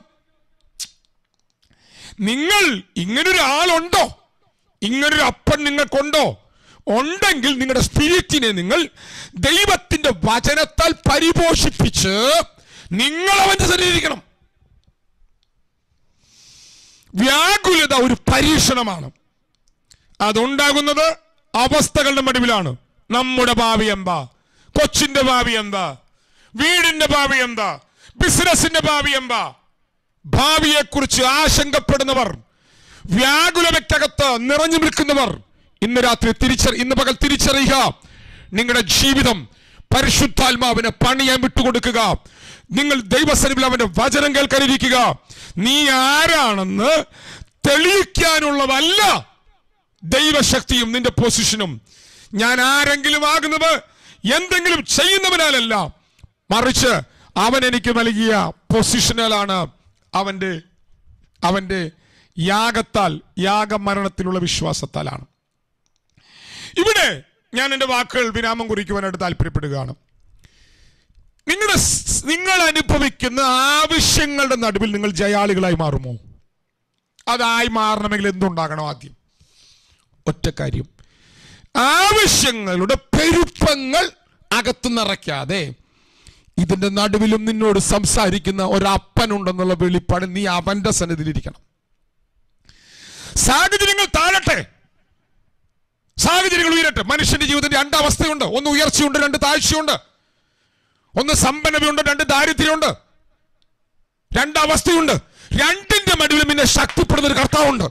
നിങ്ങൾ ഇങ്ങനൊരു ആളുണ്ടോ ഇങ്ങനൊരു അപ്പൻ നിങ്ങൾക്കുണ്ടോ ഉണ്ടെങ്കിൽ നിങ്ങളുടെ സ്പിരിറ്റിനെ നിങ്ങൾ ദൈവത്തിന്റെ വചനത്താൽ പരിപോഷിപ്പിച്ച് നിങ്ങൾ അവന്റെ സന്നിധിക്കണം വ്യാകുലത ഒരു പരീക്ഷണമാണ് അതുണ്ടാകുന്നത് അവസ്ഥകളുടെ മടിവിലാണ് നമ്മുടെ ഭാവി എന്താ കൊച്ചിന്റെ ഭാവി എന്താ വീടിന്റെ ഭാവി എന്താ ബിസിനസിന്റെ ഭാവി എന്താ ഭാവിയെക്കുറിച്ച് ആശങ്കപ്പെടുന്നവർ വ്യാകുലതയ്ക്കകത്ത് നിറഞ്ഞു നിൽക്കുന്നവർ ഇന്ന് രാത്രി തിരിച്ചറി ഇന്ന് പകൽ തിരിച്ചറിയുക നിങ്ങളുടെ ജീവിതം പരിശുദ്ധാത്മാവിനെ പണിയാൻ വിട്ടുകൊടുക്കുക നിങ്ങൾ ദൈവസനിൽ അവന്റെ വചനം കേൾക്കാനിരിക്കുക നീ ആരാണെന്ന് തെളിയിക്കാനുള്ളതല്ല ദൈവശക്തിയും നിന്റെ പൊസിഷനും ഞാൻ ആരെങ്കിലും ആകുന്നത് എന്തെങ്കിലും ചെയ്യുന്നവനാലല്ല മറിച്ച് അവൻ എനിക്ക് നൽകിയ പൊസിഷനാലാണ് അവന്റെ അവന്റെ യാഗത്താൽ യാഗമരണത്തിലുള്ള വിശ്വാസത്താലാണ് ഇവിടെ ഞാൻ എൻ്റെ വാക്കുകൾ വിരാമം കുറിക്കുവാനായിട്ട് താല്പര്യപ്പെടുകയാണ് നിങ്ങളുടെ സ്- നിങ്ങൾ അനുഭവിക്കുന്ന ആവശ്യങ്ങളുടെ നടുവിൽ നിങ്ങൾ ജയാളികളായി മാറുമോ അതായി മാറണമെങ്കിൽ എന്തുണ്ടാകണം ആദ്യം ഒറ്റ കാര്യം ആവശ്യങ്ങളുടെ പെരുപ്പങ്ങൾ അകത്ത് നിറയ്ക്കാതെ ഇതിന്റെ നടുവിലും നിന്നോട് സംസാരിക്കുന്ന ഒരപ്പനുണ്ടെന്നുള്ള വെളിപ്പാട് നീ അവന്റെ സന്നിധിയിലിരിക്കണം സാഹചര്യങ്ങൾ താഴട്ടെ സാഹചര്യങ്ങൾ ഉയരട്ടെ മനുഷ്യന്റെ ജീവിതത്തിൽ രണ്ട് അവസ്ഥയുണ്ട് ഒന്ന് ഉയർച്ചയുണ്ട് രണ്ട് താഴ്ചയുണ്ട് ഒന്ന് സമ്പന്നതയുണ്ട് രണ്ട് ദാരിദ്ര്യമുണ്ട് രണ്ട് അവസ്ഥയുണ്ട് രണ്ടിന്റെ മടിവിലും പിന്നെ ശക്തിപ്പെടുന്ന ഒരു കർത്താവുണ്ട്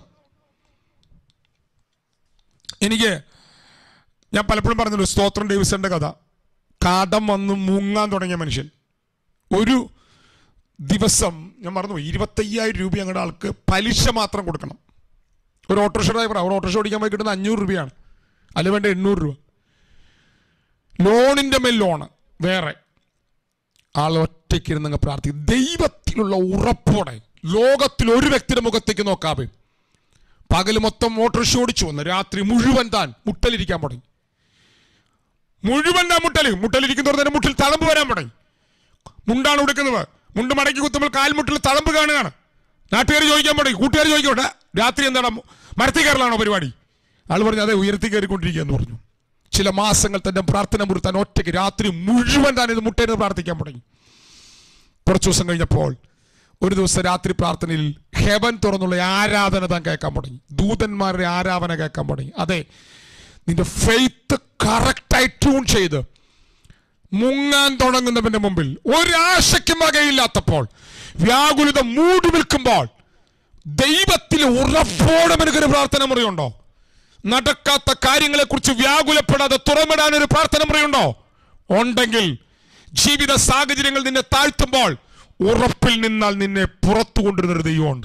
എനിക്ക് ഞാൻ പലപ്പോഴും പറഞ്ഞല്ലോ സ്തോത്രം ഡേവിസന്റെ കഥ കാടം വന്ന് മുങ്ങാൻ തുടങ്ങിയ മനുഷ്യൻ ഒരു ദിവസം ഞാൻ മറന്നു ഇരുപത്തയ്യായിരം രൂപ ഞങ്ങളുടെ ആൾക്ക് പലിശ മാത്രം കൊടുക്കണം ഒരു ഓട്ടോറിക്ഷ ഡ്രൈവറാണ് ഒരു ഓട്ടോറിക്ഷ ഓടിക്കാൻ പോയി കിട്ടുന്നത് അഞ്ഞൂറ് രൂപയാണ് അല്ല വേണ്ട എണ്ണൂറ് രൂപ ലോണിന്റെ മേൽ ലോണ് വേറെ ആൾ ഒറ്റയ്ക്കിരുന്ന് അങ്ങ് പ്രാർത്ഥിക്കും ദൈവത്തിലുള്ള ഉറപ്പോടെ ലോകത്തിൽ ഒരു വ്യക്തിയുടെ മുഖത്തേക്ക് നോക്കാതെ പകൽ മൊത്തം ഓട്ടോറിക്ഷ ഓടിച്ചു വന്ന് രാത്രി മുഴുവൻ താൻ മുട്ടലിരിക്കാൻ തുടങ്ങി മുഴുവൻ താൻ മുട്ടല് മുട്ടലിരിക്കുന്നവർ തന്നെ മുട്ടിൽ തളമ്പ് വരാൻ തുടങ്ങി മുണ്ടാണ് ഉടുക്കുന്നത് മുണ്ട് മടക്കി കുത്തുമ്പോൾ കാൽമുട്ടിൽ തളമ്പ് കാണുകയാണ് നാട്ടുകാർ ചോദിക്കാൻ തുടങ്ങി കൂട്ടുകാർ ചോദിക്കട്ടെ രാത്രി എന്താണ് മരത്തിൽ കയറലാണോ പരിപാടി ആൾ പറഞ്ഞു അതെ ഉയർത്തി കയറിക്കൊണ്ടിരിക്കുക എന്ന് പറഞ്ഞു ചില മാസങ്ങൾ തന്റെ പ്രാർത്ഥന മുറി താൻ ഒറ്റയ്ക്ക് രാത്രി മുഴുവൻ താൻ ഇത് മുട്ടേന്ന് പ്രാർത്ഥിക്കാൻ തുടങ്ങി കുറച്ച് ദിവസം കഴിഞ്ഞപ്പോൾ ഒരു ദിവസം രാത്രി പ്രാർത്ഥനയിൽ ഹെവൻ തുറന്നുള്ള ആരാധന താൻ കേൾക്കാൻ തുടങ്ങി ദൂതന്മാരുടെ ആരാധന കേൾക്കാൻ തുടങ്ങി അതെ നിന്റെ ഫെയ്ത്ത് കറക്റ്റായി ട്യൂൺ ചെയ്ത് മുങ്ങാൻ തുടങ്ങുന്നവന്റെ മുമ്പിൽ ഒരാശയ്ക്കും വകയില്ലാത്തപ്പോൾ വ്യാകുലത മൂടി നിൽക്കുമ്പോൾ ദൈവത്തിൽ ഉറപ്പോടെ എനിക്കൊരു പ്രാർത്ഥന മുറിയുണ്ടോ നടക്കാത്ത കാര്യങ്ങളെ കുറിച്ച് വ്യാകുലപ്പെടാതെ തുറമിടാൻ ഒരു പ്രാർത്ഥന മുറിയുണ്ടോ ഉണ്ടെങ്കിൽ ജീവിത സാഹചര്യങ്ങൾ നിന്നെ താഴ്ത്തുമ്പോൾ ഉറപ്പിൽ നിന്നാൽ നിന്നെ പുറത്തു കൊണ്ടുവരുന്ന ഒരു ദൈവമുണ്ട്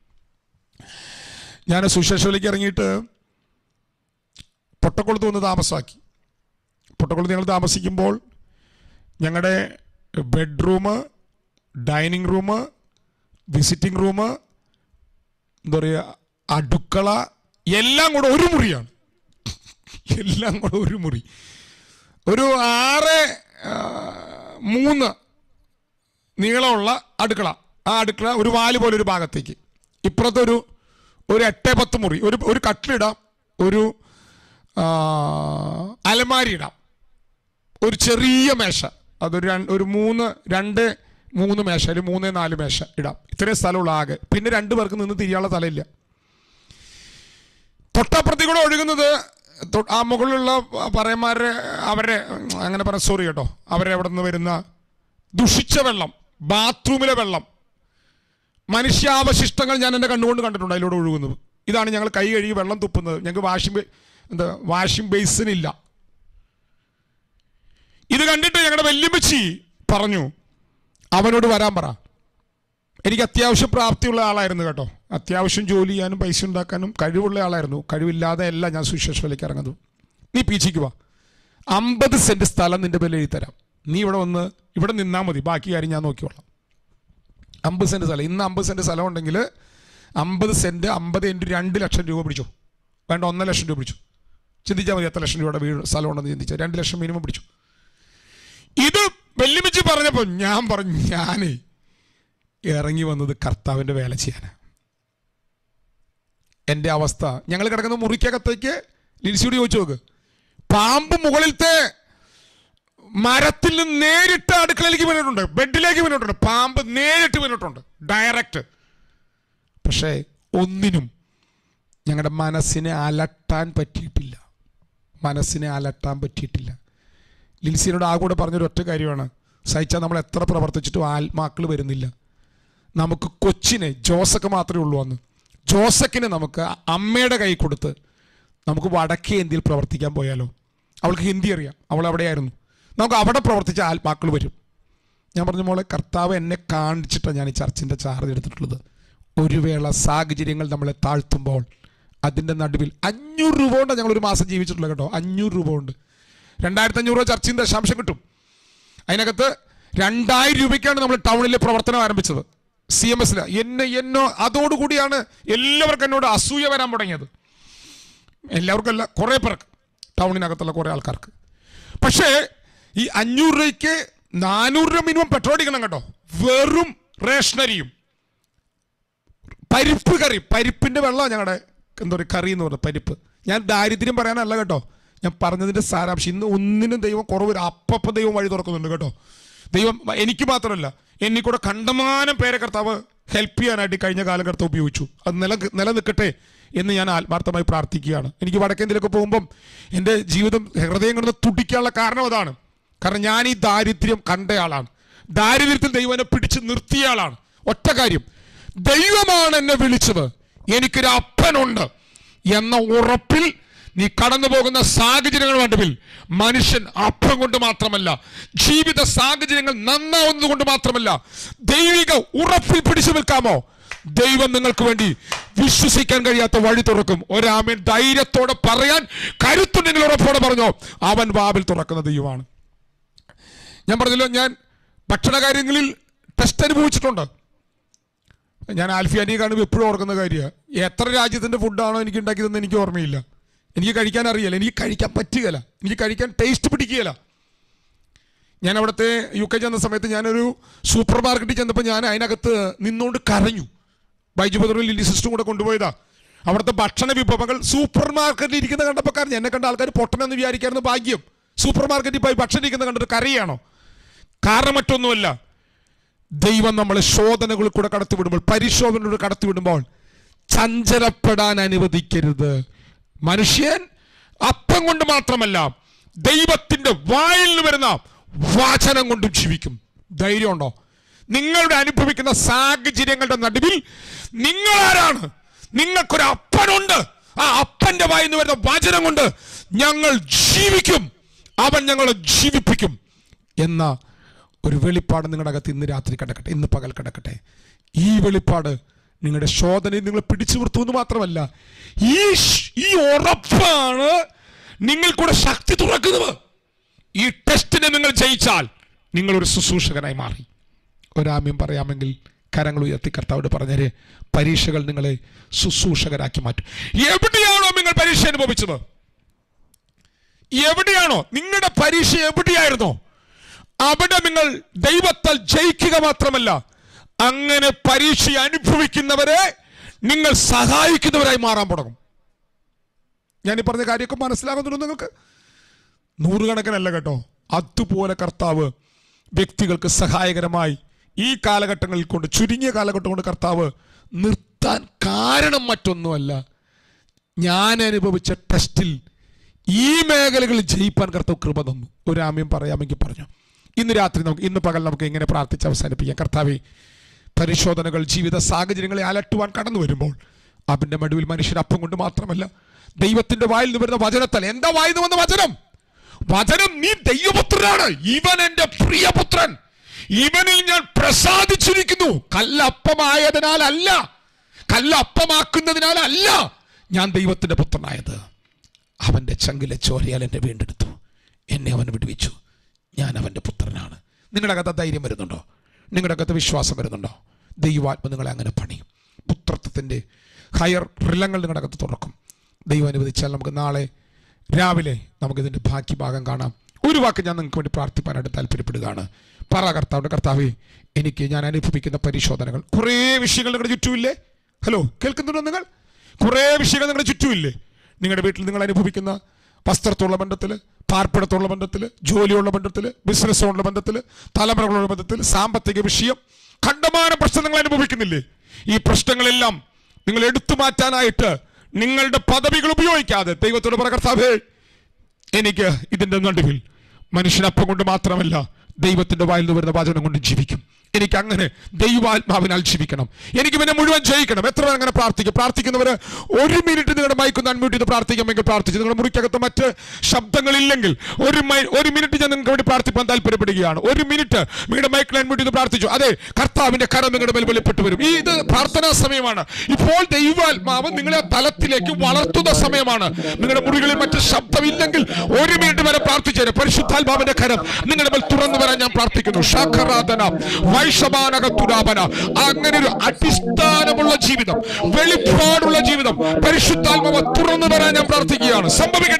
ഞാൻ സുശേഷയിലേക്ക് ഇറങ്ങിയിട്ട് പൊട്ടക്കുളത്ത് വന്ന് താമസമാക്കി പൊട്ടക്കുളത്ത് ഞങ്ങൾ താമസിക്കുമ്പോൾ ഞങ്ങളുടെ bedroom dining room visiting room എന്താ പറയുക അടുക്കള എല്ലാം കൂടെ ഒരു മുറിയാണ് എല്ലാം കൂടെ ഒരു മുറി ഒരു ആറ് ആ, മൂന്ന് നീളമുള്ള അടുക്കള ആ അടുക്കള ഒരു വാല് പോലെ ഒരു ഭാഗത്തേക്ക് ഇപ്പുറത്തൊരു ഒരു എട്ട് പത്ത് മുറി ഒരു ഒരു കട്ടിലിടാം ഒരു ആ, അലമാരി ഇടാം ഒരു ചെറിയ മേശ അതൊരു രണ്ട് ഒരു മൂന്ന് രണ്ട് മൂന്ന് മേശ അല്ലെങ്കിൽ മൂന്ന് നാല് മേശ ഇടാം ഇത്രയും സ്ഥലമുള്ള ആകെ പിന്നെ രണ്ട് പേർക്ക് നിന്ന് തിരിയാനുള്ള സ്ഥലമില്ല തൊട്ടപ്പുറത്തേക്ക് കൂടെ ഒഴുകുന്നത് തൊ- ആ മുകളിലുള്ള പറയന്മാരുടെ അവരുടെ അങ്ങനെ പറയാം സോറി കേട്ടോ അവരെ അവിടെ നിന്ന് വരുന്ന ദുഷിച്ച വെള്ളം ബാത്റൂമിലെ വെള്ളം മനുഷ്യാവശിഷ്ടങ്ങൾ ഞാൻ എൻ്റെ കണ്ണുകൊണ്ട് കണ്ടിട്ടുണ്ട് അതിലൂടെ ഒഴുകുന്നത് ഇതാണ് ഞങ്ങൾ കൈ കഴുകി വെള്ളം തുപ്പുന്നത് ഞങ്ങൾക്ക് വാഷിംഗ് ബേ- എന്താ വാഷിംഗ് ബേസിനില്ല ഇത് കണ്ടിട്ട് ഞങ്ങളുടെ വല്യമ്മച്ചി പറഞ്ഞു അവനോട് വരാൻ പറ എനിക്ക് അത്യാവശ്യം പ്രാപ്തിയുള്ള ആളായിരുന്നു കേട്ടോ അത്യാവശ്യം ജോലി ചെയ്യാനും പൈസ ഉണ്ടാക്കാനും കഴിവുള്ള ആളായിരുന്നു കഴിവില്ലാതെ അല്ല ഞാൻ സുശേഷയിലേക്ക് ഇറങ്ങുന്നത് നീ പീച്ചിക്ക് വാ അമ്പത് സെന്റ് സ്ഥലം നിന്റെ പേരിൽ എഴുതി തരാം നീ ഇവിടെ വന്ന് ഇവിടെ നിന്നാൽ മതി ബാക്കി കാര്യം ഞാൻ നോക്കിക്കോളാം അമ്പത് സെന്റ് സ്ഥലം ഇന്ന് അമ്പത് സെന്റ് സ്ഥലം ഉണ്ടെങ്കിൽ അമ്പത് സെന്റ് അമ്പത് ഇൻറ്റു രണ്ട് ലക്ഷം രൂപ പിടിച്ചു വേണ്ട ഒന്നര ലക്ഷം രൂപ പിടിച്ചു ചിന്തിച്ചാൽ മതി എത്ര ലക്ഷം രൂപയുടെ വീട് സ്ഥലം ഉണ്ടെന്ന് ചിന്തിച്ചാൽ രണ്ട് ലക്ഷം മിനിമം പിടിച്ചു ഇത് വെല്ലുമിച്ച് പറഞ്ഞപ്പോൾ ഞാൻ പറഞ്ഞു ഞാനേ ഇറങ്ങി വന്നത് കർത്താവിൻ്റെ വേല ചെയ്യാനാണ് എൻ്റെ അവസ്ഥ ഞങ്ങൾ കിടക്കുന്ന മുറിക്കകത്തേക്ക് ലിൻസിയോട് ചോദിച്ചു നോക്ക് പാമ്പ് മുകളിലത്തെ മരത്തിൽ നിന്ന് നേരിട്ട് അടുക്കളയിലേക്ക് വീണിട്ടുണ്ട് ബെഡിലേക്ക് വീണിട്ടുണ്ട് പാമ്പ് നേരിട്ട് വീണിട്ടുണ്ട് ഡയറക്റ്റ് പക്ഷേ ഒന്നിനും ഞങ്ങളുടെ മനസ്സിനെ അലട്ടാൻ പറ്റിയിട്ടില്ല മനസ്സിനെ അലട്ടാൻ പറ്റിയിട്ടില്ല ലിൻസിനോട് ആ കൂടെ പറഞ്ഞൊരു ഒറ്റ കാര്യമാണ് സഹിച്ചാൽ നമ്മൾ എത്ര പ്രവർത്തിച്ചിട്ടും ആത്മാക്കൾ വരുന്നില്ല നമുക്ക് കൊച്ചിനെ ജോസക്ക് മാത്രമേ ഉള്ളൂ അന്ന് ജോസക്കിനെ നമുക്ക് അമ്മയുടെ കൈ കൊടുത്ത് നമുക്ക് വടക്കേ ഇന്ത്യയിൽ പ്രവർത്തിക്കാൻ പോയാലോ അവൾക്ക് ഹിന്ദി അറിയാം അവൾ അവിടെയായിരുന്നു നമുക്ക് അവിടെ പ്രവർത്തിച്ച ആത്മാക്കൾ വരും ഞാൻ പറഞ്ഞ മോളെ കർത്താവ് എന്നെ കാണിച്ചിട്ടാണ് ഞാൻ ഈ ചർച്ചിൻ്റെ ചാർജ് എടുത്തിട്ടുള്ളത് ഒരു വേള സാഹചര്യങ്ങൾ നമ്മളെ താഴ്ത്തുമ്പോൾ അതിൻ്റെ നടുവിൽ അഞ്ഞൂറ് രൂപ കൊണ്ട് ഞങ്ങൾ ഒരു മാസം ജീവിച്ചിട്ടുള്ളത് കേട്ടോ അഞ്ഞൂറ് രൂപ കൊണ്ട് രണ്ടായിരത്തി അഞ്ഞൂറ് രൂപ ചർച്ചിന് ദശാംശം കിട്ടും അതിനകത്ത് രണ്ടായിരം രൂപയ്ക്കാണ് നമ്മൾ ടൗണിലെ പ്രവർത്തനം ആരംഭിച്ചത് സി എം എസിൽ എന്നെ എന്നോ അതോടുകൂടിയാണ് എല്ലാവർക്കും എന്നോട് അസൂയ വരാൻ തുടങ്ങിയത് എല്ലാവർക്കും അല്ല കുറേ പേർക്ക് ടൗണിനകത്തുള്ള കുറേ ആൾക്കാർക്ക് പക്ഷേ ഈ അഞ്ഞൂറ് രൂപയ്ക്ക് നാനൂറ് രൂപ മിനിമം പെട്രോൾ അടിക്കണം കേട്ടോ വെറും റേഷനരിയും പരിപ്പ് കറി പരിപ്പിന്റെ വെള്ളം ഞങ്ങളുടെ എന്താ പറയുക കറി എന്ന് പറയുന്നത് പരിപ്പ് ഞാൻ ദാരിദ്ര്യം പറയാനല്ല കേട്ടോ ഞാൻ പറഞ്ഞതിന്റെ സാരാംശം ഇന്ന് ഒന്നിനും ദൈവം കുറവ് അപ്പപ്പ ദൈവം വഴി തുറക്കുന്നുണ്ട് കേട്ടോ ദൈവം എനിക്ക് മാത്രമല്ല എന്നെ കൂടെ കണ്ടമാനം പേരെ കർത്താവ് ഹെൽപ്പ് ചെയ്യാനായിട്ട് ഈ കഴിഞ്ഞ കാലം കർത്താവ് ഉപയോഗിച്ചു അത് നില നിലനിൽക്കട്ടെ എന്ന് ഞാൻ ആത്മാർത്ഥമായി പ്രാർത്ഥിക്കുകയാണ് എനിക്ക് വടക്കേന്ത്യയിലൊക്കെ പോകുമ്പം എൻ്റെ ജീവിതം ഹൃദയം കൊണ്ട് തുടിക്കാനുള്ള കാരണം അതാണ് കാരണം ഞാൻ ഈ ദാരിദ്ര്യം കണ്ടയാളാണ് ദാരിദ്ര്യത്തിൽ ദൈവം എന്നെ പിടിച്ച് നിർത്തിയ ആളാണ് ഒറ്റ കാര്യം ദൈവമാണ് എന്നെ വിളിച്ചത് എനിക്കൊരു അപ്പനുണ്ട് എന്ന ഉറപ്പിൽ നീ കടന്നു പോകുന്ന സാഹചര്യങ്ങൾ വേണ്ടതിൽ മനുഷ്യൻ അപ്പം കൊണ്ട് മാത്രമല്ല ജീവിത സാഹചര്യങ്ങൾ നന്നാവുന്നത് കൊണ്ട് മാത്രമല്ല ദൈവിക ഉറപ്പിൽ പിടിച്ചു നിൽക്കാമോ ദൈവം നിങ്ങൾക്ക് വേണ്ടി വിശ്വസിക്കാൻ കഴിയാത്ത വഴി തുറക്കും ഒരാമൻ ധൈര്യത്തോടെ പറയാൻ കരുത്തുണ്ടെങ്കിൽ ഉറപ്പോടെ പറഞ്ഞോ അവൻ വാവിൽ തുറക്കുന്ന ദൈവമാണ് ഞാൻ പറഞ്ഞല്ലോ ഞാൻ ഭക്ഷണ കാര്യങ്ങളിൽ ടെസ്റ്റ് അനുഭവിച്ചിട്ടുണ്ട് ഞാൻ ആൽഫിയാനിയെ കാണുമ്പോൾ എപ്പോഴും ഓർക്കുന്ന കാര്യമാണ് എത്ര രാജ്യത്തിൻ്റെ ഫുഡാണോ എനിക്ക് ഉണ്ടാക്കിയതെന്ന് എനിക്ക് ഓർമ്മയില്ല എനിക്ക് കഴിക്കാൻ അറിയില്ല എനിക്ക് കഴിക്കാൻ പറ്റുകയില്ല എനിക്ക് കഴിക്കാൻ ടേസ്റ്റ് പിടിക്കുകയില്ല ഞാൻ അവിടുത്തെ യു കെ ചെന്ന സമയത്ത് ഞാനൊരു സൂപ്പർ മാർക്കറ്റിൽ ചെന്നപ്പോൾ ഞാൻ അതിനകത്ത് നിന്നുകൊണ്ട് കരഞ്ഞു ബൈജു ബദറും ലില്ലി സിസ്റ്ററും കൂടെ കൊണ്ടുപോയതാ അവിടുത്തെ ഭക്ഷണ വിഭവങ്ങൾ സൂപ്പർ മാർക്കറ്റിൽ ഇരിക്കുന്ന കണ്ടപ്പോൾ കാരണം എന്നെ കണ്ട ആൾക്കാർ പൊട്ടനെന്ന് വിചാരിക്കായിരുന്നു ഭാഗ്യം സൂപ്പർ മാർക്കറ്റിൽ പോയി ഭക്ഷണം ഇരിക്കുന്നത് കണ്ടിട്ട് കരയാണോ കാരണം മറ്റൊന്നുമല്ല ദൈവം നമ്മളെ ശോധനകളിൽ കൂടെ കടത്തിവിടുമ്പോൾ പരിശോധനകളിലൂടെ കടത്തിവിടുമ്പോൾ ചഞ്ചലപ്പെടാൻ അനുവദിക്കരുത് മനുഷ്യൻ അപ്പം കൊണ്ട് മാത്രമല്ല ദൈവത്തിന്റെ വായിൽ നിന്ന് വരുന്ന വചനം കൊണ്ടും ജീവിക്കും ധൈര്യമുണ്ടോ നിങ്ങളുടെ അനുഭവിക്കുന്ന സാഹചര്യങ്ങളുടെ നടുവിൽ നിങ്ങൾ ആരാണ് നിങ്ങൾക്കൊരു അപ്പനുണ്ട് ആ അപ്പന്റെ വായിൽ നിന്ന് വരുന്ന വചനം കൊണ്ട് ഞങ്ങൾ ജീവിക്കും അവൻ ഞങ്ങളെ ജീവിപ്പിക്കും എന്ന ഒരു വെളിപ്പാട് നിങ്ങളുടെ അകത്ത് ഇന്ന് രാത്രി കിടക്കട്ടെ ഇന്ന് പകൽ കിടക്കട്ടെ ഈ വെളിപ്പാട് നിങ്ങളുടെ ശോധനയിൽ നിങ്ങൾ പിടിച്ചു നിർത്തുമെന്ന് മാത്രമല്ല ഈ ഷ്- ഈ ഉറപ്പാണ് നിങ്ങൾക്കൂടെ ശക്തി തുറക്കുന്നത് ഈ ടെസ്റ്റിനെ നിങ്ങൾ ജയിച്ചാൽ നിങ്ങൾ ഒരു ശുശ്രൂഷകനായി മാറി ഒരാമ്യം പറയാമെങ്കിൽ കരങ്ങൾ ഉയർത്തി കർത്താവോട് പറഞ്ഞേരെ പരീക്ഷകൾ നിങ്ങളെ ശുശ്രൂഷകരാക്കി മാറ്റും എവിടെയാണോ നിങ്ങൾ പരീക്ഷ അനുഭവിച്ചത് എവിടെയാണോ നിങ്ങളുടെ പരീക്ഷ എവിടെയായിരുന്നോ അവിടെ നിങ്ങൾ ദൈവത്താൽ ജയിക്കുക മാത്രമല്ല അങ്ങനെ പരീക്ഷ അനുഭവിക്കുന്നവരെ നിങ്ങൾ സഹായിക്കുന്നവരായി മാറാൻ തുടങ്ങും ഞാൻ ഈ പറഞ്ഞ കാര്യമൊക്കെ മനസ്സിലാകുന്നുണ്ടോ നിങ്ങൾക്ക് നൂറുകണക്കിനല്ല കേട്ടോ അതുപോലെ കർത്താവ് വ്യക്തികൾക്ക് സഹായകരമായി ഈ കാലഘട്ടങ്ങളിൽ കൊണ്ട് ചുരുങ്ങിയ കാലഘട്ടം കൊണ്ട് കർത്താവ് നിർത്താൻ കാരണം മറ്റൊന്നുമല്ല ഞാൻ അനുഭവിച്ച ടെസ്റ്റിൽ ഈ മേഖലകളിൽ ജയിപ്പാൻ കർത്താവ് കൃപ തന്നു ഒരു ആമ്യം പറയാമെങ്കിൽ പറഞ്ഞു ഇന്ന് രാത്രി നമുക്ക് ഇന്ന് പകൽ നമുക്ക് ഇങ്ങനെ പ്രാർത്ഥിച്ച് അവസാനിപ്പിക്കാം കർത്താവെ പരിശോധനകൾ ജീവിത സാഹചര്യങ്ങളെ അലട്ടുവാൻ കടന്നു വരുമ്പോൾ അവന്റെ മടുവിൽ മനുഷ്യൻ അപ്പം കൊണ്ട് മാത്രമല്ല ദൈവത്തിന്റെ വായിൽ നിന്ന് വരുന്ന വചനത്താൽ എന്താ വായിൽ നിന്ന് വന്ന വചനം വചനം നീ ദൈവപുത്രനാണ് ഇവൻ എന്റെ പ്രിയപുത്രൻ ഇവനിൽ ഞാൻ പ്രസാദിച്ചിരിക്കുന്നു കല്ലപ്പമായതിനാലല്ല കല്ലപ്പമാക്കുന്നതിനാലല്ല ഞാൻ ദൈവത്തിന്റെ പുത്രനായത് അവന്റെ ചങ്കിലെ ചോരയാൽ എന്നെ വീണ്ടെടുത്തു എന്നെ അവൻ വിടുവിച്ചു ഞാൻ അവന്റെ പുത്രനാണ് നിങ്ങളുടെ അകത്ത് ധൈര്യം വരുന്നുണ്ടോ നിങ്ങളുടെ അകത്ത് വിശ്വാസം വരുന്നുണ്ടോ ദൈവാത്മ നിങ്ങളെ അങ്ങനെ പണിയും പുത്രത്വത്തിൻ്റെ ഹയർ റിലങ്ങൾ നിങ്ങളുടെ അകത്ത് തുറക്കും ദൈവം അനുവദിച്ചാൽ നമുക്ക് നാളെ രാവിലെ നമുക്കിതിൻ്റെ ബാക്കി ഭാഗം കാണാം ഒരു വാക്ക് ഞാൻ നിങ്ങൾക്ക് വേണ്ടി പ്രാർത്ഥിപ്പാനായിട്ട് താല്പര്യപ്പെടുകയാണ് പറ കർത്താവിൻ്റെ കർത്താവേ എനിക്ക് ഞാൻ അനുഭവിക്കുന്ന പരിശോധനകൾ കുറേ വിഷയങ്ങൾ നിങ്ങളുടെ ചുറ്റുമില്ലേ ഹലോ കേൾക്കുന്നുണ്ടോ നിങ്ങൾ കുറേ വിഷയങ്ങൾ നിങ്ങളുടെ ചുറ്റുമില്ലേ നിങ്ങളുടെ വീട്ടിൽ നിങ്ങൾ അനുഭവിക്കുന്ന വസ്ത്രത്തോടുള്ള ബന്ധത്തിൽ പാർപ്പിടത്തോടുള്ള ബന്ധത്തിൽ ജോലിയുള്ള ബന്ധത്തിൽ ബിസിനസ്സുള്ള ബന്ധത്തിൽ തലമുറകളുള്ള ബന്ധത്തിൽ സാമ്പത്തിക വിഷയം കണ്ടമാന പ്രശ്നം നിങ്ങൾ അനുഭവിക്കുന്നില്ലേ ഈ പ്രശ്നങ്ങളെല്ലാം നിങ്ങൾ എടുത്തു മാറ്റാനായിട്ട് നിങ്ങളുടെ പദവികൾ ഉപയോഗിക്കാതെ ദൈവത്തോട് പറ കർത്താവേ എനിക്ക് ഇതിന്റെ നടുവിൽ മനുഷ്യനപ്പം കൊണ്ട് മാത്രമല്ല ദൈവത്തിന്റെ വായിൽ നിന്ന് വരുന്ന വചനം കൊണ്ട് ജീവിക്കും എനിക്ക് അങ്ങനെ ദൈവാത്മാവിനാൽ ജീവിക്കണം എനിക്ക് പിന്നെ മുഴുവൻ ജയിക്കണം എത്ര പേർ അങ്ങനെ പ്രാർത്ഥിക്കും പ്രാർത്ഥിക്കുന്നവര് ഒരു മിനിറ്റ് നിങ്ങളുടെ മൈക്കൊന്ന് അൺമ്യൂട്ട് ചെയ്ത് പ്രാർത്ഥിക്കുമെങ്കിൽ പ്രാർത്ഥിച്ചു നിങ്ങളുടെ മുറിക്കകത്ത് മറ്റ് ശബ്ദങ്ങളില്ലെങ്കിൽ ഒരു മൈ ഒരു മിനിറ്റ് ഞാൻ നിങ്ങൾക്ക് വേണ്ടി പ്രാർത്ഥിക്കാൻ താല്പര്യപ്പെടുകയാണ് ഒരു മിനിറ്റ് നിങ്ങളുടെ മൈക്കിൽ അൺമ്യൂട്ട് ചെയ്ത് പ്രാർത്ഥിച്ചു അതെ കർത്താവിന്റെ കരം നിങ്ങളുടെ മേൽ വെളിപ്പെട്ടു വരും ഈ ഇത് പ്രാർത്ഥനാ സമയമാണ് ഇപ്പോൾ ദൈവാത്മാവ് നിങ്ങളെ ആ തലത്തിലേക്ക് വളർത്തുന്ന സമയമാണ് നിങ്ങളുടെ മുറികളിൽ മറ്റ് ശബ്ദമില്ലെങ്കിൽ ഒരു മിനിറ്റ് വരെ പ്രാർത്ഥിച്ചേരും പരിശുദ്ധാത്മാവിന്റെ കരം നിങ്ങളുടെ മേൽ തുറന്നു വരാൻ ഞാൻ പ്രാർത്ഥിക്കുന്നു ഷാഖറാധന വൈഷമാനകത്തുരാപന അങ്ങനെ ഒരു അടിസ്ഥാനമുള്ള ജീവിതം വെളിപ്പാടുള്ള ജീവിതം പരിശുദ്ധാത്മാവ് തുറന്നു വരാൻ ഞാൻ പ്രാർത്ഥിക്കുകയാണ് സംഭവിക്കട്ടെ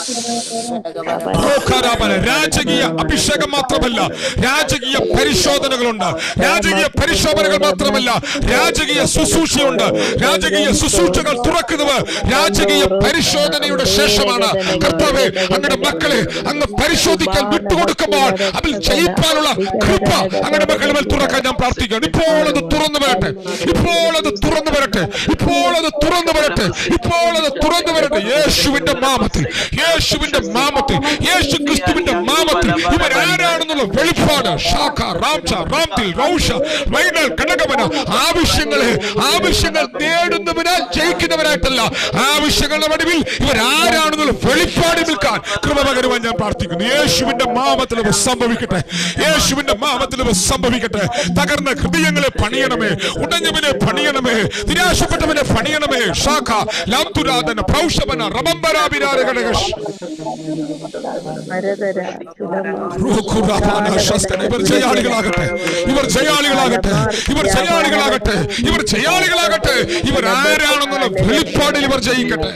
ോഖാരാപന രാജകീയ അഭിഷേകം മാത്രമല്ല രാജകീയ പരിശോധനകളുണ്ട് രാജകീയ പരിശോധനകൾ മാത്രമല്ല രാജകീയ ശുശ്രൂഷയുണ്ട് രാജകീയ ശുശ്രൂഷകൾ തുറക്കുന്നത് രാജകീയ പരിശോധനയുടെ ശേഷമാണ് കർത്താവെ അങ്ങയുടെ മക്കളെ അങ്ങ് പരിശോധിക്കാൻ വിട്ടുകൊടുക്കുമ്പോൾ അതിൽ ജയിക്കാനുള്ള കൃപ അങ്ങയുടെ മക്കളുടെ മേൽ തുറക്കാൻ ഞാൻ പ്രാർത്ഥിക്കുകയാണ് ഇപ്പോൾ അത് തുറന്നു വരട്ടെ ഇപ്പോൾ അത് തുറന്നു വരട്ടെ ഇപ്പോൾ അത് തുറന്നു വരട്ടെ ഇപ്പോൾ അത് തുറന്നു വരട്ടെ യേശുവിന്റെ നാമത്തിൽ യേശുവിന്റെ നാമത്തിൽ യേശു ക്രിസ്തുവിന്റെ നാമത്തിൽ ഇവർ ആരാണെന്നുള്ള വെളിപ്പാട് ഷാഖ റാംച റാംതിൽ റൗഷ വൈനൽ കനകവന ആവശ്യങ്ങളെ ആവശ്യങ്ങൾ നേടുന്നവനാൽ ജയിക്കുന്നവരായിട്ടല്ല ആവശ്യങ്ങളുടെ വടിവിൽ ഇവർ ആരാണെന്നുള്ള വെളിപ്പാട് നിൽക്കാൻ കൃപ പകരുവാൻ ഞാൻ പ്രാർത്ഥിക്കുന്നു യേശുവിന്റെ നാമത്തിൽ ഇവ സംഭവിക്കട്ടെ യേശുവിന്റെ നാമത്തിൽ ഇവ സംഭവിക്കട്ടെ തകർന്ന ഹൃദയങ്ങളെ പണിയണമേ ഉടഞ്ഞവനെ പണിയണമേ നിരാശപ്പെട്ടവനെ പണിയണമേ ഷാഖ ലാംതുരാധന പ്രൗഷവന റമംബരാഭിരാരകടകഷ് ഇവർ ജയാളികളാകട്ടെ ഇവർ ജയാളികളാകട്ടെ ഇവർ ജയാളികളാകട്ടെ ഇവർ ജയാളികളാകട്ടെ ഇവർ ആരാണെന്നുള്ള വെളിപ്പാടിൽ ഇവർ ജയിക്കട്ടെ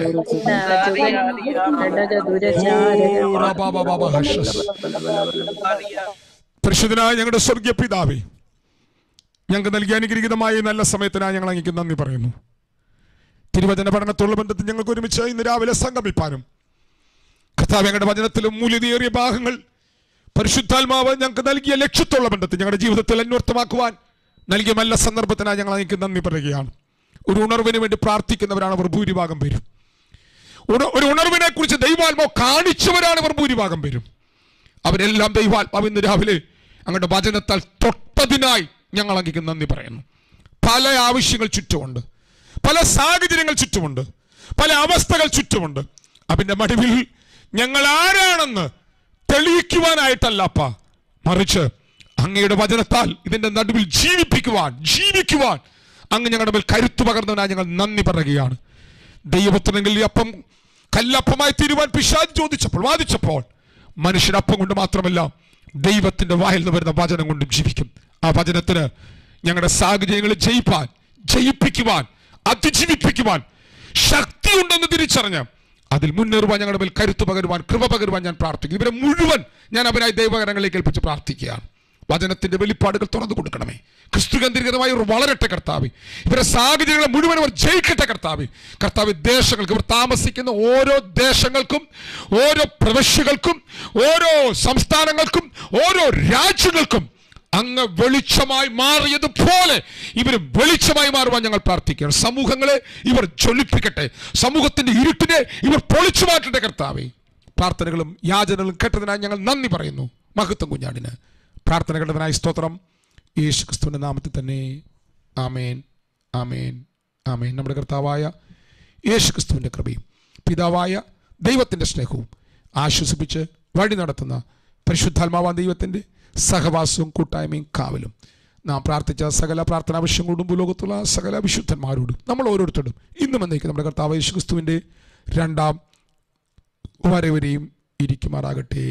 പരിശുദ്ധനായ ഞങ്ങളുടെ സ്വർഗീയ പിതാവേ ഞങ്ങൾക്ക് നൽകിയ അനുഗ്രഹീതമായ ഈ നല്ല സമയത്തിനായി ഞങ്ങൾ അങ്ങേക്ക് നന്ദി പറയുന്നു തിരുവചന പഠനത്തോടുള്ള ബന്ധത്തിൽ ഞങ്ങൾക്ക് ഒരുമിച്ച് ഇന്ന് രാവിലെ സംഗമിപ്പാനും കർത്താവ് ഞങ്ങളുടെ വചനത്തിലും മൂല്യതയേറിയ ഭാഗങ്ങൾ പരിശുദ്ധാത്മാവ് ഞങ്ങൾക്ക് നൽകിയ ലക്ഷ്യത്തോടുള്ള ബന്ധത്തിൽ ഞങ്ങളുടെ ജീവിതത്തിൽ അന്വർത്ഥമാക്കുവാൻ നൽകിയ നല്ല സന്ദർഭത്തിനായി ഞങ്ങൾ നിങ്ങൾക്ക് നന്ദി പറയുകയാണ് ഒരു ഉണർവിന് വേണ്ടി പ്രാർത്ഥിക്കുന്നവരാണ് അവർ ഭൂരിഭാഗം പേരും ഉണ- ഒരു ഉണർവിനെ കുറിച്ച് ദൈവാത്മാവ് കാണിച്ചവരാണ് ഇവർ ഭൂരിഭാഗം പേരും അവരെല്ലാം ദൈവാത്മാവ് ഇന്ന് രാവിലെ അങ്ങയുടെ വചനത്താൽ തൊട്ടതിനായി ഞങ്ങൾ അങ്ങേക്ക് നന്ദി പറയുന്നു പല ആവശ്യങ്ങൾ ചുറ്റുമുണ്ട് പല സാഹചര്യങ്ങൾ ചുറ്റുമുണ്ട് പല അവസ്ഥകൾ ചുറ്റുമുണ്ട് അതിന്റെ മടിവിൽ ഞങ്ങൾ ആരാണെന്ന് തെളിയിക്കുവാനായിട്ടല്ലപ്പ മറിച്ച് അങ്ങയുടെ വചനത്താൽ ഇതിന്റെ നടുവിൽ ജീവിപ്പിക്കുവാൻ ജീവിക്കുവാൻ അങ്ങ് ഞങ്ങളുടെ മേൽ കരുത്തു പകർന്നതിനായി ഞങ്ങൾ നന്ദി പറയുകയാണ് ദൈവത്തിനെങ്കിൽ ഈ അപ്പം കല്ലപ്പമായി തീരുവാൻ പിശാജ് ചോദിച്ചപ്പോൾ വാദിച്ചപ്പോൾ മനുഷ്യൻ അപ്പം കൊണ്ട് മാത്രമല്ല ദൈവത്തിന്റെ വായിൽ നിന്ന് വരുന്ന വചനം കൊണ്ടും ജീവിക്കും ആ വചനത്തിന് ഞങ്ങളുടെ സാഹചര്യങ്ങളെ ജയിപ്പാൻ ജയിപ്പിക്കുവാൻ അതിജീവിപ്പിക്കുവാൻ ശക്തിയുണ്ടെന്ന് തിരിച്ചറിഞ്ഞ് അതിൽ മുന്നേറുവാൻ ഞങ്ങളുടെ മേൽ കരുത്തു പകരുവാൻ കൃപ പകരുവാൻ ഞാൻ പ്രാർത്ഥിക്കും ഇവരെ മുഴുവൻ ഞാൻ അവരായി ദൈവകരങ്ങളിലേക്ക് ഏൽപ്പിച്ച് പ്രാർത്ഥിക്കുകയാണ് വചനത്തിന്റെ വെളിപ്പാടുകൾ തുറന്നു കൊടുക്കണമേ ക്രിസ്തുകേന്ദ്രീകൃതമായി ഇവർ വളരട്ടെ കർത്താവ് ഇവരുടെ സാഹചര്യങ്ങളെ മുഴുവൻ അവർ ജയിക്കട്ടെ കർത്താവ് കർത്താവ് ദേശങ്ങൾക്ക് ഇവർ താമസിക്കുന്ന ഓരോ ദേശങ്ങൾക്കും ഓരോ പ്രവശ്യകൾക്കും ഓരോ സംസ്ഥാനങ്ങൾക്കും ഓരോ രാജ്യങ്ങൾക്കും അങ്ങ് വെളിച്ചമായി മാറിയതുപോലെ ഇവർ വെളിച്ചമായി മാറുവാൻ ഞങ്ങൾ പ്രാർത്ഥിക്കുകയാണ് സമൂഹങ്ങളെ ഇവർ ജ്വലിപ്പിക്കട്ടെ സമൂഹത്തിന്റെ ഇരുട്ടിനെ ഇവർ പൊളിച്ചു മാറ്റട്ടെ കർത്താവേ പ്രാർത്ഥനകളും യാചനകളും കേട്ടതിനായി ഞങ്ങൾ നന്ദി പറയുന്നു മഹത്വം കുഞ്ഞാടിന് പ്രാർത്ഥന കേട്ടതിനായി സ്തോത്രം യേശു ക്രിസ്തുവിന്റെ നാമത്തിൽ തന്നെ ആമേൻ ആമേൻ ആമേൻ നമ്മുടെ കർത്താവായ യേശു ക്രിസ്തുവിന്റെ കൃപയും പിതാവായ ദൈവത്തിന്റെ സ്നേഹവും ആശ്വസിപ്പിച്ച് വഴി നടത്തുന്ന പരിശുദ്ധാത്മാവാൻ ദൈവത്തിന്റെ സഹവാസവും കൂട്ടായ്മയും കാവലും നാം പ്രാർത്ഥിച്ച സകല പ്രാർത്ഥന ആവശ്യങ്ങളോടും ഭൂലോകത്തുള്ള സകല വിശുദ്ധന്മാരോടും നമ്മൾ ഓരോരുത്തരും ഇന്നും എന്നേക്കും നമ്മുടെ കർത്താവ് യേശു ക്രിസ്തുവിന്റെ രണ്ടാം വരവരെയും ഇരിക്കുമാറാകട്ടെ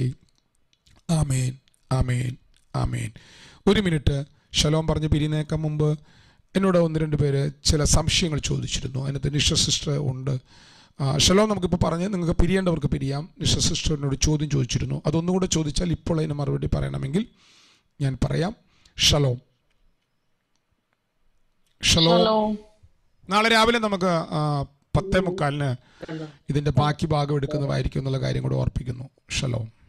ആമേൻ ആമേൻ ആമേൻ ഒരു മിനിറ്റ് ശലോം പറഞ്ഞ് പിരിനേക്കാൻ മുമ്പ് എന്നോട് ഒന്ന് രണ്ട് പേര് ചില സംശയങ്ങൾ ചോദിച്ചിരുന്നു അതിനകത്ത് നിഷ സിസ്റ്റർ ഉണ്ട് ആ, ശലോം നമുക്കിപ്പോൾ പറഞ്ഞ് നിങ്ങൾക്ക് പിരിയേണ്ടവർക്ക് പിരിയാം നിഷ സിസ്റ്ററിനോട് ചോദ്യം ചോദിച്ചിരുന്നു അതൊന്നുകൂടെ ചോദിച്ചാൽ ഇപ്പോൾ അതിന് മറുപടി പറയണമെങ്കിൽ ഞാൻ പറയാം ഷലോം ഷലോം നാളെ രാവിലെ നമുക്ക് ആ, പത്തേ മുക്കാലിന് ഇതിന്റെ ബാക്കി ഭാഗം എടുക്കുന്നതായിരിക്കും എന്നുള്ള കാര്യം കൂടെ ഓർപ്പിക്കുന്നു ഷലോം